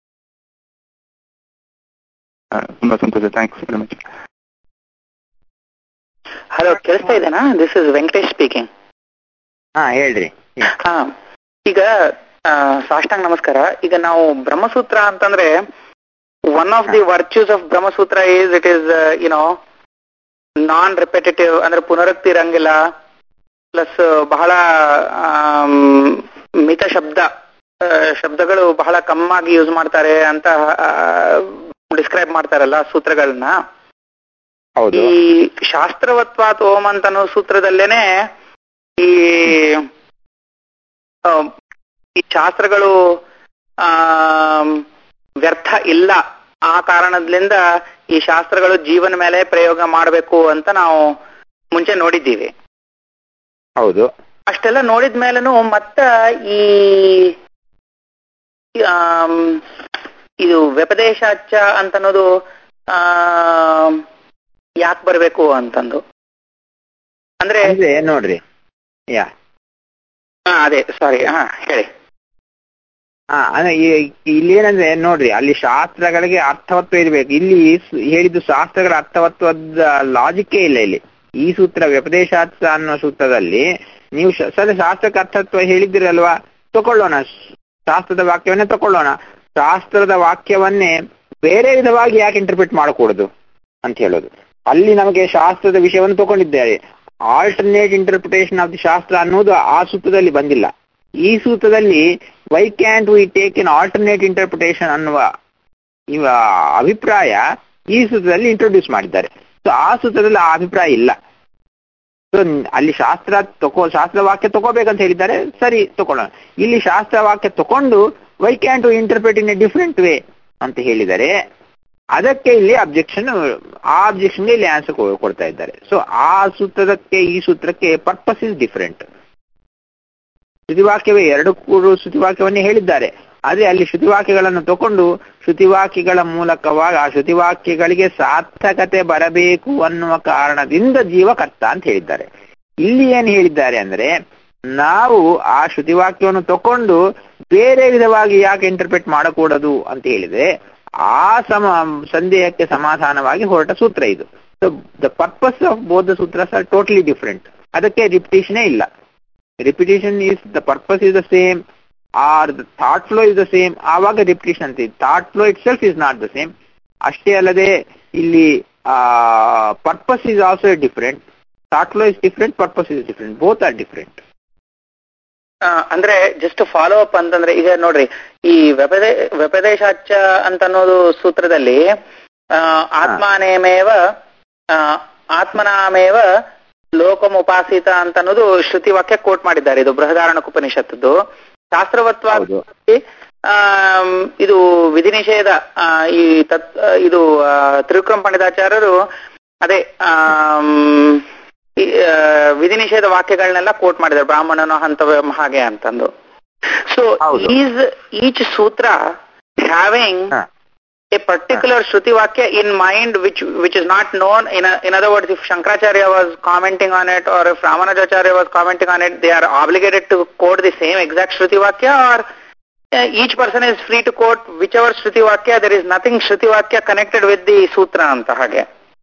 ಆ, ತುಂಬಾ ಸಂತೋಷ ಥ್ಯಾಂಕ್ಸ್ ವೆರಿ ಮಚ್ ಹಲೋ ಕೇಳಿಸ್ತಾ ಇದೆನಾ ದಿಸ್ ಇಸ್ ವೆಂಕಟೇಶ್ ಸ್ಪೀಕಿಂಗ್ ಹಾ ಹೇಳ್ರಿ ಹಾ ಈಗ ಆ, ಸಾಷ್ಟಾಂಗ ನಮಸ್ಕಾರ ಈಗ ನಾವು ಬ್ರಹ್ಮಸೂತ್ರ ಅಂತಂದ್ರೆ one of the virtues of Brahmasutra is it is you know non repetitive ಅಂದ್ರೆ ಪುನರುಕ್ತಿ ಇರಂಗಿಲ್ಲ ಪ್ಲಸ್ ಬಹಳ ಆಮ್, ಮಿತ ಶಬ್ದ ಆ, ಶಬ್ದಗಳು ಬಹಳ ಕಮ್ಮಾಗಿ ಯೂಸ್ ಮಾಡ್ತಾರೆ ಅಂತ ಡಿಸ್ಕ್ರೈಬ್ ಮಾಡ್ತಾರಲ್ಲ ಸೂತ್ರಗಳನ್ನ ಹೌದು ಈ ಶಾಸ್ತ್ರವತ್ವಾತ್ ಓಂ ಅಂತ ಅನ್ನೋ ಸೂತ್ರದಲ್ಲೇನೆ ಈ ಆ, ಈ ಶಾಸ್ತ್ರಗಳು ಆ ವ್ಯರ್ಥ ಇಲ್ಲ ಆ ಕಾರಣದಿಂದ ಈ ಶಾಸ್ತ್ರಗಳು ಜೀವನ ಮೇಲೆ ಪ್ರಯೋಗ ಮಾಡಬೇಕು ಅಂತ ನಾವು ಮುಂಚೆ ನೋಡಿದ್ದೀವಿ ಹೌದು ಅಷ್ಟೆಲ್ಲ ನೋಡಿದ ಮೇಲೂ ಮತ್ತ ಈ ಆಮ್, ಇದು ವ್ಯಪದೇಶಾಚ ಅಂತನ್ನೋದು ಆ ಯಾಕೆ ಬರಬೇಕು ಅಂತಂದು ಅಂದ್ರೆ ಅಂದ್ರೆ ನೋಡ್ರಿ ಯಾ ಹಾ ಅದೇ ಸಾರಿ ಹಾ ಹೇಳಿ ಹಾ ಅಂದ್ರೆ ಈ- ಇಲ್ಲಿ ಏನಂದ್ರೆ ನೋಡ್ರಿ ಅಲ್ಲಿ ಶಾಸ್ತ್ರಗಳಿಗೆ ಅರ್ಥವತ್ವ ಇರ್ಬೇಕು ಇಲ್ಲಿ ಸ್- ಹೇಳಿದ್ದು ಶಾಸ್ತ್ರಗಳ ಅರ್ಥವತ್ವದ ಲಾಜಿಕ್ಕೇ ಇಲ್ಲ ಇಲ್ಲಿ ಈ ಸೂತ್ರ ವ್ಯಪದೇಶಾರ್ಥ ಅನ್ನೋ ಸೂತ್ರದಲ್ಲಿ ನೀವು ಶ- ಸರಿ ಶಾಸ್ತ್ರಕ್ಕೆ ಅರ್ಥತ್ವ ಹೇಳಿದಿರಲ್ವಾ ತಕೊಳ್ಳೋಣ ಶಾಸ್ತ್ರದ ವಾಕ್ಯವನ್ನೇ ತಕೊಳ್ಳೋಣ ಶಾಸ್ತ್ರದ ವಾಕ್ಯವನ್ನೇ ಬೇರೆ ವಿಧವಾಗಿ ಯಾಕೆ ಇಂಟರ್ಪ್ರಿಟ್ ಮಾಡಕೂಡದು ಅಂತ ಹೇಳೋದು ಅಲ್ಲಿ ನಮಗೆ ಶಾಸ್ತ್ರದ ವಿಷಯವನ್ನು ತಗೊಂಡಿದ್ದಾರೆ ಆಲ್ಟರ್ನೇಟ್ ಇಂಟರ್ಪ್ರಿಟೇಷನ್ ಆಫ್ ದಿ ಶಾಸ್ತ್ರ ಅನ್ನೋದು ಆ ಸೂತ್ರದಲ್ಲಿ ಬಂದಿಲ್ಲ ಈ ಸೂತ್ರದಲ್ಲಿ why can't we take an alternate interpretation ಅನ್ನುವ ಇವ ಅಭಿಪ್ರಾಯ ಈ ಸೂತ್ರದಲ್ಲಿ ಇಂಟ್ರೊಡ್ಯೂಸ್ ಮಾಡಿದ್ದಾರೆ ಸೊ ಆ ಸೂತ್ರದಲ್ಲಿ ಆ ಅಭಿಪ್ರಾಯ ಇಲ್ಲ ಸೊ ಅಲ್ಲಿ ಶಾಸ್ತ್ರ ತಗೋ ಶಾಸ್ತ್ರ ವಾಕ್ಯ ತಗೋಬೇಕಂತ ಹೇಳಿದ್ದಾರೆ ಸರಿ ತಗೊಳ್ಳೋಣ ಇಲ್ಲಿ ಶಾಸ್ತ್ರ ವಾಕ್ಯ ತಕೊಂಡು why can to interpret in a different way ಅಂತ ಹೇಳಿದರೆ ಅದಕ್ಕೆ ಇಲ್ಲಿ ಅಬ್ಜೆಕ್ಷನ್ ಆ ಅಬ್ಜೆಕ್ಷನ್ಗೆ ಇಲ್ಲಿ ಆನ್ಸರ್ ಕೊಡ್ತಾ ಇದ್ದಾರೆ ಸೊ ಆ ಸೂತ್ರಕ್ಕೆ ಈ ಸೂತ್ರಕ್ಕೆ ಪರ್ಪಸ್ ಇಸ್ ಡಿಫರೆಂಟ್ ಶ್ರುತಿವಾಕ್ಯವೇ ಎರಡು ಕೂಡ ಶ್ರುತಿವಾಕ್ಯವನ್ನೇ ಹೇಳಿದ್ದಾರೆ ಆದ್ರೆ ಅಲ್ಲಿ ಶ್ರುತಿವಾಕ್ಯಗಳನ್ನು ತಕೊಂಡು ಶ್ರುತಿವಾಕ್ಯಗಳ ಮೂಲಕವಾಗಿ ಆ ಶ್ರುತಿವಾಕ್ಯಗಳಿಗೆ ಸಾರ್ಥಕತೆ ಬರಬೇಕು ಅನ್ನುವ ಕಾರಣದಿಂದ ಜೀವಕರ್ತ ಅಂತ ಹೇಳಿದ್ದಾರೆ ಇಲ್ಲಿ ಏನು ಹೇಳಿದ್ದಾರೆ ಅಂದ್ರೆ ನಾವು ಆ ಶ್ರುತಿವಾಕ್ಯವನ್ನು ತಕೊಂಡು ಬೇರೆ ವಿಧವಾಗಿ ಯಾಕೆ ಇಂಟರ್ಪ್ರಿಟ್ ಮಾಡಕೂಡದು ಅಂತ ಹೇಳಿದ್ರೆ ಆ ಸಮ ಸಂದೇಹಕ್ಕೆ ಸಮಾಧಾನವಾಗಿ ಹೊರಟ ಸೂತ್ರ ಇದು ಸೊ ದ ಪರ್ಪಸ್ ಆಫ್ ಬೋಧ ಸೂತ್ರಸ್ ಆರ್ ಟೋಟಲಿ ಡಿಫ್ರೆಂಟ್ ಅದಕ್ಕೆ ರಿಪಿಟೇಷನೇ ಇಲ್ಲ repetition is the purpose is the same or the thought flow is the same ಆವಾಗ ರಿಪಿಟೇಷನ್ ಅಂತ thought flow itself is not the same ಅಷ್ಟೇ ಅಲ್ಲದೆ ಇಲ್ಲಿ purpose is also different thought flow is different purpose is different both are different ಆ, ಅಂದ್ರೆ just follow up ಅಂತಂದ್ರೆ ಈಗ ನೋಡ್ರಿ ಈ ವ್ಯಪದೇ ವ್ಯಪದೇಶಾಚ ಅಂತ ಅನ್ನೋದು ಸೂತ್ರದಲ್ಲಿ ಆ, ಆತ್ಮಾನೇಮೇವ ಆ, ಆತ್ಮನಾಮೇವ ಲೋಕಮುಪಾಸಿತ ಅಂತ ಅನ್ನೋದು ಶ್ರುತಿ ವಾಕ್ಯ ಕೋಟ್ ಮಾಡಿದ್ದಾರೆ ಇದು ಬೃಹದಾರಣ್ಯಕ ಉಪನಿಷತ್ತದ್ದು ಶಾಸ್ತ್ರವತ್ವ ಹೌದು. ಆಮ್, ಇದು ವಿಧಿ ನಿಷೇಧ ಆ, ಈ ತತ್ ಇದು ಆ, ತ್ರಿವಿಕ್ರಮ ಪಂಡಿತಾಚಾರ್ಯರು ಅದೇ ಆಮ್, ಈ, ಆ, ವಿಧಿ ನಿಷೇಧ ವಾಕ್ಯಗಳನ್ನೆಲ್ಲ ಕೋಟ್ ಮಾಡಿದ್ದಾರೆ ಬ್ರಾಹ್ಮಣನ ಹಂತವ ಹಾಗೆ ಅಂತಂದು ಸೊ ಹೌದು. ಈಸ್ ಈಚ್ ಸೂತ್ರ ಹ್ಯಾವಿಂಗ್ ಹಾ. a particular Shruti Vakya in mind which which is not known in a, in other words if Shankaracharya was commenting on it or if Ramanujacharya was commenting on it they are obligated to quote the same exact Shruti Vakya or uh, each person is free to quote whichever Shruti Vakya there is nothing Shruti Vakya connected with the Sutra ಅಂತ ಹಾಗೆ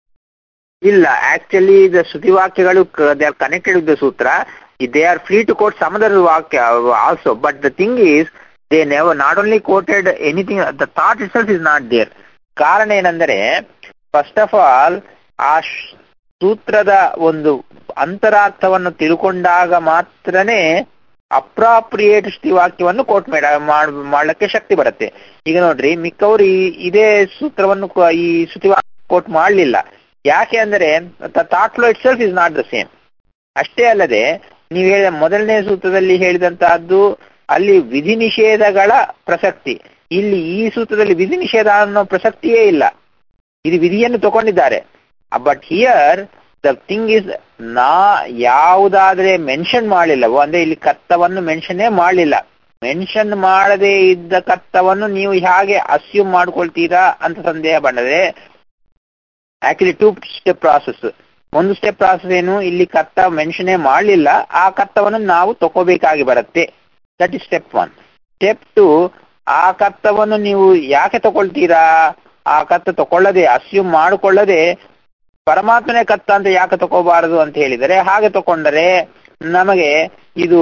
ಇಲ್ಲ actually the shruti ವಾಕ್ಯಗಳು they are connected with the sutra they are free to quote some other vakya also but the thing is they never not only quoted anything the thought itself is not there ಕಾರಣ ಏನಂದರೆ first of all ಆ ಶ್- ಸೂತ್ರದ ಒಂದು ಅಂತರಾರ್ಥವನ್ನು ತಿಳ್ಕೊಂಡಾಗ ಮಾತ್ರನೇ appropriate ವಾಕ್ಯವನ್ನು coat ಮಾಡ ಮಾಡ್- ಮಾಡ್ಲಿಕ್ಕೆ ಶಕ್ತಿ ಬರುತ್ತೆ ಈಗ ನೋಡ್ರಿ ಮಿಕ್ಕವರು ಈ ಇದೇ ಸೂತ್ರವನ್ನು ಕೊ- ಈ ಶ್ರುತಿ ಕೋಟ್ ಮಾಡಲಿಲ್ಲ ಯಾಕೆ ಅಂದರೆ thought flow itself is not the same ಅಷ್ಟೇ ಅಲ್ಲದೆ ನೀವು ಹೇಳಿದ ಮೊದಲನೇ ಸೂತ್ರದಲ್ಲಿ ಹೇಳಿದಂತಹದ್ದು ಅಲ್ಲಿ ವಿಧಿ ನಿಷೇಧಗಳ ಪ್ರಸಕ್ತಿ ಇಲ್ಲಿ ಈ ಸೂತ್ರದಲ್ಲಿ ವಿಧಿ ನಿಷೇಧ ಅನ್ನೋ ಪ್ರಸಕ್ತಿಯೇ ಇಲ್ಲ ಇದು ವಿಧಿಯನ್ನು ತಗೊಂಡಿದ್ದಾರೆ but here the thing is ನಾ ಯಾವುದಾದ್ರೆ ಮೆನ್ಷನ್ ಮಾಡಲಿಲ್ಲವೋ ಅಂದ್ರೆ ಇಲ್ಲಿ ಕರ್ತವನ್ನು ಮೆನ್ಷನ್ನೇ ಮಾಡಲಿಲ್ಲ ಮೆನ್ಷನ್ ಮಾಡದೇ ಇದ್ದ ಕರ್ತವನ್ನು ನೀವು ಹೇಗೆ ಅಸ್ಯೂಮ್ ಮಾಡ್ಕೊಳ್ತೀರಾ ಅಂತ ಸಂದೇಹ ಬಂದರೆ ಆಕ್ಚುಲಿ ಟೂ ಸ್ಟೆಪ್ ಪ್ರಾಸೆಸ್ ಒಂದು ಸ್ಟೆಪ್ ಪ್ರಾಸೆಸ್ ಏನು ಇಲ್ಲಿ ಕರ್ತ ಮೆನ್ಷನೇ ಮಾಡಲಿಲ್ಲ ಆ ಕರ್ತವನ್ನು ನಾವು ತಗೋಬೇಕಾಗಿ ಬರುತ್ತೆ that is step one step two ಆ ಕರ್ತವನ್ನು ನೀವು ಯಾಕೆ ತಗೊಳ್ತೀರಾ ಆ ಕರ್ತ ತಗೊಳ್ಳದೆ ಅಸ್ಯೂಮ್ ಮಾಡಿಕೊಳ್ಳದೆ ಪರಮಾತ್ಮನೇ ಕರ್ತ ಅಂತ ಯಾಕೆ ತಗೋಬಾರದು ಅಂತ ಹೇಳಿದರೆ ಹಾಗೆ ತಗೊಂಡರೆ ನಮಗೆ ಇದು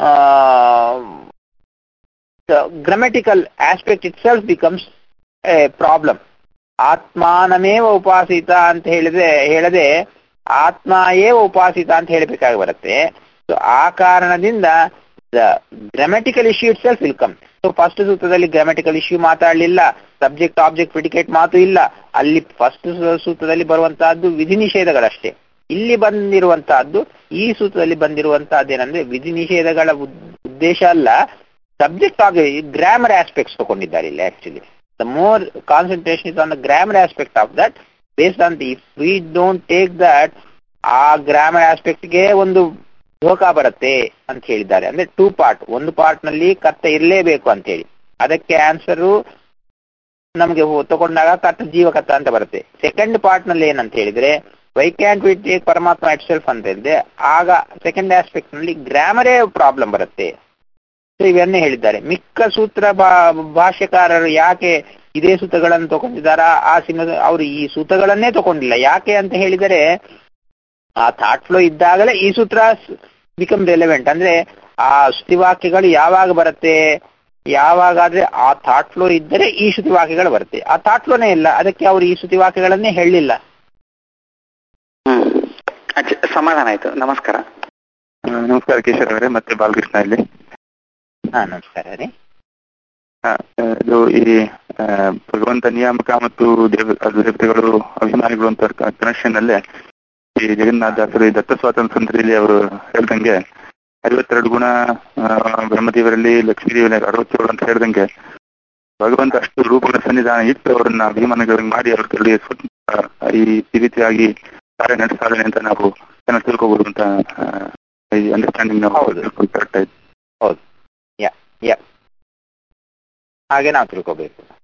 grammatical aspect itself becomes a problem ಆತ್ಮಾನಮೇವ ಉಪಾಸಿತ ಅಂತ ಹೇಳಿದ್ರೆ ಹೇಳದೆ ಆತ್ಮ ಏವ ಉಪಾಸಿತ ಅಂತ ಹೇಳಬೇಕಾಗಿ ಬರುತ್ತೆ ಸೊ ಆ ಕಾರಣದಿಂದ the grammatical issue itself will come so first ಸೂತ್ರದಲ್ಲಿ ಗ್ರಾಮೆಟಿಕಲ್ ಇಶ್ಯೂ ಮಾತಾಡಲಿಲ್ಲ ಸಬ್ಜೆಕ್ಟ್ ಆಬ್ಜೆಕ್ಟ್ ಪ್ರಿಡಿಕೇಟ್ ಮಾತು ಇಲ್ಲ ಅಲ್ಲಿ ಫಸ್ಟ್ ಸೂತ್ರದಲ್ಲಿ ಬರುವಂತಹದ್ದು ವಿಧಿ ನಿಷೇಧಗಳಷ್ಟೇ ಇಲ್ಲಿ ಬಂದಿರುವಂತಹದ್ದು ಈ ಸೂತ್ರದಲ್ಲಿ ಬಂದಿರುವಂತಹದ್ದು ಏನಂದ್ರೆ ವಿಧಿ ನಿಷೇಧಗಳ ಉದ್- ಉದ್ದೇಶ ಅಲ್ಲ ಸಬ್ಜೆಕ್ಟ್ ಆಬ್ಜೆಕ್ಟ್ ಗ್ರಾಮರ್ ಆಸ್ಪೆಕ್ಟ್ಸ್ ತಗೊಂಡಿದ್ದಾರೆ ಇಲ್ಲಿ actually the more concentration is on the grammar aspect of that based on the if we don't take that ಆ ಗ್ರಾಮರ್ ಆಸ್ಪೆಕ್ಟ್ ಗೆ ಒಂದು ಧೋಕಾ ಬರುತ್ತೆ ಅಂತ ಹೇಳಿದ್ದಾರೆ ಅಂದ್ರೆ ಟೂ ಪಾರ್ಟ್ ಒಂದು ಪಾರ್ಟ್ ನಲ್ಲಿ ಕರ್ತ ಇರಲೇಬೇಕು ಅಂತ ಹೇಳಿ ಅದಕ್ಕೆ ಆನ್ಸರು ನಮಗೆ ತಗೊಂಡಾಗ ಕರ್ತ ಜೀವಕರ್ತ ಅಂತ ಬರುತ್ತೆ ಸೆಕೆಂಡ್ ಪಾರ್ಟ್ ನಲ್ಲಿ ಏನಂತ ಹೇಳಿದ್ರೆ why can't we take paramatma itself ಅಂತ ಹೇಳಿದ್ರೆ ಆಗ ಸೆಕೆಂಡ್ ಆಸ್ಪೆಕ್ಟ್ ನಲ್ಲಿ ಗ್ರಾಮರೇ ಪ್ರಾಬ್ಲಮ್ ಬರುತ್ತೆ ಸೊ ಇವನ್ನೇ ಹೇಳಿದ್ದಾರೆ ಮಿಕ್ಕ ಸೂತ್ರ ಭಾ- ಭಾಷ್ಯಕಾರರು ಯಾಕೆ ಇದೇ ಸೂತ್ರಗಳನ್ನು ತಗೊಂಡಿದ್ದಾರಾ ಆ ಸಿನಿಮಾ ಅವರು ಈ ಸೂತ್ರಗಳನ್ನೇ ತಗೊಂಡಿಲ್ಲ ಯಾಕೆ ಅಂತ ಹೇಳಿದರೆ ಆ ಥಾಟ್ ಫ್ಲೋ ಇದ್ದಾಗಲೇ ಈ ಸೂತ್ರ ಬಿಕಮ್ ರೆಲೆವೆಂಟ್ ಅಂದ್ರೆ ಆ ಶ್ರುತಿವಾಕ್ಯಗಳು ಯಾವಾಗ ಬರುತ್ತೆ ಯಾವಾಗಾದ್ರೆ ಆ ಥಾಟ್ ಫ್ಲೋ ಇದ್ದರೆ ಈ ಶ್ರುತಿವಾಕ್ಯಗಳು ಬರುತ್ತೆ ಆ ಥಾಟ್ ಫ್ಲೋನೇ ಇಲ್ಲ ಅದಕ್ಕೆ ಅವರು ಈ ಶ್ರುತಿವಾಕ್ಯಗಳನ್ನೇ ಹೇಳಿಲ್ಲ ಹ್ಮ್ ಅಚ್ಚ, ಸಮಾಧಾನ ಆಯ್ತು ನಮಸ್ಕಾರ ಆ, ನಮಸ್ಕಾರ ಕೇಶವ್ ಅವರೇ ಮತ್ತೆ ಬಾಲಕೃಷ್ಣ ಇಲ್ಲಿ ಹಾ ನಮಸ್ಕಾರ ರೀ ಆ, ಇದು ಈ ಆ, ಭಗವಂತ ನಿಯಾಮಕ ಮತ್ತು ದೇವ ಅದು ದೇವತೆಗಳು ಅಭಿಮಾನಿಗಳು ಅಂತ ಕನೆಕ್ಷನ್ ಅಲ್ಲೇ ಈ ಜಗನ್ನಾಥದಾಸರು ಈ ದತ್ತ ಸ್ವಾತಂತ್ರ್ಯ ಸಂತರಲ್ಲಿ ಅವರು ಹೇಳ್ದಂಗೆ ಐವತ್ತೆರಡು ಗುಣ ಆ, ಬ್ರಹ್ಮದೇವರಲ್ಲಿ ಲಕ್ಷ್ಮೀ ದೇವರಲ್ಲಿ ಅರವತ್ತೇಳು ಅಂತ ಹೇಳ್ದಂಗೆ ಭಗವಂತ ಅಷ್ಟು ರೂಪಗಳ ಸನ್ನಿಧಾನ ಇಟ್ಟು ಅವರನ್ನ ಅಭಿಮಾನಿಗಳಿಗೆ ಮಾಡಿ ಅವ್ರ ಕೈಲಿ ಸ್ವ- ಆ, ಈ ಈ ರೀತಿಯಾಗಿ ಕಾರ್ಯ ನಡೆಸಾದನೆ ಅಂತ ನಾವು ಚೆನ್ನಾಗಿ ತಿಳ್ಕೊಬಹುದು ಅಂತ ಆ, ಈ ಅಂಡರ್ಸ್ಟ್ಯಾಂಡಿಂಗ್ ನಾವು ಹೌದು. ಕರೆಕ್ಟ್ ಆಯ್ತು ಹೌದು ಯಾ ಯಾ ಹಾಗೆ ನಾವು ತಿಳ್ಕೋಬೇಕು